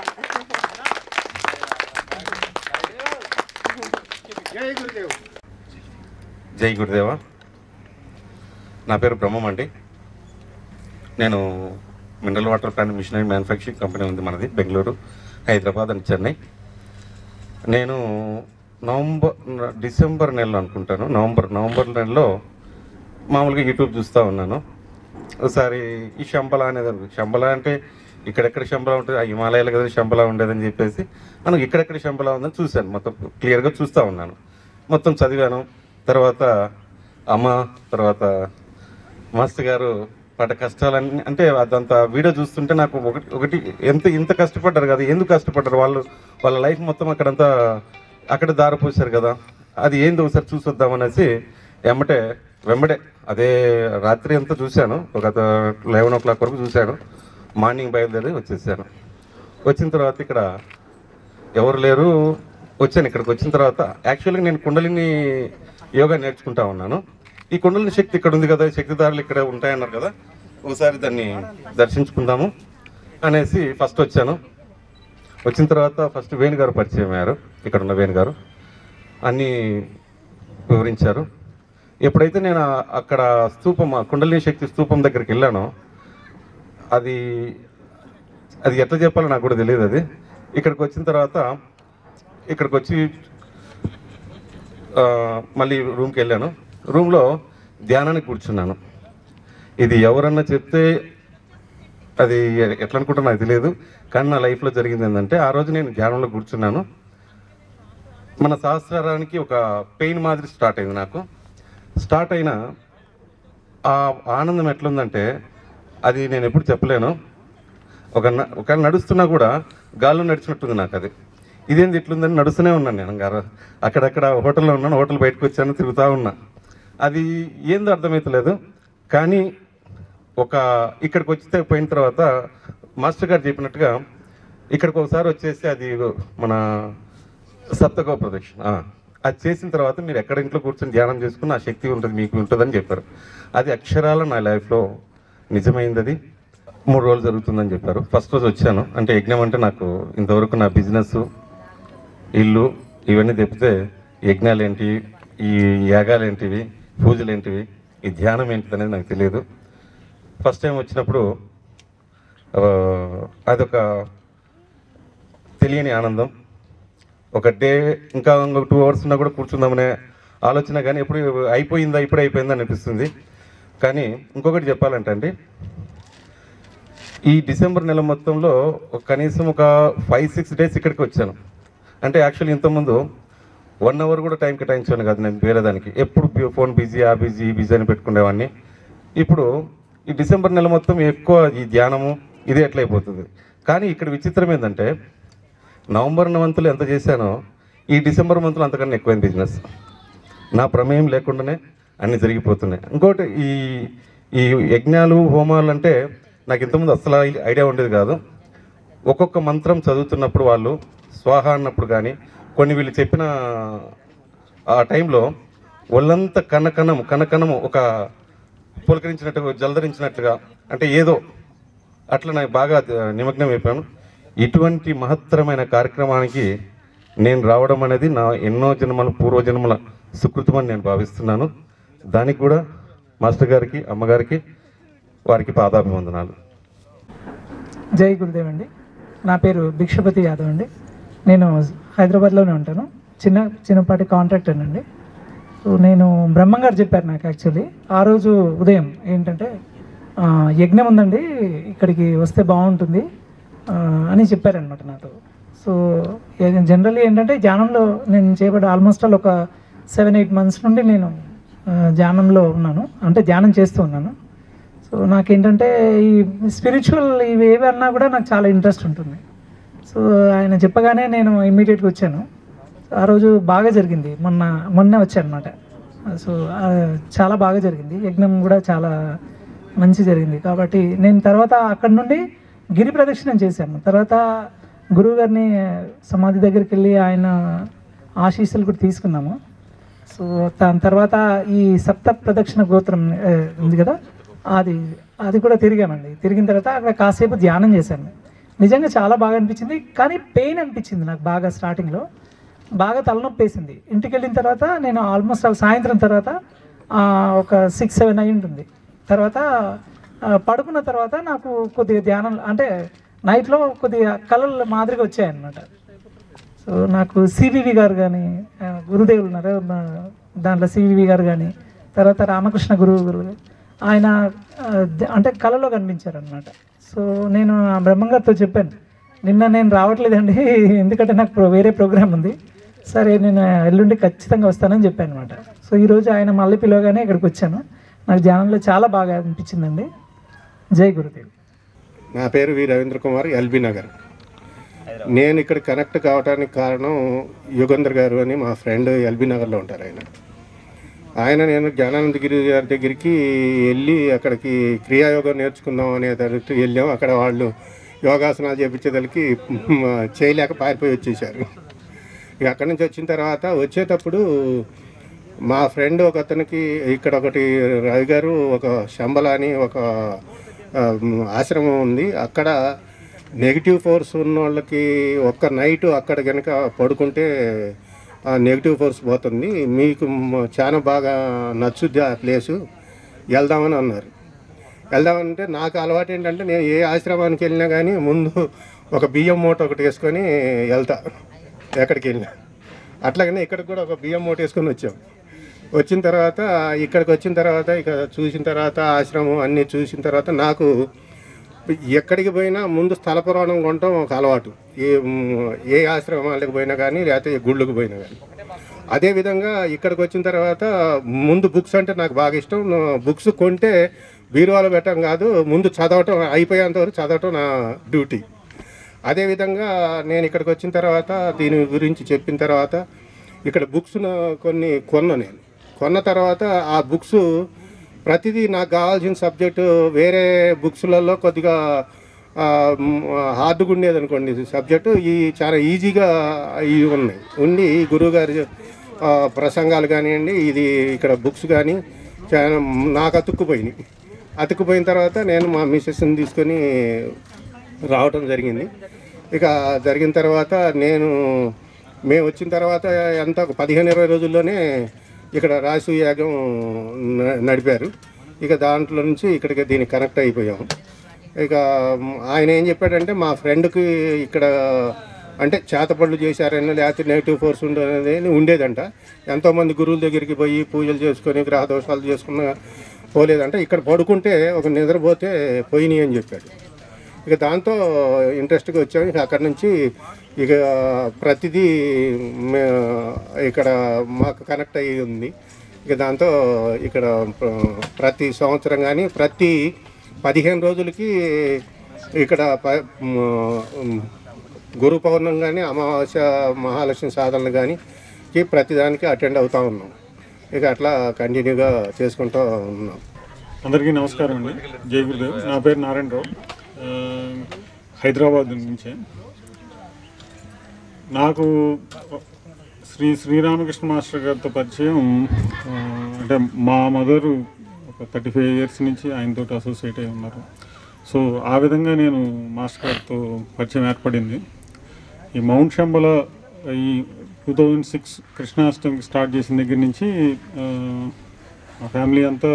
జై గురుదేవ నా పేరు బ్రహ్మం అండి నేను mineral water plant machinery manufacturing company ఉంది మనది బెంగళూరు హైదరాబాద్ అండ్ చెన్నై నేను నవంబర్ డిసెంబర్ నెలలో అనుకుంటాను నవంబర్ నవంబర్ నెలలో మామూలుగా యూట్యూబ్ చూస్తూ ఉన్నాను ఒకసారి ఈ శంబల అనేది ఉంది. శంబల అంటే ఇక్కడెక్కడ శంబల ఉంటుంది ఆ హిమాలయాలు కదా శంబల ఉండేదని చెప్పేసి మనకు ఇక్కడెక్కడ శంబల ఉందని చూశాను మొత్తం క్లియర్గా చూస్తూ ఉన్నాను మొత్తం చదివాను తర్వాత అమ్మ తర్వాత మాస్టర్ గారు పడ్డ కష్టాలన్నీ అంటే అదంతా వీడియో చూస్తుంటే నాకు ఒకటి ఒకటి ఎంత ఇంత కష్టపడ్డారు కదా ఎందుకు కష్టపడ్డారు వాళ్ళు వాళ్ళ లైఫ్ మొత్తం అక్కడంతా అక్కడ దారిపోసారు కదా అది ఏంది ఒకసారి చూసొద్దాం అనేసి ఎమ్మటే వెంబడే అదే రాత్రి అంతా చూశాను ఒక లెవెన్ ఓ క్లాక్ వరకు చూశాను మార్నింగ్ బయలుదేరి వచ్చేసాను వచ్చిన తర్వాత ఇక్కడ ఎవరు లేరు వచ్చాను ఇక్కడికి వచ్చిన తర్వాత యాక్చువల్గా నేను కుండలిని యోగా నేర్చుకుంటా ఉన్నాను ఈ కుండలిని శక్తి ఇక్కడ ఉంది కదా శక్తిదారులు ఇక్కడ ఉంటాయన్నారు కదా ఒకసారి దాన్ని దర్శించుకుందాము అనేసి ఫస్ట్ వచ్చాను వచ్చిన తర్వాత ఫస్ట్ వేణు గారు పరిచయం అయ్యారు ఇక్కడ ఉన్న వేణు గారు అన్నీ వివరించారు ఎప్పుడైతే నేను ఆ- అక్కడ స్తూపం ఆ కుండలిని శక్తి స్తూపం దగ్గరికి వెళ్ళానో అది అది ఎట్లా చెప్పాలో నాకు కూడా తెలియదు అది ఇక్కడికి వచ్చిన తర్వాత ఇక్కడికి వచ్చి ఆ, మళ్ళీ రూమ్కి వెళ్ళాను రూమ్లో ధ్యానానికి కూర్చున్నాను ఇది ఎవరన్నా చెప్తే అది ఎట్లా అనుకుంటా నాకు తెలియదు కానీ నా లైఫ్లో జరిగింది ఏంటంటే ఆ రోజు నేను ధ్యానంలో కూర్చున్నాను మన సహస్రానికి ఒక పెయిన్ మాదిరి స్టార్ట్ అయింది నాకు స్టార్ట్ అయిన ఆ ఆనందం ఎట్లుందంటే అది నేను ఎప్పుడు చెప్పలేను ఒక న- ఒక నడుస్తున్నా కూడా గాల్లో నడిచినట్టుంది నాకు అది ఇదేంది ఇట్లుందని నడుస్తూనే ఉన్నాను నేను గారు అక్కడక్కడ హోటల్లో ఉన్నాను హోటల్ బయటకు వచ్చాను తిరుగుతూ ఉన్నా అది ఏందో అర్థమవుతలేదు కానీ ఒక ఇక్కడికి వచ్చితే పోయిన తర్వాత మాస్టర్ గారు చెప్పినట్టుగా ఇక్కడికి ఒకసారి వచ్చేసి అది మన సప్తగో ప్రదక్షిణ ఆ, అది చేసిన తర్వాత మీరు ఎక్కడ ఇంట్లో కూర్చొని ధ్యానం చేసుకుని ఆ శక్తి ఉంటుంది మీకు ఉంటుందని చెప్పారు అది అక్షరాల నా లైఫ్లో నిజమైంది అది మూడు రోజులు జరుగుతుందని చెప్పారు ఫస్ట్ రోజు వచ్చాను అంటే యజ్ఞం అంటే నాకు ఇంతవరకు నా బిజినెస్ ఇల్లు ఇవన్నీ తెప్పితే యజ్ఞాలు ఏంటి ఈ యాగాలు ఏంటివి పూజలు ఏంటివి ఈ ధ్యానం ఏంటిది అనేది నాకు తెలియదు ఫస్ట్ టైం వచ్చినప్పుడు ఆ, అదొక తెలియని ఆనందం ఒక డే ఇంకా ఇంకొక టూ అవర్స్ ఉన్నా కూడా కూర్చుందామనే ఆలోచన కానీ ఎప్పుడు అయిపోయిందా ఇప్పుడే అయిపోయిందా అనిపిస్తుంది కానీ ఇంకొకటి చెప్పాలంటే అండి ఈ డిసెంబర్ నెల మొత్తంలో ఒక కనీసం ఒక ఫైవ్ సిక్స్ డేస్ ఇక్కడికి వచ్చాను అంటే యాక్చువల్లీ ఇంతకుముందు వన్ అవర్ కూడా టైం కేటాయించాను కాదు నేను వేరే దానికి ఎప్పుడు బి- ఫోన్ బిజీ ఆ బిజీ ఈ బిజీ అని పెట్టుకునేవాడిని ఇప్పుడు ఈ డిసెంబర్ నెల మొత్తం ఎక్కువ ఈ ధ్యానము ఇది ఎట్లయిపోతుంది కానీ ఇక్కడ విచిత్రం ఏంటంటే నవంబర్ మంత్లో ఎంత చేశానో ఈ డిసెంబర్ మంత్లో అంతకన్నా ఎక్కువైంది బిజినెస్ నా ప్రమేయం లేకుండానే అన్ని జరిగిపోతున్నాయి ఇంకోటి ఈ ఈ యజ్ఞాలు హోమాలు అంటే నాకు ఇంతకుముందు అసలు ఐడియా ఉండేది కాదు ఒక్కొక్క మంత్రం చదువుతున్నప్పుడు వాళ్ళు స్వాహ అన్నప్పుడు కానీ కొన్ని వీళ్ళు చెప్పిన ఆ టైంలో ఒళ్ళంతా కనకనం కనకనము ఒక పులకరించినట్టుగా జలధరించినట్లుగా అంటే ఏదో అట్లా నాకు బాగా నిమగ్నం అయిపోయాను ఇటువంటి మహత్తరమైన కార్యక్రమానికి నేను రావడం అనేది నా ఎన్నో జన్మల పూర్వజన్మల సుకృతమని నేను భావిస్తున్నాను దానికి కూడా మాస్టర్ గారికి అమ్మగారికి వారికి పాదాభివందనాలు జై గురుదేవ్ అండి నా పేరు భిక్షపతి యాదవ్ అండి నేను హైదరాబాద్లోనే ఉంటాను చిన్న చిన్నపాటి కాంట్రాక్టర్ అండి సో నేను బ్రహ్మం గారు చెప్పారు నాకు యాక్చువల్లీ ఆ రోజు ఉదయం ఏంటంటే ఆ, యజ్ఞం ఉందండి ఇక్కడికి వస్తే బాగుంటుంది ఆ, అని చెప్పారనమాట నాతో సో జనరల్లీ ఏంటంటే ధ్యానంలో నేను చేయబడి ఆల్మోస్ట్ ఆల్ ఒక సెవెన్ ఎయిట్ మంత్స్ నుండి నేను ఆ, ధ్యానంలో ఉన్నాను అంటే ధ్యానం చేస్తూ ఉన్నాను సో నాకేంటంటే ఈ స్పిరిచువల్ ఇవి ఏవి అన్నా కూడా నాకు చాలా ఇంట్రెస్ట్ ఉంటుంది సో ఆయన చెప్పగానే నేను ఇమ్మీడియట్గా వచ్చాను ఆ రోజు బాగా జరిగింది మొన్న మొన్న వచ్చాను అనమాట సో ఆ, చాలా బాగా జరిగింది యజ్ఞం కూడా చాలా మంచి జరిగింది కాబట్టి నేను తర్వాత అక్కడ నుండి గిరి ప్రదక్షిణం చేశాను తర్వాత గురువు గారిని సమాధి దగ్గరికి వెళ్ళి ఆయన ఆశీస్సులు కూడా తీసుకున్నాము సో దాని తర్వాత ఈ సప్త ప్రదక్షిణ గోత్రం ఆ, ఉంది కదా అది అది కూడా తిరిగామండి తిరిగిన తర్వాత అక్కడ కాసేపు ధ్యానం చేశాను నిజంగా చాలా బాగా అనిపించింది కానీ పెయిన్ అనిపించింది నాకు బాగా స్టార్టింగ్లో బాగా తలనొప్పి వేసింది ఇంటికి వెళ్ళిన తర్వాత నేను ఆల్మోస్ట్ ఆల్ సాయంత్రం తర్వాత ఆ, ఒక సిక్స్ సెవెన్ అయి ఉంటుంది తర్వాత ఆ, పడుకున్న తర్వాత నాకు కొద్దిగా ధ్యానం అంటే నైట్లో కొద్దిగా కళలు మాదిరిగా వచ్చాయన్నమాట సో నాకు సివివి గారు కానీ ఆ, గురుదేవులు ఉన్నారు మా దాంట్లో సివివి గారు కానీ తర్వాత రామకృష్ణ గురువు గారు ఆయన ఆ, ద- అంటే కళలో కనిపించారు అనమాట సో నేను ఆ బ్రహ్మంగారితో చెప్పాను నిన్న నేను రావట్లేదండి ఎందుకంటే నాకు ప్రో- వేరే ప్రోగ్రామ్ ఉంది సరే నేను ఎల్లుండి ఖచ్చితంగా వస్తానని చెప్పాను అనమాట సో ఈరోజు ఆయన మళ్ళీ పిలవగానే ఇక్కడికి వచ్చాను నాకు ధ్యానంలో చాలా బాగా అనిపించిందండి జై గురుదేవ్ నా పేరు వి రవీంద్ర కుమార్ ఎల్బీ నగర్ నేను ఇక్కడ కనెక్ట్ కావడానికి కారణం యుగంధర్ గారు అని మా ఫ్రెండ్ ఎల్బీ నగర్లో ఉంటారు ఆయన ఆయన నేను జ్ఞానానందగిరి గారి దగ్గరికి వెళ్ళి అక్కడికి క్రియాయోగం నేర్చుకుందాం అనే దగ్గరికి వెళ్ళాం అక్కడ వాళ్ళు యోగాసనాలు చేపించేదానికి చేయలేక పారిపోయి వచ్చేసారు ఇక అక్కడి నుంచి వచ్చిన తర్వాత వచ్చేటప్పుడు మా ఫ్రెండ్ ఒక అతనికి ఇక్కడ ఒకటి రవి గారు ఒక శంబల అని ఒక ఆ, ఆశ్రమం ఉంది అక్కడ నెగిటివ్ ఫోర్స్ ఉన్న వాళ్ళకి ఒక్క నైట్ అక్కడ కనుక పడుకుంటే ఆ నెగిటివ్ ఫోర్స్ పోతుంది మీకు మ- చాలా బాగా నచ్చుద్ది ఆ ప్లేసు వెళ్దామని అన్నారు వెళ్దామంటే నాకు అలవాటు ఏంటంటే నేను ఏ ఆశ్రమానికి వెళ్ళినా కానీ ముందు ఒక బియ్యం మూట ఒకటి వేసుకొని వెళ్తా ఎక్కడికి వెళ్ళినా అట్లాగనే ఇక్కడికి కూడా ఒక బియ్యం మూట వేసుకొని వచ్చాం వచ్చిన తర్వాత ఇక్కడికి వచ్చిన తర్వాత ఇక చూసిన తర్వాత ఆశ్రమం అన్నీ చూసిన తర్వాత నాకు ఎక్కడికి పోయినా ముందు స్థల పురాణం కొనటం ఒక అలవాటు ఏ మ్, ఏ ఆశ్రమాలకు పోయినా కానీ లేకపోతే ఏ గుళ్ళకు పోయినా కానీ అదేవిధంగా ఇక్కడికి వచ్చిన తర్వాత ముందు బుక్స్ అంటే నాకు బాగా ఇష్టం బుక్స్ కొంటే బీరువాలో పెట్టడం కాదు ముందు చదవటం అయిపోయేంత వరకు చదవటం నా డ్యూటీ అదేవిధంగా నేను ఇక్కడికి వచ్చిన తర్వాత దీని గురించి చెప్పిన తర్వాత ఇక్కడ బుక్స్ కొన్ని కొన్నా నేను కొన్న తర్వాత ఆ బుక్స్ ప్రతిదీ నాకు కావాల్సిన సబ్జెక్టు వేరే బుక్స్లలో కొద్దిగా ఆ, మ్, హార్డ్గా ఉండేది అనుకోండి సబ్జెక్టు ఈ చాలా ఈజీగా ఇవి ఉన్నాయి ఉండి ఈ గురువుగారి ఆ, ప్రసంగాలు కానివ్వండి ఇది ఇక్కడ బుక్స్ కానీ చాలా నాకు అతుక్కుపోయినాయి అతుక్కుపోయిన తర్వాత నేను మా మిస్సెస్ని తీసుకొని రావటం జరిగింది ఇక జరిగిన తర్వాత నేను మేము వచ్చిన తర్వాత ఎంత ఒక పదిహేను ఇరవై రోజుల్లోనే ఇక్కడ రాసు యాగం న- నడిపారు ఇక దాంట్లో నుంచి ఇక్కడికి దీనికి కనెక్ట్ అయిపోయాము ఇక ఆయన ఏం చెప్పాడంటే మా ఫ్రెండ్కి ఇక్కడ అంటే చేతపళ్ళు చేశారని లేకపోతే నెగిటివ్ ఫోర్స్ ఉండేది ఉండేదంట ఎంతోమంది గురువుల దగ్గరికి పోయి పూజలు చేసుకొని గ్రహ దోషాలు చేసుకున్న పోలేదంట ఇక్కడ పడుకుంటే ఒక నిద్రపోతే పోయినాయి అని చెప్పాడు ఇక దాంతో ఇంట్రెస్ట్గా వచ్చాము ఇక అక్కడి నుంచి ఇక ప్రతిదీ మే- ఇక్కడ మాకు కనెక్ట్ అయ్యి ఉంది ఇక దాంతో ఇక్కడ ప్ర- ప్రతి సంవత్సరం కానీ ప్రతి పదిహేను రోజులకి ఇక్కడ ప- మ్, గురు పౌర్ణం కానీ అమావాస్య మహాలక్ష్మి సాధనలు కానీ కి ప్రతిదానికి అటెండ్ అవుతూ ఉన్నాం ఇక అట్లా కంటిన్యూగా చేసుకుంటూ ఉన్నాం అందరికీ నమస్కారం అండి జై గురుదేవ్ నా పేరు నారాయణరావు ఆ, హైదరాబాద్ నుంచి నాకు శ్రీ శ్రీరామకృష్ణ మాస్టర్ గారితో పరిచయం ఆ, అంటే మా మదరు ఒక థర్టీ ఫైవ్ ఇయర్స్ నుంచి ఆయనతో అసోసియేట్ అయి ఉన్నారు సో ఆ విధంగా నేను మాస్టర్ గారితో పరిచయం ఏర్పడింది ఈ మౌంట్ శంబల ఈ టూ థౌజండ్ సిక్స్ కృష్ణాష్టమికి స్టార్ట్ చేసిన దగ్గర నుంచి ఆ, మా ఫ్యామిలీ అంతా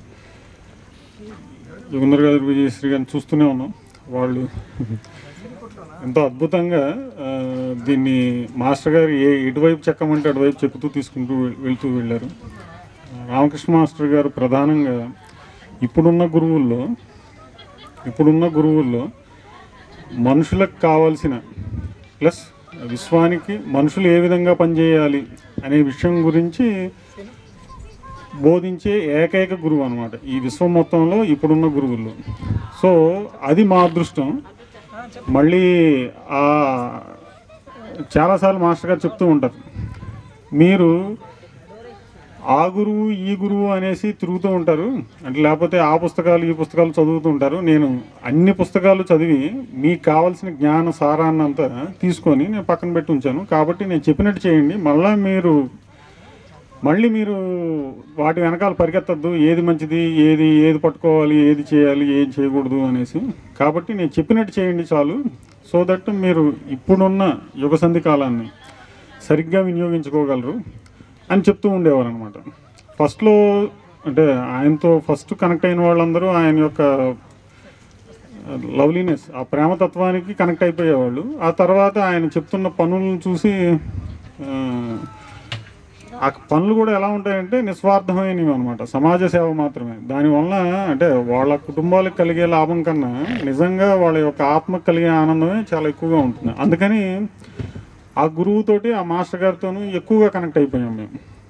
యుగంధర్ గారు విజయశ్రీ గారిని చూస్తూనే ఉన్నాం వాళ్ళు ఎంతో అద్భుతంగా ఆ, దీన్ని మాస్టర్ గారు ఏ ఎటువైపు చెక్కమంటే అటువైపు చెక్కుతూ తీసుకుంటూ వె- వెళ్తూ వెళ్ళారు రామకృష్ణ మాస్టర్ గారు ప్రధానంగా ఇప్పుడున్న గురువుల్లో ఇప్పుడున్న గురువుల్లో మనుషులకు కావాల్సిన ప్లస్ విశ్వానికి మనుషులు ఏ విధంగా పనిచేయాలి అనే విషయం గురించి బోధించే ఏకైక గురువు అనమాట ఈ విశ్వం మొత్తంలో ఇప్పుడున్న గురువుల్లో సో అది మా అదృష్టం మళ్ళీ ఆ చాలాసార్లు మాస్టర్ గారు చెప్తూ ఉంటారు మీరు ఆ గురువు ఈ గురువు అనేసి తిరుగుతూ ఉంటారు అంటే లేకపోతే ఆ పుస్తకాలు ఈ పుస్తకాలు చదువుతూ ఉంటారు నేను అన్ని పుస్తకాలు చదివి మీకు కావాల్సిన జ్ఞాన సారాన్నంతా తీసుకొని నేను పక్కన పెట్టి ఉంచాను కాబట్టి నేను చెప్పినట్టు చేయండి మళ్ళీ మీరు మళ్ళీ మీరు వాటి వెనకాల పరిగెత్తద్దు ఏది మంచిది ఏది ఏది పట్టుకోవాలి ఏది చేయాలి ఏది చేయకూడదు అనేసి కాబట్టి నేను చెప్పినట్టు చేయండి చాలు సో దట్ మీరు ఇప్పుడున్న యుగ సంధి కాలాన్ని సరిగ్గా వినియోగించుకోగలరు అని చెప్తూ ఉండేవారు అనమాట ఫస్ట్లో అంటే ఆయనతో ఫస్ట్ కనెక్ట్ అయిన వాళ్ళందరూ ఆయన యొక్క లవ్లీనెస్ ఆ ప్రేమతత్వానికి కనెక్ట్ అయిపోయేవాళ్ళు ఆ తర్వాత ఆయన చెప్తున్న పనులను చూసి ఆ, ఆ పనులు కూడా ఎలా ఉంటాయంటే నిస్వార్థమైనవి అనమాట సమాజ సేవ మాత్రమే దానివల్ల అంటే వాళ్ళ కుటుంబాలకు కలిగే లాభం కన్నా నిజంగా వాళ్ళ యొక్క ఆత్మకు కలిగే ఆనందమే చాలా ఎక్కువగా ఉంటుంది అందుకని ఆ గురువుతోటి ఆ మాస్టర్ గారితోనూ ఎక్కువగా కనెక్ట్ అయిపోయాం మేము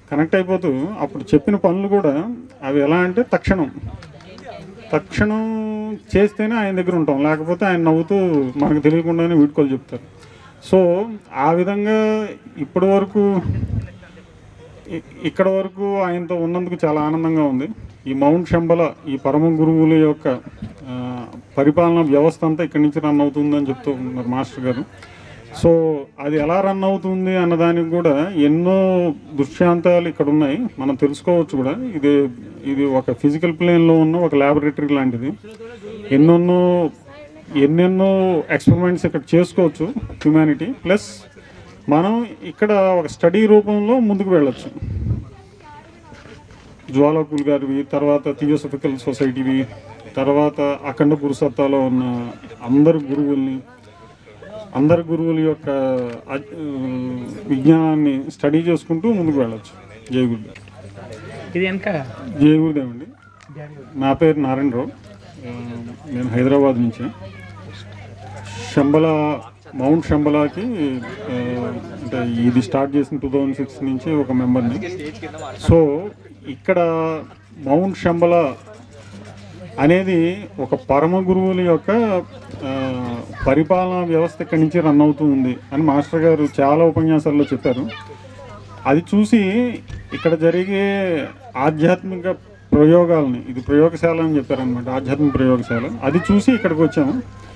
కనెక్ట్ అయిపోతూ అప్పుడు చెప్పిన పనులు కూడా అవి ఎలా అంటే తక్షణం తక్షణం చేస్తేనే ఆయన దగ్గర ఉంటాం లేకపోతే ఆయన నవ్వుతూ మనకు తెలియకుండానే వీడ్కోలు చెప్తారు సో ఆ విధంగా ఇప్పటి వరకు ఇ- ఇక్కడ వరకు ఆయనతో ఉన్నందుకు చాలా ఆనందంగా ఉంది ఈ మౌంట్ శంబల ఈ పరమ గురువుల యొక్క ఆ, పరిపాలన వ్యవస్థ అంతా ఇక్కడి నుంచి రన్ అవుతుందని చెప్తూ ఉన్నారు మాస్టర్ గారు సో అది ఎలా రన్ అవుతుంది అన్నదానికి కూడా ఎన్నో దృష్టాంతాలు ఇక్కడ ఉన్నాయి మనం తెలుసుకోవచ్చు కూడా ఇది ఇది ఒక ఫిజికల్ ప్లేన్లో ఉన్న ఒక ల్యాబొరేటరీ లాంటిది ఎన్నెన్నో ఎన్నెన్నో ఎక్స్పెరిమెంట్స్ ఇక్కడ చేసుకోవచ్చు హ్యుమానిటీ ప్లస్ మనం ఇక్కడ ఒక స్టడీ రూపంలో ముందుకు వెళ్ళొచ్చు జ్వాలకుల్ గారివి తర్వాత థియోసఫికల్ సొసైటీవి తర్వాత అఖండ పురుషత్వాలో ఉన్న అందరు గురువుల్ని అందరు గురువుల యొక్క అ- విజ్ఞానాన్ని స్టడీ చేసుకుంటూ ముందుకు వెళ్ళొచ్చు జయ గురుదేవ్ ఇది వెనక జయ గురుదేవ్ అండి నా పేరు నారాయణరావు ఆ, నేను హైదరాబాద్ నుంచి శంబల మౌంట్ శంబలాకి ఆ, అంటే ఇది స్టార్ట్ చేసిన టూ థౌజండ్ సిక్స్ నుంచి ఒక మెంబర్ని సో ఇక్కడ మౌంట్ శంబల అనేది ఒక పరమ గురువుల యొక్క ఆ, పరిపాలనా వ్యవస్థ ఇక్కడి నుంచి రన్ అవుతూ ఉంది అని మాస్టర్ గారు చాలా ఉపన్యాసాల్లో చెప్పారు అది చూసి ఇక్కడ జరిగే ఆధ్యాత్మిక ప్రయోగాలని ఇది ప్రయోగశాల అని చెప్పారనమాట ఆధ్యాత్మిక ప్రయోగశాల అది చూసి ఇక్కడికి వచ్చాము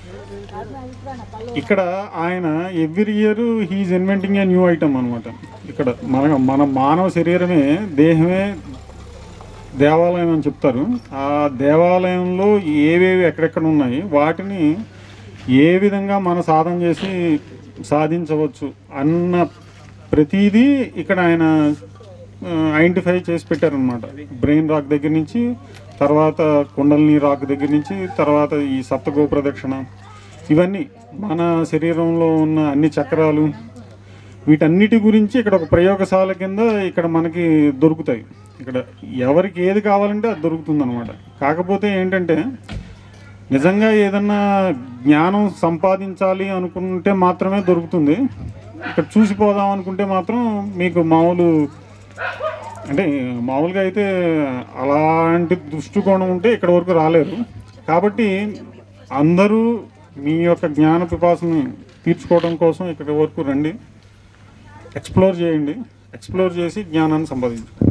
ఇక్కడ ఆయన every year he is inventing a new item అనమాట ఇక్కడ మన మన మానవ శరీరమే దేహమే దేవాలయం అని చెప్తారు ఆ దేవాలయంలో ఏవేవి ఎక్కడెక్కడ ఉన్నాయి వాటిని ఏ విధంగా మన సాధన చేసి సాధించవచ్చు అన్న ప్రతిదీ ఇక్కడ ఆయన ఐడెంటిఫై చేసి పెట్టారనమాట బ్రెయిన్ రాక్ దగ్గర నుంచి తర్వాత కుండలిని రాక్ దగ్గర నుంచి తర్వాత ఈ సప్తగో ప్రదక్షిణ ఇవన్నీ మన శరీరంలో ఉన్న అన్ని చక్రాలు వీటన్నిటి గురించి ఇక్కడ ఒక ప్రయోగశాల కింద ఇక్కడ మనకి దొరుకుతాయి ఇక్కడ ఎవరికి ఏది కావాలంటే అది దొరుకుతుంది అనమాట కాకపోతే ఏంటంటే నిజంగా ఏదన్నా జ్ఞానం సంపాదించాలి అనుకుంటే మాత్రమే దొరుకుతుంది ఇక్కడ చూసిపోదాం అనుకుంటే మాత్రం మీకు మామూలు అంటే మామూలుగా అయితే అలాంటి దృష్టికోణం ఉంటే ఇక్కడ వరకు రాలేరు కాబట్టి అందరూ మీ యొక్క జ్ఞాన పిపాసను తీర్చుకోవడం కోసం ఇక్కడి వరకు రండి ఎక్స్ప్లోర్ చేయండి ఎక్స్ప్లోర్ చేసి జ్ఞానాన్ని సంపాదించండి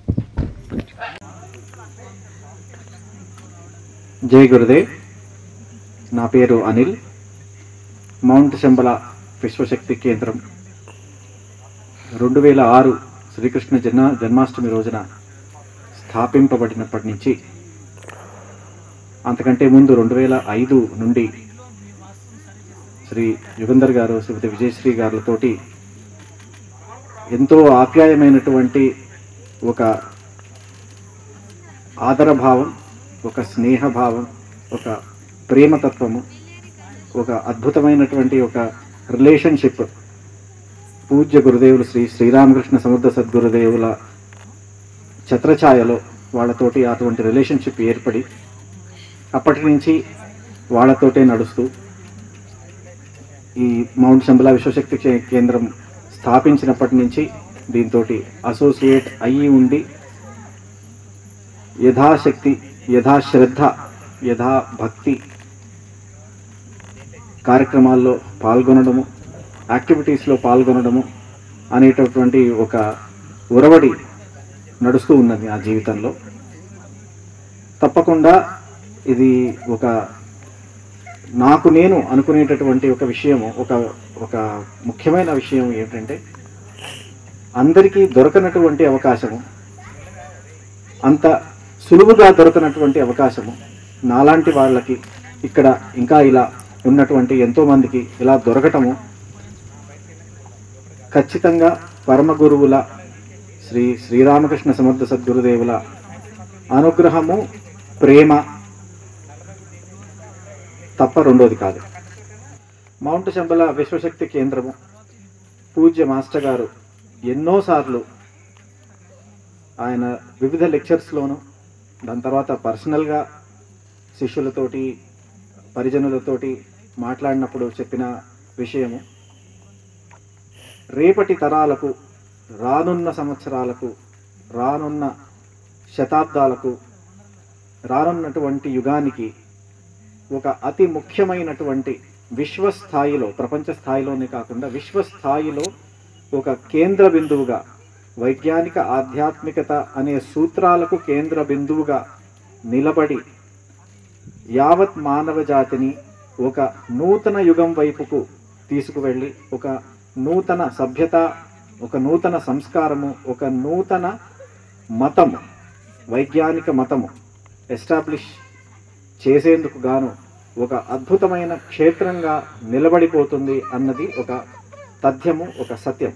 జై గురుదేవ్ నా పేరు అనిల్ మౌంట్ శంబల విశ్వశక్తి కేంద్రం రెండు వేల ఆరు శ్రీకృష్ణ జన్మ జన్మాష్టమి రోజున స్థాపింపబడినప్పటి నుంచి అంతకంటే ముందు రెండు వేల ఐదు నుండి శ్రీ యుగంధర్ గారు శ్రీమతి విజయశ్రీ గారులతోటి ఎంతో ఆప్యాయమైనటువంటి ఒక ఆదరభావం ఒక స్నేహభావం ఒక ప్రేమతత్వము ఒక అద్భుతమైనటువంటి ఒక రిలేషన్షిప్ పూజ్య గురుదేవులు శ్రీ శ్రీరామకృష్ణ సముద్ర సద్గురుదేవుల ఛత్రఛాయలో వాళ్ళతోటి అటువంటి రిలేషన్షిప్ ఏర్పడి అప్పటి నుంచి వాళ్ళతోటే నడుస్తూ ఈ మౌంట్ శంబల విశ్వశక్తి కే- కేంద్రం స్థాపించినప్పటి నుంచి దీంతో అసోసియేట్ అయ్యి ఉండి యథాశక్తి యథాశ్రద్ధ యథా భక్తి కార్యక్రమాల్లో పాల్గొనడము యాక్టివిటీస్లో పాల్గొనడము అనేటటువంటి ఒక ఉరవడి నడుస్తూ ఉన్నది ఆ జీవితంలో తప్పకుండా ఇది ఒక నాకు నేను అనుకునేటటువంటి ఒక విషయము ఒక ఒక ముఖ్యమైన విషయం ఏంటంటే అందరికీ దొరకనటువంటి అవకాశము అంత సులువుగా దొరకనటువంటి అవకాశము నాలాంటి వాళ్ళకి ఇక్కడ ఇంకా ఇలా ఉన్నటువంటి ఎంతోమందికి ఇలా దొరకటము ఖచ్చితంగా పరమ గురువుల శ్రీ శ్రీరామకృష్ణ సమర్థ సద్గురుదేవుల అనుగ్రహము ప్రేమ తప్ప రెండోది కాదు మౌంట్ శంబల విశ్వశక్తి కేంద్రము పూజ్య మాస్టర్ గారు ఎన్నోసార్లు ఆయన వివిధ లెక్చర్స్లోను దాని తర్వాత పర్సనల్గా శిష్యులతోటి పరిజనులతోటి మాట్లాడినప్పుడు చెప్పిన విషయము రేపటి తరాలకు రానున్న సంవత్సరాలకు రానున్న శతాబ్దాలకు రానున్నటువంటి యుగానికి ఒక అతి ముఖ్యమైనటువంటి విశ్వస్థాయిలో ప్రపంచ స్థాయిలోనే కాకుండా విశ్వస్థాయిలో ఒక కేంద్ర బిందువుగా వైజ్ఞానిక ఆధ్యాత్మికత అనే సూత్రాలకు కేంద్ర బిందువుగా నిలబడి యావత్ మానవ జాతిని ఒక నూతన యుగం వైపుకు తీసుకువెళ్ళి ఒక నూతన సభ్యత ఒక నూతన సంస్కారము ఒక నూతన మతము వైజ్ఞానిక మతము ఎస్టాబ్లిష్ చేసేందుకు గాను ఒక అద్భుతమైన క్షేత్రంగా నిలబడిపోతుంది అన్నది ఒక తథ్యము ఒక సత్యం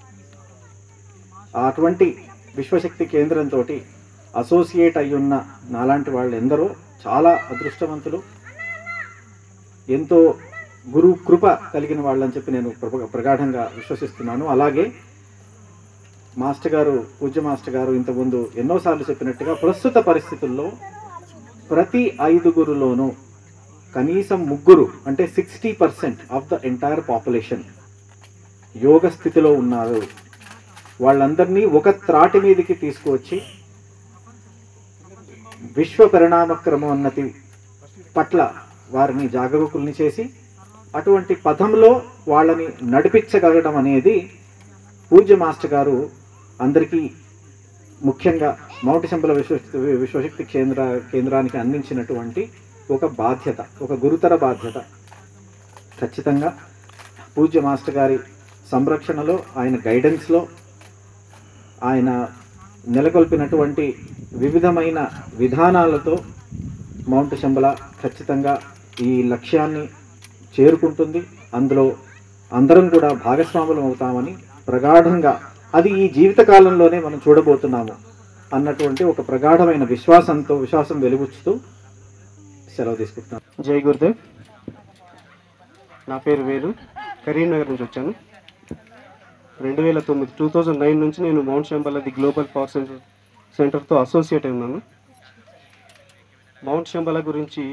అటువంటి విశ్వశక్తి కేంద్రంతో అసోసియేట్ అయ్యున్న నాలాంటి వాళ్ళు ఎందరో చాలా అదృష్టవంతులు ఎంతో గురు కృప కలిగిన వాళ్ళని చెప్పి నేను ప్రప- ప్రగాఢంగా విశ్వసిస్తున్నాను అలాగే మాస్టర్ గారు పూజ్య మాస్టర్ గారు ఇంతకుముందు ఎన్నోసార్లు చెప్పినట్టుగా ప్రస్తుత పరిస్థితుల్లో ప్రతి ఐదుగురులోనూ కనీసం ముగ్గురు అంటే sixty percent of the entire population యోగ స్థితిలో ఉన్నారు వాళ్ళందరినీ ఒక త్రాటి మీదకి తీసుకువచ్చి విశ్వ పరిణామక్రమోన్నతి పట్ల వారిని జాగరూకుల్ని చేసి అటువంటి పథంలో వాళ్ళని నడిపించగలగడం అనేది పూజ్య మాస్టర్ గారు అందరికీ ముఖ్యంగా మౌంటి శంబల విశ్వ విశ్వశక్తి కేంద్ర కేంద్రానికి అందించినటువంటి ఒక బాధ్యత ఒక గురుతర బాధ్యత ఖచ్చితంగా పూజ్య మాస్టర్ గారి సంరక్షణలో ఆయన గైడెన్స్లో ఆయన నెలకొల్పినటువంటి వివిధమైన విధానాలతో మౌంట్ శంబల ఖచ్చితంగా ఈ లక్ష్యాన్ని చేరుకుంటుంది అందులో అందరం కూడా భాగస్వాములం అవుతామని ప్రగాఢంగా అది ఈ జీవిత కాలంలోనే మనం చూడబోతున్నాము అన్నటువంటి ఒక ప్రగాఢమైన విశ్వాసంతో విశ్వాసం వెలుగుచ్చుతూ సెలవు తీసుకుంటున్నాను జై గురుదేవ్ నా పేరు వేలు కరీంనగర్ నుంచి వచ్చాను రెండు వేల తొమ్మిది టూ థౌజండ్ నైన్ నుంచి నేను mount Shambala the global power centre సెంటర్తో అసోసియేట్ అయి ఉన్నాను మౌంట్ శంబల గురించి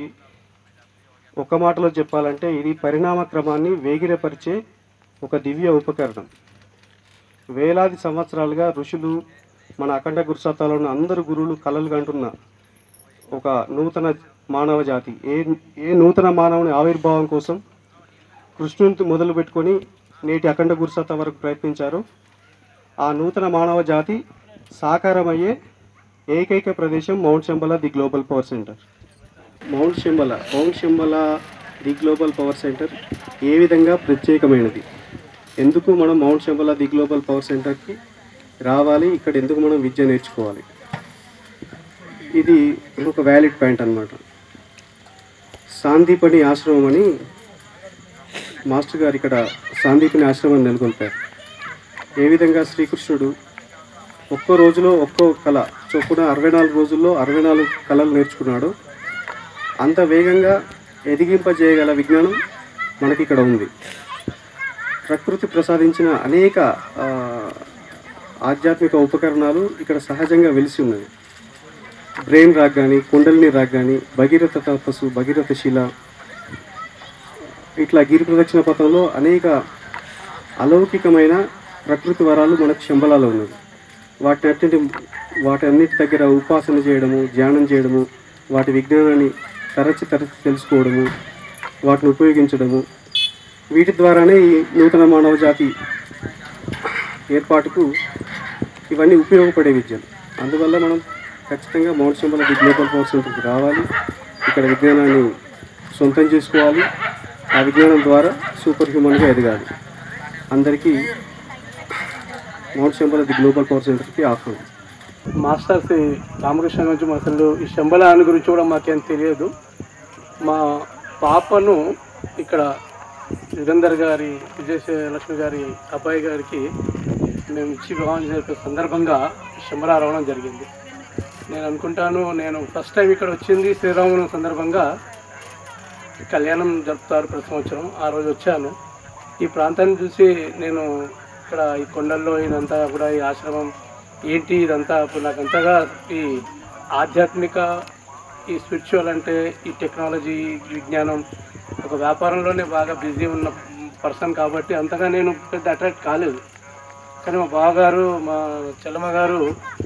ఒక మాటలో చెప్పాలంటే ఇది పరిణామ క్రమాన్ని వేగిరపరిచే ఒక దివ్య ఉపకరణం వేలాది సంవత్సరాలుగా ఋషులు మన అఖండ గురుసత్తాలో ఉన్న అందరు గురువులు కలలు కంటున్న ఒక నూతన మానవ జాతి ఏ ఏ నూతన మానవుని ఆవిర్భావం కోసం కృష్ణుని మొదలు పెట్టుకొని నేటి అఖండ గురుసత్తా వరకు ప్రయత్నించారు ఆ నూతన మానవ జాతి సాకారమయ్యే ఏకైక ప్రదేశం mount Shambala the global power centre mount Shambala mount Shambala the global power centre ఏ విధంగా ప్రత్యేకమైనది ఎందుకు మనం mount Shambala the global power సెంటర్కి రావాలి ఇక్కడ ఎందుకు మనం విద్య నేర్చుకోవాలి ఇది ఒక వ్యాలిడ్ పాయింట్ అన్నమాట సాందీపని ఆశ్రమం అని మాస్టర్ గారు ఇక్కడ సాందీపని ఆశ్రమం నెలకొల్పారు ఏ విధంగా శ్రీకృష్ణుడు ఒక్కో రోజులో ఒక్కో కళ చొప్పున అరవై నాలుగు రోజుల్లో అరవై నాలుగు కళలు నేర్చుకున్నాడు అంత వేగంగా ఎదిగింపజేయగల విజ్ఞానం మనకి ఇక్కడ ఉంది ప్రకృతి ప్రసాదించిన అనేక ఆ, ఆధ్యాత్మిక ఉపకరణాలు ఇక్కడ సహజంగా వెలిసి ఉన్నవి బ్రెయిన్ రాక్ కానీ కుండలిని రాక్ కానీ భగీరథ తపస్సు భగీరథ శిల ఇట్లా గిరి ప్రదక్షిణ పథంలో అనేక అలౌకికమైన ప్రకృతి వరాలు మనకు శంబలాలో ఉన్నవి వాటి అన్నిటి వాటి అన్నిటి దగ్గర ఉపాసన చేయడము ధ్యానం చేయడము వాటి విజ్ఞానాన్ని తరచి తరచి తెలుసుకోవడము వాటిని ఉపయోగించడము వీటి ద్వారానే ఈ నూతన మానవ జాతి ఏర్పాటుకు ఇవన్నీ ఉపయోగపడే విద్యలు అందువల్ల మనం ఖచ్చితంగా mount symbol the global power సెంటర్కి రావాలి ఇక్కడ విజ్ఞానాన్ని సొంతం చేసుకోవాలి ఆ విజ్ఞానం ద్వారా సూపర్ హ్యూమన్గా ఎదగాలి అందరికీ mount symbol the global power సెంటర్కి ఆహ్వానం మాస్టర్స్ ఈ రామకృష్ణ గురించి మా అసలు ఈ శంబలాన్ని గురించి కూడా మాకేం తెలియదు మా పాపను ఇక్కడ యుగంధర్ గారి విజయ లక్ష్మి గారి అబ్బాయి గారికి మేము ఇచ్చి వివాహం చేసే సందర్భంగా శంబలా రావడం జరిగింది నేను అనుకుంటాను నేను ఫస్ట్ టైం ఇక్కడ వచ్చింది శ్రీరామనవమి సందర్భంగా కళ్యాణం జరుపుతారు ప్రతి సంవత్సరం ఆ రోజు వచ్చాను ఈ ప్రాంతాన్ని చూసి నేను ఇక్కడ ఈ కొండల్లో ఇదంతా కూడా ఈ ఆశ్రమం ఏంటి ఇదంతా ఇప్పుడు నాకు అంతగా ఈ ఆధ్యాత్మిక ఈ స్పిరిచువల్ అంటే ఈ టెక్నాలజీ విజ్ఞానం ఒక వ్యాపారంలోనే బాగా బిజీ ఉన్న పర్సన్ కాబట్టి అంతగా నేను పెద్ద అట్రాక్ట్ కాలేదు కానీ మా బావగారు మా చెల్లమ్మ గారు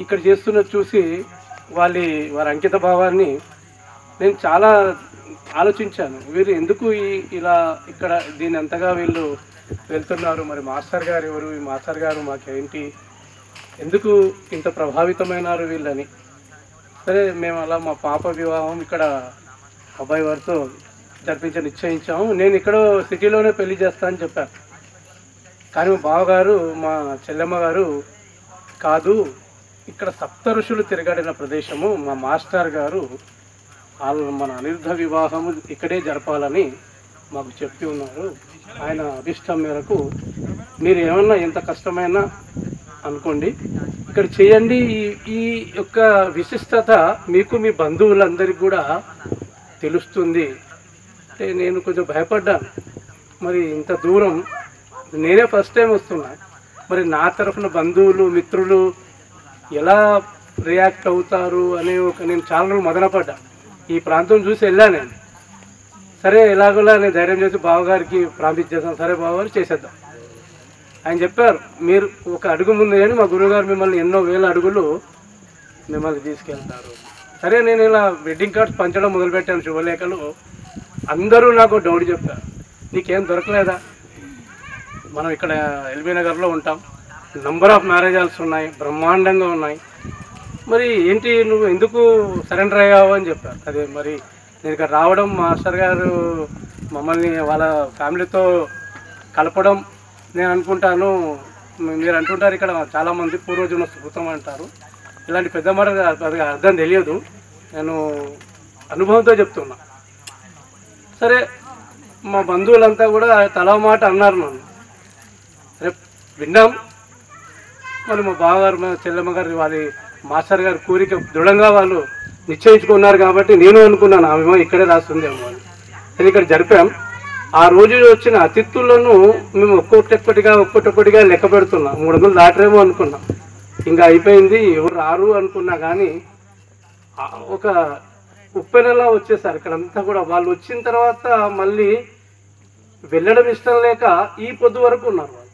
ఇక్కడ చేస్తున్నది చూసి వాళ్ళ వారి అంకిత భావాన్ని నేను చాలా ఆలోచించాను వీరు ఎందుకు ఈ- ఇలా ఇక్కడ దీన్ని అంతగా వీళ్ళు వెళ్తున్నారు మరి మాస్టర్ గారు ఎవరు ఈ మాస్టర్ గారు మాకేంటి ఎందుకు ఇంత ప్రభావితమైనారు వీళ్ళని సరే మేము అలా మా పాప వివాహం ఇక్కడ అబ్బాయి వారితో జరిపించ నిశ్చయించాము నేను ఇక్కడ సిటీలోనే పెళ్లి చేస్తా అని చెప్పాను కానీ మా బావగారు మా చెల్లెమ్మ గారు కాదు ఇక్కడ సప్త ఋషులు తిరగడిన ప్రదేశము మా మాస్టర్ గారు వాళ్ళు మన అనిరుద్ధ వివాహము ఇక్కడే జరపాలని మాకు చెప్పి ఉన్నారు ఆయన అభిష్టం మేరకు మీరు ఏమన్నా ఎంత కష్టమైనా అనుకోండి ఇక్కడ చేయండి ఈ- ఈ యొక్క విశిష్టత మీకు మీ బంధువులందరికీ కూడా తెలుస్తుంది అంటే నేను కొంచెం భయపడ్డాను మరి ఇంత దూరం నేనే ఫస్ట్ టైం వస్తున్నా మరి నా తరఫున బంధువులు మిత్రులు ఎలా రియాక్ట్ అవుతారు అనే ఒక నేను చాలా రోజులు మదనపడ్డా ఈ ప్రాంతం చూసి వెళ్ళాను నేను సరే ఎలాగోలా నేను ధైర్యం చేసి బావగారికి ప్రామిస్ చేశాను సరే బావగారు చేసేద్దాం ఆయన చెప్పారు మీరు ఒక అడుగు ముందు కానీ మా గురువుగారు మిమ్మల్ని ఎన్నో వేల అడుగులు మిమ్మల్ని తీసుకెళ్తారు సరే నేను ఇలా వెడ్డింగ్ కార్డ్స్ పంచడం మొదలుపెట్టాను శుభలేఖలు అందరూ నాకు డౌట్ చెప్పారు నీకేం దొరకలేదా మనం ఇక్కడ ఎల్బీ నగర్లో ఉంటాం నంబర్ ఆఫ్ మ్యారేజాల్స్ ఉన్నాయి బ్రహ్మాండంగా ఉన్నాయి మరి ఏంటి నువ్వు ఎందుకు సరెండర్ అయ్యావు అని చెప్పారు అదే మరి నేను ఇక్కడ రావడం మాస్టర్ గారు మమ్మల్ని వాళ్ళ ఫ్యామిలీతో కలపడం నేను అనుకుంటాను మీరు అంటుంటారు ఇక్కడ చాలామంది పూర్వజన్మ స్మృతం అంటారు ఇలాంటి పెద్ద మాట అది అర్థం తెలియదు నేను అనుభవంతో చెప్తున్నా సరే మా బంధువులంతా కూడా తలా మాట అన్నారు నన్ను సరే విన్నాం మరి మా బావగారు మా చెల్లెమ్మ గారు వాళ్ళ మాస్టర్ గారి కోరిక దృఢంగా వాళ్ళు నిశ్చయించుకున్నారు కాబట్టి నేను అనుకున్నాను ఆమెమో ఇక్కడే రాస్తుందేమో అని సరే ఇక్కడ జరిపాం ఆ రోజు వచ్చిన అతిథులను మేము ఒక్కొక్కటిగా ఒక్కొక్కటిగా లెక్క పెడుతున్నాం మూడు వందలు దాటరేమో అనుకున్నాం ఇంకా అయిపోయింది ఎవరు రారు అనుకున్నా కానీ ఆ ఒక ఉప్పెనలా వచ్చేసారు ఇక్కడంతా కూడా వాళ్ళు వచ్చిన తర్వాత మళ్ళీ వెళ్ళడం ఇష్టం లేక ఈ పొద్దు వరకు ఉన్నారు వాళ్ళు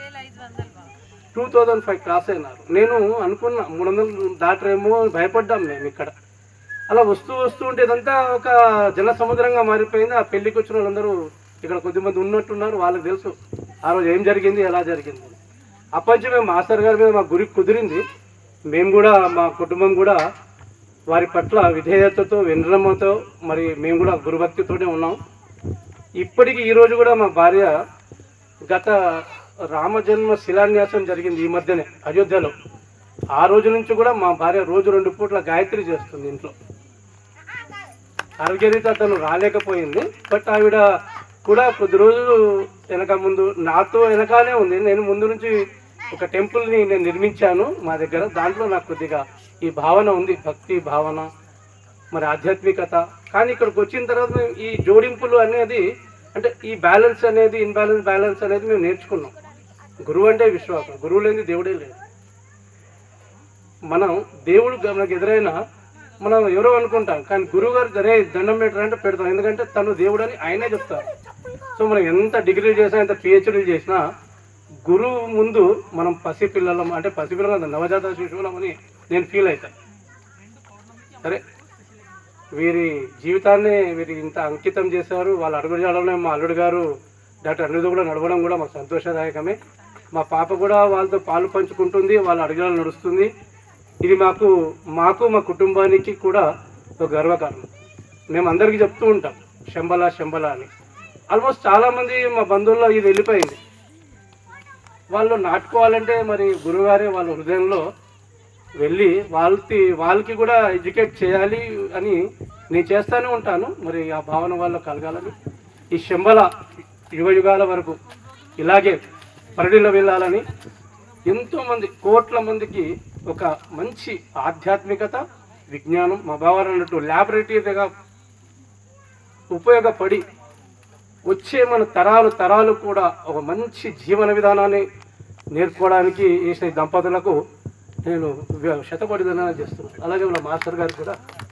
టూ థౌజండ్ ఫైవ్ క్రాస్ అయినారు నేను అనుకున్నా మూడు వందలు దాటరేమో భయపడ్డాం మేము ఇక్కడ అలా వస్తూ వస్తూ ఉంటే ఇదంతా ఒక జన సముద్రంగా మారిపోయింది ఆ పెళ్లికి వచ్చిన వాళ్ళందరూ ఇక్కడ కొద్దిమంది ఉన్నట్టున్నారు వాళ్ళకి తెలుసు ఆ రోజు ఏం జరిగింది ఎలా జరిగింది అప్పటి నుంచి మేము మాస్టర్ గారి మీద మా గురి కుదిరింది మేము కూడా మా కుటుంబం కూడా వారి పట్ల విధేయతతో వినమ్రమతో మరి మేము కూడా గురుభక్తితోనే ఉన్నాం ఇప్పటికి ఈ రోజు కూడా మా భార్య గత రామజన్మ శిలాన్యాసం జరిగింది ఈ మధ్యనే అయోధ్యలో ఆ రోజు నుంచి కూడా మా భార్య రోజు రెండు పూట్ల గాయత్రి చేస్తుంది ఇంట్లో ఆరోగ్యరీత్యా తను రాలేకపోయింది బట్ ఆవిడ కూడా కొద్ది రోజులు వెనక ముందు నాతో వెనకాలే ఉంది నేను ముందు నుంచి ఒక టెంపుల్ని నేను నిర్మించాను మా దగ్గర దాంట్లో నాకు కొద్దిగా ఈ భావన ఉంది భక్తి భావన మరి ఆధ్యాత్మికత కానీ ఇక్కడికి వచ్చిన తర్వాత మేము ఈ జోడింపులు అనేది అంటే ఈ బ్యాలెన్స్ అనేది ఇన్బ్యాలెన్స్ బ్యాలెన్స్ అనేది మేము నేర్చుకున్నాం గురువు అంటే విశ్వాసం గురువు లేని దేవుడే లేదు మనం దేవుడు మనకు ఎదురైనా మనం ఎవరో అనుకుంటాం కానీ గురువు గారు సరే దండం పెట్టారంటే పెడతాం ఎందుకంటే తను దేవుడు అని ఆయనే చెప్తారు సో మనం ఎంత డిగ్రీ చేసినా ఎంత పిహెచ్డీ చేసినా గురువు ముందు మనం పసిపిల్లలం అంటే పసిపిల్లలం నవజాత శిశువులం అని నేను ఫీల్ అవుతాను సరే వీరి జీవితాన్ని వీరి ఇంత అంకితం చేశారు వాళ్ళ అడుగు జాడలోనే మా అల్లుడు గారు డాక్టర్ అనిరుద్ధ కూడా నడవడం కూడా మాకు సంతోషదాయకమే మా పాప కూడా వాళ్ళతో పాలు పంచుకుంటుంది వాళ్ళ అడుగుజాడలు నడుస్తుంది ఇది మాకు మాకు మా కుటుంబానికి కూడా ఒక గర్వకారణం మేము అందరికీ చెప్తూ ఉంటాం శంబల శంబల అని ఆల్మోస్ట్ చాలామంది మా బంధువుల్లో ఇది వెళ్ళిపోయింది వాళ్ళు నాటుకోవాలంటే మరి గురుగారే వాళ్ళ హృదయంలో వెళ్ళి వాళ్ళకి వాళ్ళకి కూడా ఎడ్యుకేట్ చేయాలి అని నేను చేస్తూనే ఉంటాను మరి ఆ భావన వాళ్ళ కలగాలని ఈ శంబల యుగ యుగాల వరకు ఇలాగే పరిడిలో వెళ్ళాలని ఎంతోమంది కోట్ల మందికి ఒక మంచి ఆధ్యాత్మికత విజ్ఞానం మా బావారు అన్నట్టు ల్యాబొరేటరీగా ఉపయోగపడి వచ్చే మన తరాలు తరాలు కూడా ఒక మంచి జీవన విధానాన్ని నేర్చుకోవడానికి చేసిన ఈ దంపతులకు నేను శతకోటి ధనాలు చేస్తున్నాను అలాగే వాళ్ళ మాస్టర్ గారు కూడా